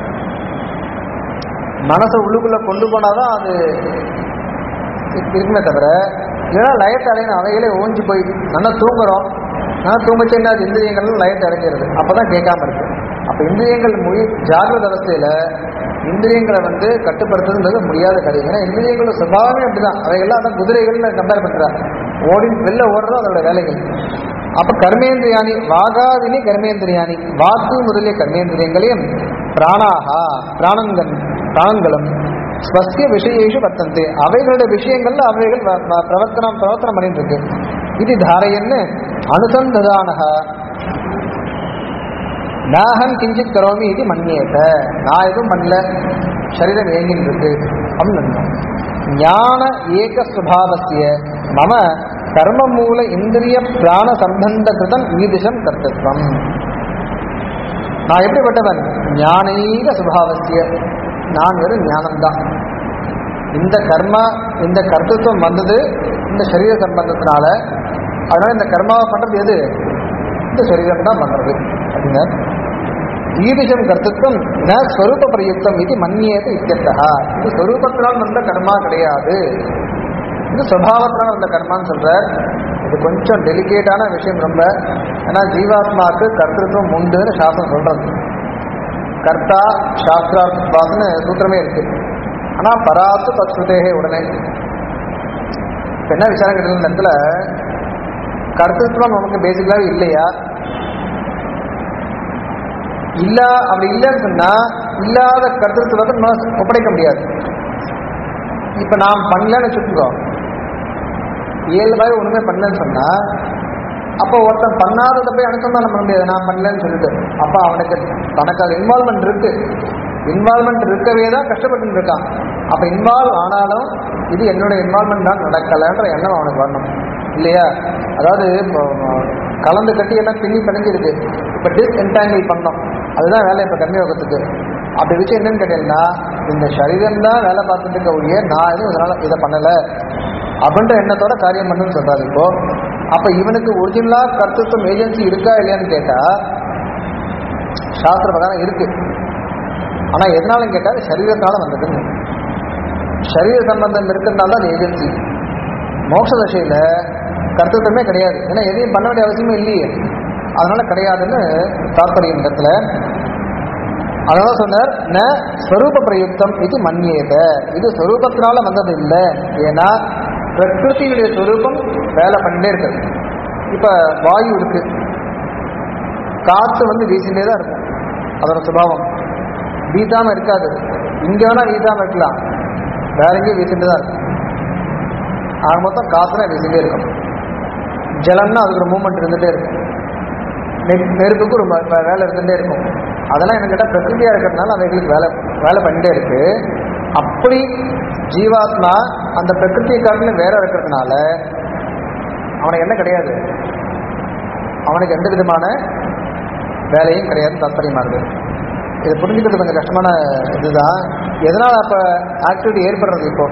மனசை உள்ளுக்குள்ள கொண்டு போனாதான் அது இருக்குமே தவிர இல்லைன்னா லயத்தை அடையணும் அவைகளே ஓஞ்சி போய் நல்லா தூங்குறோம் நல்லா தூங்கச்சு என்ன அது இந்திரியங்கள் லயத்தை அடைஞ்சிருது அப்பதான் கேட்காம இருக்கு அப்ப இந்திரியங்கள் முழு ஜாகிரத அவஸ்தையில இந்திரியங்களை வந்து கட்டுப்படுத்துறது முடியாத காரியம் ஏன்னா இந்திரியங்களோட சுபாவமே அப்படிதான் அவைகள்லாம் அதான் குதிரைகள்ல கம்பேர் பண்றாங்க ஓடி வெளில ஓடுறதும் அதோட வேலைகள் அப்ப கர்மேந்திரியானி வாகாதினி கர்மேந்திரியானி வாக்கு முதலிய கர்மேந்திரியங்களையும் பிராணாகா பிராணங்கள் பிராணங்களும் ஸ்வஸ்ய விஷயேஷு வர்த்தந்தே அவைகளுடைய விஷயங்கள்ல அவைகள் வ- வ- பிரவர்த்தனம் பிரவர்த்தனம் பண்ணிட்டு இருக்கு இது தாரையன்னு அனுசந்ததானக நாகம் கிஞ்சித் கரோமி இது மன்னியத நான் எதுவும் பண்ணல சரீரம் ஏங்கின்னு இருக்கு அப்படின்னு ஞான ஏக சுபாவசிய மம கர்ம மூல இந்திரிய பிராண சம்பந்த கிருதம் ஈதிஷம் கர்த்தத்வம் நான் எப்படிப்பட்டவன் ஞானீக சுபாவசிய நான் வெறும் ஞானம்தான் இந்த கர்மா இந்த கர்த்தத்துவம் வந்தது இந்த சரீர சம்பந்தத்தினால அதனால இந்த கர்மாவை பண்றது எது இந்த சரீரம் தான் பண்றது அப்படின்னா ஈதிஷம் கர்த்தத்துவம் ந ஸ்வரூப பிரயுக்தம் இது மன்னியது இத்தியர்த்தா இது ஸ்வரூபத்தினால் வந்த கர்மா கிடையாது இது சுபாவத்தினால் வந்த கர்மான்னு சொல்றார் இது கொஞ்சம் டெலிகேட்டான விஷயம் ரொம்ப ஏன்னா ஜீவாத்மாவுக்கு கர்த்தத்துவம் உண்டுன்னு சாஸ்திரம் சொல்றது கர்த்தா சாஸ்திராத்மான்னு சூத்திரமே இருக்கு ஆனா பராத்து தத்ஸ்ருதேகே உடனே இப்ப என்ன விசாரம் கேட்டது இந்த இடத்துல கர்த்தத்துவம் நமக்கு பேசிக்கலாவே இல்லையா இல்ல அப்படி இல்லைன்னு சொன்னா இல்லாத கர்த்தத்துவத்தை நம்ம ஒப்படைக்க முடியாது இப்ப நாம் பண்ணலன்னு வச்சுக்கோ இயல்பாக ஒண்ணுமே பண்ணலன்னு சொன்னா அப்போ ஒருத்தன் பண்ணாததை போய் அனுசந்தானம் பண்ண முடியாது நான் பண்ணலன்னு சொல்லிட்டு அப்ப அவனுக்கு தனக்கு அது இன்வால்மெண்ட் இருக்கு இன்வால்மெண்ட் இருக்கவே தான் கஷ்டப்பட்டு இருக்கான் அப்ப இன்வால்வ் ஆனாலும் இது என்னோட இன்வால்மெண்ட் தான் நடக்கலைன்ற எண்ணம் அவனுக்கு வரணும் இல்லையா அதாவது இப்போ, கலந்து கட்டி எல்லாம் பின்னி பிணைஞ்சிருக்கு இப்போ டிஸ்என்டாங்கிள் பண்ணோம் அதுதான் வேலை இப்போ கர்மயோகத்துக்கு அப்படி விஷயம் என்னன்னு கேட்டீங்கன்னா இந்த சரீரம் தான் வேலை பார்த்துட்டு இருக்க ஒழிய நான் எதுவும் இதனால இதை பண்ணலை அப்படின்ற எண்ணத்தோட காரியம் பண்ணுன்னு சொல்றாரு இப்போ அப்ப இவனுக்கு ஒரிஜினலா கர்த்தத்துவம் ஏஜென்சி இருக்கா இல்லையான்னு கேட்டா சாஸ்திர பிரகாரம் இருக்கு ஆனா எதனாலும் கேட்டா அது சரீரத்தினால வந்ததுன்னு சரீர சம்பந்தம் இருக்கிறதுனால தான் அது ஏஜென்சி மோட்ச தசையில கர்த்தத்துவமே கிடையாது ஏன்னா எதையும் பண்ண வேண்டிய அவசியமே இல்லையே அதனால கிடையாதுன்னு தாற்பயம் இந்த இடத்துல அதனால சொன்னார் ந ஸ்வரூப பிரயுக்தம் இது மன்னியத இது ஸ்வரூபத்தினால வந்தது இல்லை ஏன்னா பிரகிருதியுடைய ஸ்வரூபம் வேலை பண்ணிட்டே இருக்குது இப்ப வாயு இருக்கு காற்று வந்து வீசிட்டே தான் இருக்கும் அதோட சுபாவம் வீசாம இருக்காது இங்க வேணா வீசாம இருக்கலாம் வேற எங்கேயும் வீசிட்டு தான் இருக்கும் ஆக மொத்தம் காற்றுனா வீசிட்டே இருக்கும் ஜலம்னா அதுக்கு ஒரு மூமெண்ட் இருந்துட்டே இருக்கும் நெ- நெருப்புக்கு ஒரு ம- வேலை இருந்துட்டே இருக்கும் அதெல்லாம் என்ன கேட்டால் பிரகிருதியா இருக்கிறதுனால அவைகளுக்கு வேலை வேலை பண்ணிட்டே இருக்கு அப்படி ஜீவாத்மா அந்த பிரகிருதியை காட்டிலும் வேற இருக்கிறதுனால அவனுக்கு என்ன கிடையாது அவனுக்கு எந்த விதமான வேலையும் கிடையாது தாத்பரியமாகுது இதை புரிஞ்சுக்கிறது கொஞ்சம் கஷ்டமான இதுதான் எதனால அப்ப ஆக்டிவிட்டி ஏற்படுறது இப்போ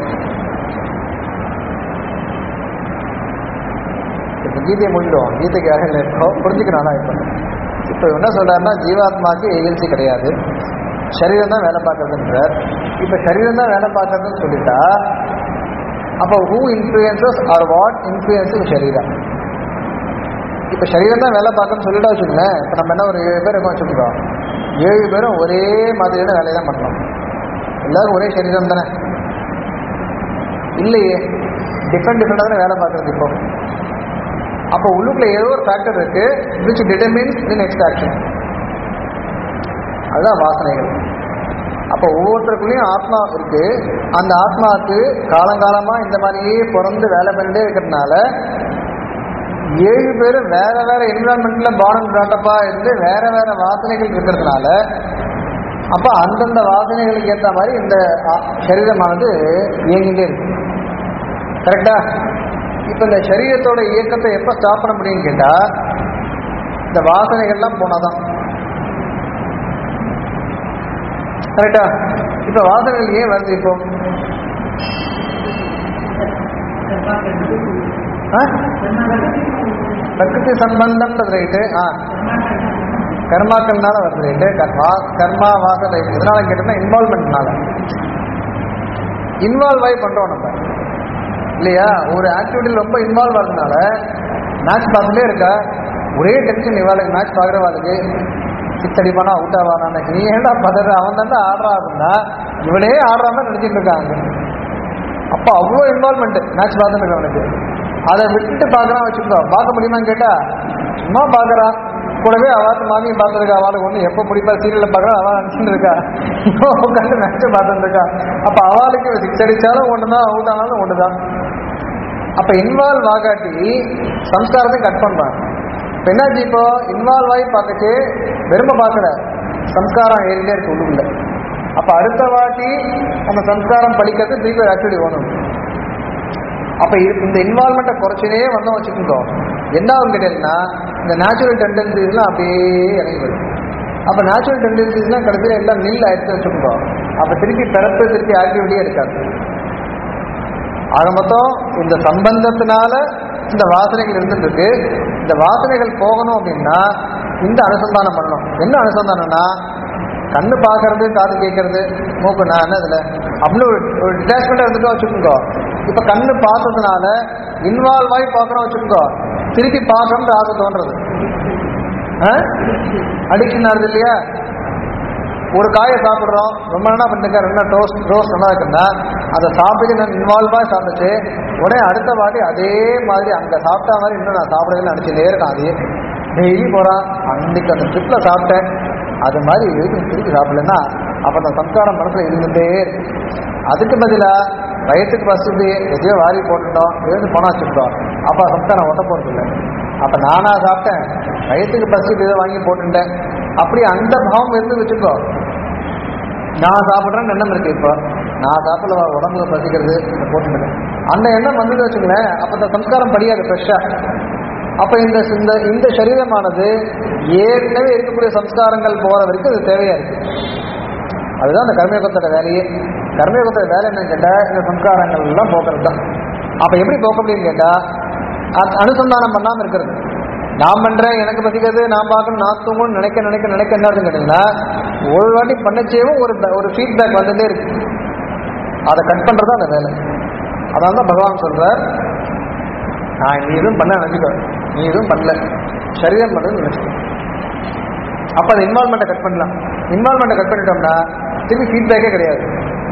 இப்போ கீதையை முடிஞ்சிடுவோம் கீதைக்கு யாரும் இப்போ புரிஞ்சுக்கணும் இப்போ இப்போ என்ன சொல்றாருன்னா ஜீவாத்மாக்கு ஏஜென்சி கிடையாது சரீரம் தான் வேலை பார்க்கறதுன்றார் இப்போ சரீரம் தான் வேலை பார்க்கறதுன்னு சொல்லிட்டா அப்போ who influences are what influences சரீரம் இப்போ சரீரம் தான் வேலை பார்க்கணும்னு சொல்லிட்டா வச்சுக்கோங்களேன் இப்போ நம்ம என்ன ஒரு ஏழு பேர் இருக்கோம் வச்சுக்கிறோம் ஏழு பேரும் ஒரே மாதிரியான வேலையை தான் பண்ணணும் எல்லாரும் ஒரே சரீரம் தானே இல்லையே டிஃப்ரெண்ட் டிஃப்ரெண்டாக தானே வேலை பார்க்குறது இப்போ அப்போ உள்ளுக்குள்ள ஏதோ ஒரு ஃபேக்டர் இருக்கு which determines the next action அதுதான் வாசனைகள் அப்போ ஒவ்வொருத்தருக்குள்ளேயும் ஆத்மா இருக்கு அந்த ஆத்மாவுக்கு காலங்காலமா இந்த மாதிரியே பிறந்து வேலை பண்ணிட்டே இருக்கிறதுனால ஏழு பேரும் வேற வேற என்விரான்மெண்ட்ல பானம் பிராட்டப்பா இருந்து வேற வேற வாசனைகள் இருக்கிறதுனால அப்ப அந்தந்த வாசனைகளுக்கு ஏற்ற மாதிரி இந்த ஆ- சரீரமானது இயங்கிட்டே இருக்கு கரெக்டா இப்ப இந்த சரீரத்தோட இயக்கத்தை எப்ப ஸ்டாப் பண்ண முடியும்னு கேட்டா இந்த வாசனைகள்லாம் போனாதான் கரெக்டா இப்ப வாசனைகள் ஏன் வருது இப்போ ஆ? பிரகிருதி சம்பந்தம்ன்றது ரைட்டு ஆ கர்மாக்கள்னால வருது ரைட்டு கர்மா கர்மா வாச ரைட்டு எதனால கேட்டோம்னா இன்வால்மெண்ட்னால இன்வால்வ் ஆகி பண்றோம் நம்ம இல்லையா ஒரு ஆக்டிவிட்டியில் ரொம்ப இன்வால்வ் ஆகிறதுனால மேட்ச் பார்த்துட்டே இருக்கா ஒரே டென்ஷன் இவாளுக்கு மேட்ச் பார்க்குறவாளுக்கு சிக்ஸ் அடிப்பானா அவுட் ஆவானா நீ ஏன்டா பதற அவன் தானே ஆடுறா அப்படின்னா இவனே ஆடுற மாதிரி நினைச்சிட்டு இருக்காங்க அப்போ அவ்வளோ இன்வால்மெண்ட் மேட்ச் பார்த்துட்டு இருக்கவனுக்கு அதை விட்டுட்டு பார்க்கறான் வச்சுக்கோ பார்க்க முடியுமான்னு கேட்டா சும்மா பார்க்கறான் கூடவே அவாத்து மாமியும் பார்த்துருக்கா அவளுக்கு ஒன்று எப்போ முடிப்பா சீரியலில் பார்க்கறா அவள் நினச்சிட்டு இருக்கா உட்காந்து மேட்சை பார்த்துட்டு இருக்கா அப்போ அவளுக்கு சிக்ஸ் அடிச்சாலும் ஒன்று தான் அவுட் ஆனாலும் ஒன்று தான் அப்போ இன்வால்வ் ஆகாட்டி சம்ஸ்காரத்தை கட் பண்ணுறான் இப்போ என்னாச்சு இப்போ இன்வால்வ் ஆகி பார்த்துட்டு வெறுமை பார்க்கல சம்ஸ்காரம் ஏறிட்டே இருக்கு உள்ளுக்குள்ள அப்போ அடுத்த வாட்டி அந்த சம்ஸ்காரம் படிக்கிறது திருப்பி ஒரு ஆக்டிவிட்டி வேணும் அப்போ இந்த இன்வால்மெண்ட்டை குறைச்சினே வந்தோம் வச்சுக்கோங்க என்ன ஆகும் கேட்டீங்கன்னா இந்த நேச்சுரல் டெண்டன்சிஸ்லாம் அப்படியே இறங்கி வரும் அப்போ நேச்சுரல் டெண்டன்சிஸ்லாம் கடைசியில் எல்லாம் நில் ஆயிடுச்சு வச்சுக்கோங்க அப்போ திருப்பி பிறப்பு திருப்பி ஆக்டிவிட்டியே இருக்காது ஆக மொத்தம் இந்த சம்பந்தத்தினால இந்த வாசனைகள் இருந்துட்டு இருக்கு இந்த வாசனைகள் போகணும் அப்படின்னா இந்த அனுசந்தானம் பண்ணணும் என்ன அனுசந்தானம்னா கண்ணு பார்க்கறது காது கேட்கறது மூக்கு நான் என்ன இதுல அப்படின்னு ஒரு ஒரு டிட்டாச்மெண்ட் இருந்துட்டு வச்சுக்கோங்க இப்ப கண்ணு பார்த்ததுனால இன்வால்வ் ஆகி பார்க்கணும் வச்சுக்கோங்க திருப்பி பார்க்கணும்னு ஆசை தோன்றது அடிக்ஷன் ஆகுது இல்லையா ஒரு காயை சாப்பிட்றோம் ரொம்ப நாளாக பண்ணிருக்க ரெண்டு டோஸ்ட் ரோஸ்ட் நல்லா இருக்குன்னா அதை சாப்பிட்டு நான் இன்வால்வாக சாப்பிட்டுச்சு உடனே அடுத்த வாட்டி அதே மாதிரி அங்கே சாப்பிட்டா மாதிரி இன்னும் நான் சாப்பிடவே நினச்சிட்டே இருக்கேன் அதையே டெய்லி போகிறான் அன்றைக்கு அந்த ட்ரிப்பில் சாப்பிட்டேன் அது மாதிரி எதுக்கு திருப்பி சாப்பிடலன்னா அப்போ அந்த சம்ஸ்காரம் மனசில் இருந்துகிட்டே இருக்கு அதுக்கு பதிலாக வயிற்றுக்கு பசுது எதையோ வாரி போட்டுட்டோம் எழுந்து போனா வச்சுக்கிட்டோம் அப்போ சம்ஸ்காரம் ஒட்ட போகிறது இல்லை அப்போ நானா சாப்பிட்டேன் வயிற்றுக்கு பசுக்கு ஏதோ வாங்கி போட்டுட்டேன் அப்படி அந்த பாவம் இருந்து வச்சுக்கோ நான் சாப்பிட்றேன்னு எண்ணம் இருக்கு இப்போ நான் சாப்பிட உடம்புல பசிக்கிறது இதை போட்டுட்டேன் அந்த எண்ணம் வந்தது வச்சுங்களேன் அப்போ இந்த சம்ஸ்காரம் படியாது ஃப்ரெஷ்ஷாக அப்போ இந்த இந்த இந்த சரீரமானது ஏற்கனவே இருக்கக்கூடிய சம்ஸ்காரங்கள் போகிற வரைக்கும் அது தேவையா இருக்கு அதுதான் அந்த கர்மயோகத்தோட வேலையே கர்மயோகத்தோட வேலை என்னன்னு கேட்டால் இந்த சம்ஸ்காரங்கள் எல்லாம் போக்குறது தான் அப்போ எப்படி போக்க முடியும்னு கேட்டால் அ- அனுசந்தானம் பண்ணாமல் இருக்கிறது நான் பண்றேன் எனக்கு பசிக்கிறது நான் பார்க்கணும் நான் தூங்கணும்னு நினைக்க நினைக்க நினைக்க என்ன இருக்குன்னு கேட்டீங்கன்னா ஒரு வாட்டி பண்ணச்சேவும் ஒரு ப- ஒரு ஃபீட்பேக் வந்துட்டே இருக்கு அதை கட் பண்றது அந்த வேலை அதான் தான் பகவான் சொல்றார் நான் நீ எதுவும் பண்ண நினைச்சுக்கோ நீ எதுவும் பண்ணல சரீரம் பண்ணது நினைச்சுக்கோ அப்போ அந்த இன்வால்மெண்ட்டை கட் பண்ணலாம் இன்வால்மெண்ட்டை கட் பண்ணிட்டோம்னா திருப்பி ஃபீட்பேக்கே கிடையாது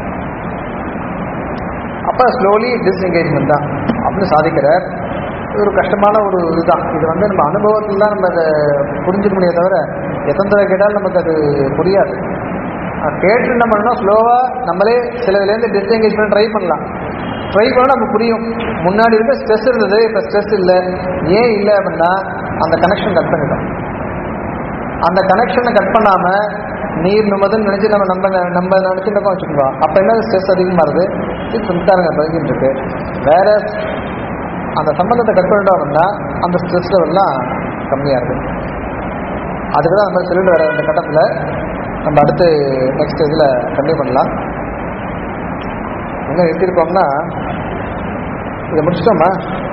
அப்போ ஸ்லோலி டிஸ்எங்கேஜ்மெண்ட் தான் அப்படின்னு சாதிக்கிறார் இது ஒரு கஷ்டமான ஒரு இதுதான் இது வந்து நம்ம அனுபவத்தில் தான் நம்ம அதை புரிஞ்சுக்க முடியாது தவிர எத்தனை தடவை கேட்டாலும் நமக்கு அது புரியாது அஹ் கேட்டு என்ன பண்ணணும் ஸ்லோவாக நம்மளே சிலதுலேருந்து டிஸ்எங்கேஜ் பண்ண ட்ரை பண்ணலாம் ட்ரை பண்ணால் நமக்கு புரியும் முன்னாடி இருக்க ஸ்ட்ரெஸ் இருந்தது இப்போ ஸ்ட்ரெஸ் இல்லை ஏன் இல்லை அப்படின்னா அந்த கனெக்ஷன் கட் பண்ணிட்டோம் அந்த கனெக்ஷனை கட் பண்ணாம நீர் நுமதுன்னு நினைச்சு நம்ம நம்ம நம்ம நினைச்சுட்டு வச்சுக்கோ அப்ப என்ன ஸ்ட்ரெஸ் அதிகமா வருது இது சம்ஸ்காரங்க பதிஞ்சிட்டு இருக்கு வேற அந்த சம்பந்தத்தை கட் பண்ணிட்டோம் அப்படின்னா அந்த ஸ்ட்ரெஸ் எல்லாம் கம்மியா இருக்கு அதுக்கு தான் நம்ம சொல்லிட்டு வர இந்த கட்டத்தில் நம்ம அடுத்து நெக்ஸ்ட் இதில் கண்டினியூ பண்ணலாம் என்ன நிறுத்திருக்கோம்னா இதை முடிச்சிட்டோமா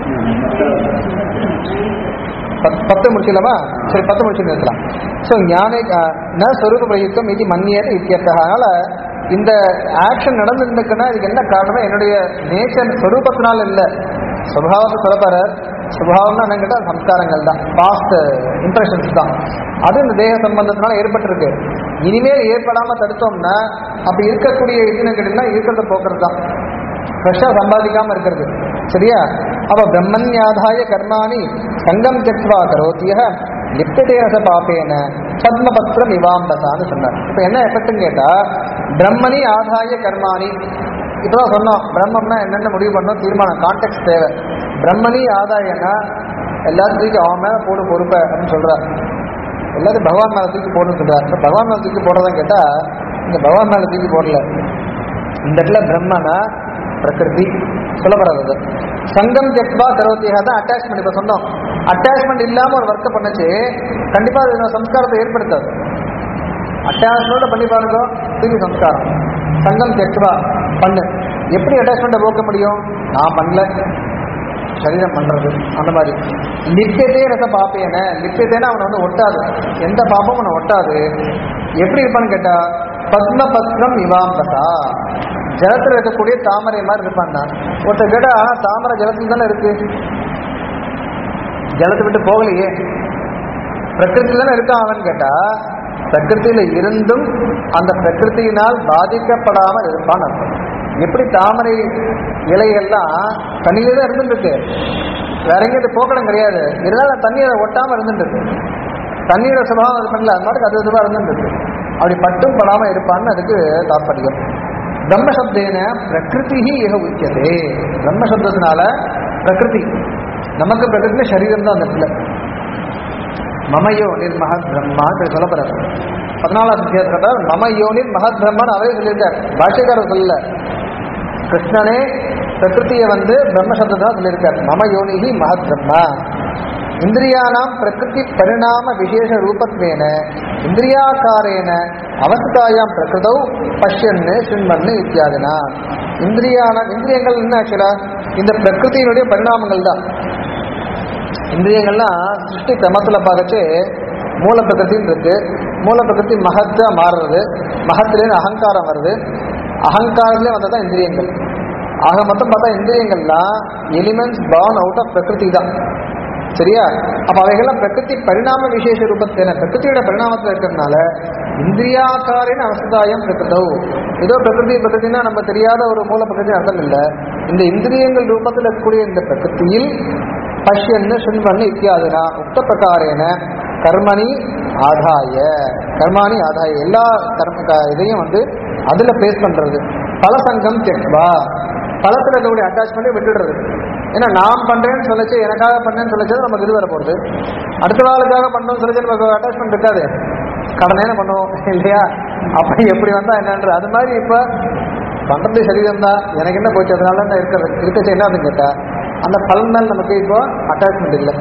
பத்- பத்து முடிச்சிடலாமா சரி பத்து முடிச்சு நிறுத்தலாம் ஸோ ஞான அஹ், ந ஸ்வரூப பிரயுக்தம் இது மன்னியது இத்தியர்த்தம் அதனால இந்த ஆக்ஷன் நடந்துருக்குன்னா இதுக்கு என்ன காரணம் என்னுடைய நேச்சர் ஸ்வரூபத்தினால இல்லை சுபாவத்தை சொல்லப்பாரு சுபாவம்னா என்னன்னு கேட்டால் சம்ஸ்காரங்கள் தான் பாஸ்ட் இம்ப்ரெஷன்ஸ் தான் அது இந்த தேக சம்பந்தத்தினால ஏற்பட்டிருக்கு இனிமேல் ஏற்படாம தடுத்தோம்னா அப்படி இருக்கக்கூடிய இதுன்னு கேட்டீங்கன்னா இருக்கிறத போக்குறது தான் ஃப்ரெஷ்ஷாக சம்பாதிக்காம இருக்கிறது சரியா அவ பிரம்மன்யாதாய கர்மாணி சங்கம் தெக்வா கரோத்திய லிப்ததே ரச பாப்பேன பத்மபத்ரம் இவாம்பசான்னு சொன்னார் இப்போ என்ன எஃபெக்ட்னு கேட்டா பிரம்மணி ஆதாய கர்மாணி இப்பதான் சொன்னோம் பிரம்மம்னா என்னென்ன முடிவு பண்ணோம் தீர்மானம் கான்டெக்ட் தேவை பிரம்மணி ஆதாயன்னா எல்லாத்தையும் தூக்கி அவன் மேல போடு பொறுப்பை அப்படின்னு சொல்றார் எல்லாத்தையும் பகவான் மேல தூக்கி போடணும்னு சொல்றார் இப்ப பகவான் மேல தூக்கி போடுறதான் கேட்டா இந்த பகவான் மேல தூக்கி போடல இந்த இடத்துல பிரம்மனா பிரகிருதி சொல்லப்படுறது சங்கம் ஜெக்வா கரோத்தியாக தான் அட்டாச்மெண்ட் இப்போ சொன்னோம் அட்டாச்மெண்ட் இல்லாம ஒரு ஒர்க்கை பண்ணுச்சு கண்டிப்பா அது நம்ம சம்ஸ்காரத்தை ஏற்படுத்தாது அட்டாச்மெண்ட்டோட பண்ணி பாருங்க திருப்பி சம்ஸ்காரம் சங்கம் ஜெக்வா பண்ணு எப்படி அட்டாச்மெண்ட்டை போக்க முடியும் நான் பண்ணல சரீரம் பண்றது அந்த மாதிரி லிப்பியதே ரச பாப்பேன லிப்பியதேனா அவனை வந்து ஒட்டாது எந்த பாப்பமும் அவனை ஒட்டாது எப்படி இருப்பான்னு கேட்டா பத்ம பத்ரம் இவாம்பதா ஜலத்துல இருக்கக்கூடிய தாமரை மாதிரி இருப்பான் தான் ஒருத்தர் கேட்டா ஆனா தாமரை ஜலத்துல தானே இருக்கு ஜலத்தை விட்டு போகலையே பிரகிருதி தானே இருக்கான் அவன் கேட்டா பிரகிருத்தியில இருந்தும் அந்த பிரகிருத்தியினால் பாதிக்கப்படாமல் இருப்பான் அர்த்தம் எப்படி தாமரை இலைகள்லாம் தண்ணியிலே தான் இருந்துருக்கு வேற எங்கேயும் போக்கடம் கிடையாது இருந்தாலும் தண்ணி அதை ஒட்டாம இருந்துருக்கு தண்ணீர சுபாவம் அது பண்ணல அது மாட்டுக்கு அது இதுவாக இருந்துருக்கு அப்படி பட்டும் படாம இருப்பான்னு அதுக்கு தாற்பயம் பிரம்மசப்தேன பிரகிருதி இக உச்சதே பிரம்மசப்தத்தினால பிரகிருதி நமக்கு பிரகிருதி சரீரம் தான் அந்த இடத்துல மமயோனிர் மகத் பிரம்மான்னு சொல்லப்படுறாரு பதினாலாம் அத்தியாயத்துல மமயோனிர் மகத் பிரம்மான்னு அவரே சொல்லியிருக்கார் பாஷ்யக்காரர் சொல்லல கிருஷ்ணனே பிரகிருதியை வந்து பிரம்மசப்தம் சொல்லியிருக்கார் மம யோனிஹி மகத் பிரம்மா இந்திரியானாம் பிரகிருதி பரிணாம விசேஷ ரூபத்வேன இந்திரியாக்காரேன அவஸ்தாயாம் பிரகிருதௌ பஷ்யன்னு சின்மன்னு இத்தியாதினா இந்திரியான இந்திரியங்கள் என்ன ஆக்சுவலா இந்த பிரகிருதியினுடைய பரிணாமங்கள் தான் இந்திரியங்கள்லாம் சிருஷ்டி கிரமத்தில் பார்க்கச்சு மூல பிரகிருத்தின்னு இருக்கு மூல பிரகிருதி மகத்தா மாறுறது மகத்திலேருந்து அகங்காரம் வருது அகங்காரத்திலே வந்தது தான் இந்திரியங்கள் ஆக மொத்தம் பார்த்தா இந்திரியங்கள்லாம் எலிமெண்ட்ஸ் பார்ன் அவுட் ஆஃப் பிரகிருதி தான் சரியா அப்ப அவைகள்லாம் பிரகிருதி பரிணாம விசேஷ ரூபத்தின பிரகிருதியோட பரிணாமத்தில் இருக்கிறதுனால இந்திரியாக்காரின் அவசதாயம் பிரகிருதவு ஏதோ பிரகிருதி பிரகிருதினா நம்ம தெரியாத ஒரு மூல பிரகிருதி அர்த்தம் இல்லை இந்த இந்திரியங்கள் ரூபத்தில் இருக்கக்கூடிய இந்த பிரகிருதியில் பஷ்யன்னு சுண்வன்னு இத்தியாதினா உக்த பிரகாரேன கர்மணி ஆதாய கர்மாணி ஆதாய எல்லா கர்ம க- இதையும் வந்து அதுல பேஸ் பண்றது பலசங்கம் தெக்வா பலத்துல இருக்கக்கூடிய அட்டாச்மெண்ட்டை விட்டுடுறது ஏன்னா நான் பண்றேன்னு சொல்லச்சு எனக்காக பண்ணேன்னு சொல்லச்சு நமக்கு இது வர போகுது அடுத்த ஆளுக்காக பண்ணோம்னு சொல்லச்சு நமக்கு அட்டாச்மெண்ட் இருக்காது கடனே பண்ணுவோம் இல்லையா அப்ப எப்படி வந்தா என்னன்ற அது மாதிரி இப்ப பண்றது சரீரம் தான் எனக்கு என்ன போச்சு அதனால தான் இருக்கிறது இருக்கச்சு என்னதுன்னு கேட்டா அந்த பலன் மேல் நமக்கு இப்போ அட்டாச்மெண்ட் இல்லை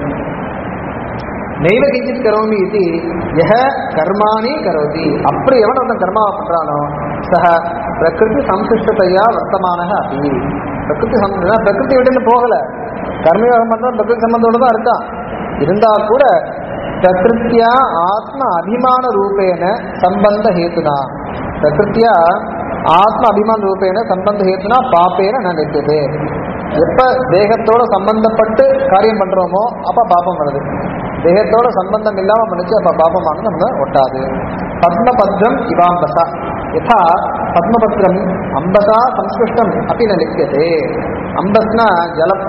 நெய்வ கிஞ்சித் கரோமி இது எஹ கர்மாணி கரோதி அப்படி எவன் ஒருத்தன் கர்மாவை பண்றானோ சக பிரகிருதி சம்சிஷ்டத்தையா வர்த்தமான அப்படி பிரகிருதி சம்பந்தம் பிரகிருதி விட்டு போகல கர்மயோகம் பண்றவன் பிரகிருதி சம்பந்தோட தான் இருக்கான் இருந்தா கூட பிரகிருத்தியா ஆத்ம அபிமான ரூபேன சம்பந்த ஹேத்துனா பிரகிருத்தியா ஆத்ம அபிமான ரூபேன சம்பந்த ஹேத்துனா பாப்பேன நான் நிற்குது எப்ப தேகத்தோட சம்பந்தப்பட்டு காரியம் பண்றோமோ அப்ப பாப்பம் வருது தேகத்தோட சம்பந்தம் இல்லாம பண்ணிச்சு அப்ப பாப்பமானது நம்ம ஒட்டாது பத்மபத்ரம் இவாம்பசா யதா பத்மபத்ரம் அம்பசா சம்ஸ்கிருஷ்டம் அப்படி ந லிக்கியதே அம்பஸ்னா ஜலம்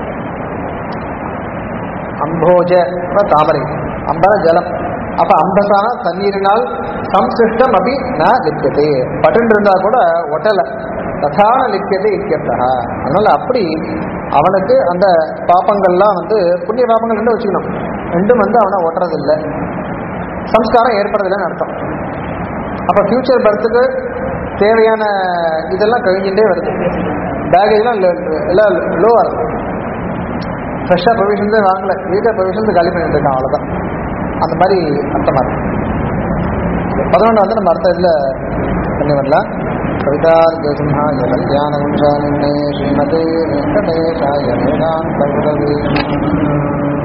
அம்போஜ அப்ப தாமரை அம்பர ஜலம் அப்ப அம்பசான தண்ணீரினால் சம்சிருஷ்டம் அப்படி ந லிப்பியதே பட்டன் இருந்தா கூட ஒட்டல ததான லிப்பியதே இத்தியர்த்தா அதனால அப்படி அவனுக்கு அந்த பாப்பங்கள்லாம் வந்து புண்ணிய பாப்பங்கள் ரெண்டும் வச்சுக்கணும் ரெண்டும் வந்து அவனை ஓட்டுறதில்லை சம்ஸ்காரம் ஏற்படுறதில்லைன்னு அர்த்தம் அப்ப ஃபியூச்சர் பர்த்துக்கு தேவையான இதெல்லாம் கழிஞ்சுட்டே வருது பேகேஜ்லாம் எல்லாம் லோவாக இருக்கும் ஃப்ரெஷ்ஷாக ப்ரொவிஷன்ஸே வாங்கல வீட்டில் ப்ரொவிஷன்ஸ் காலி பண்ணிட்டு இருக்கான் அவ்வளோதான் அந்த மாதிரி அர்த்தமாக இருக்கு பதினொன்று வந்து நம்ம அர்த்தம் இதில் பண்ணி வரலாம் கவிதார்கசிம்ஹாய கல்யாணகுஞ்சாலினே ஸ்ரீமதே வெங்கடேஷாய வேதாந்த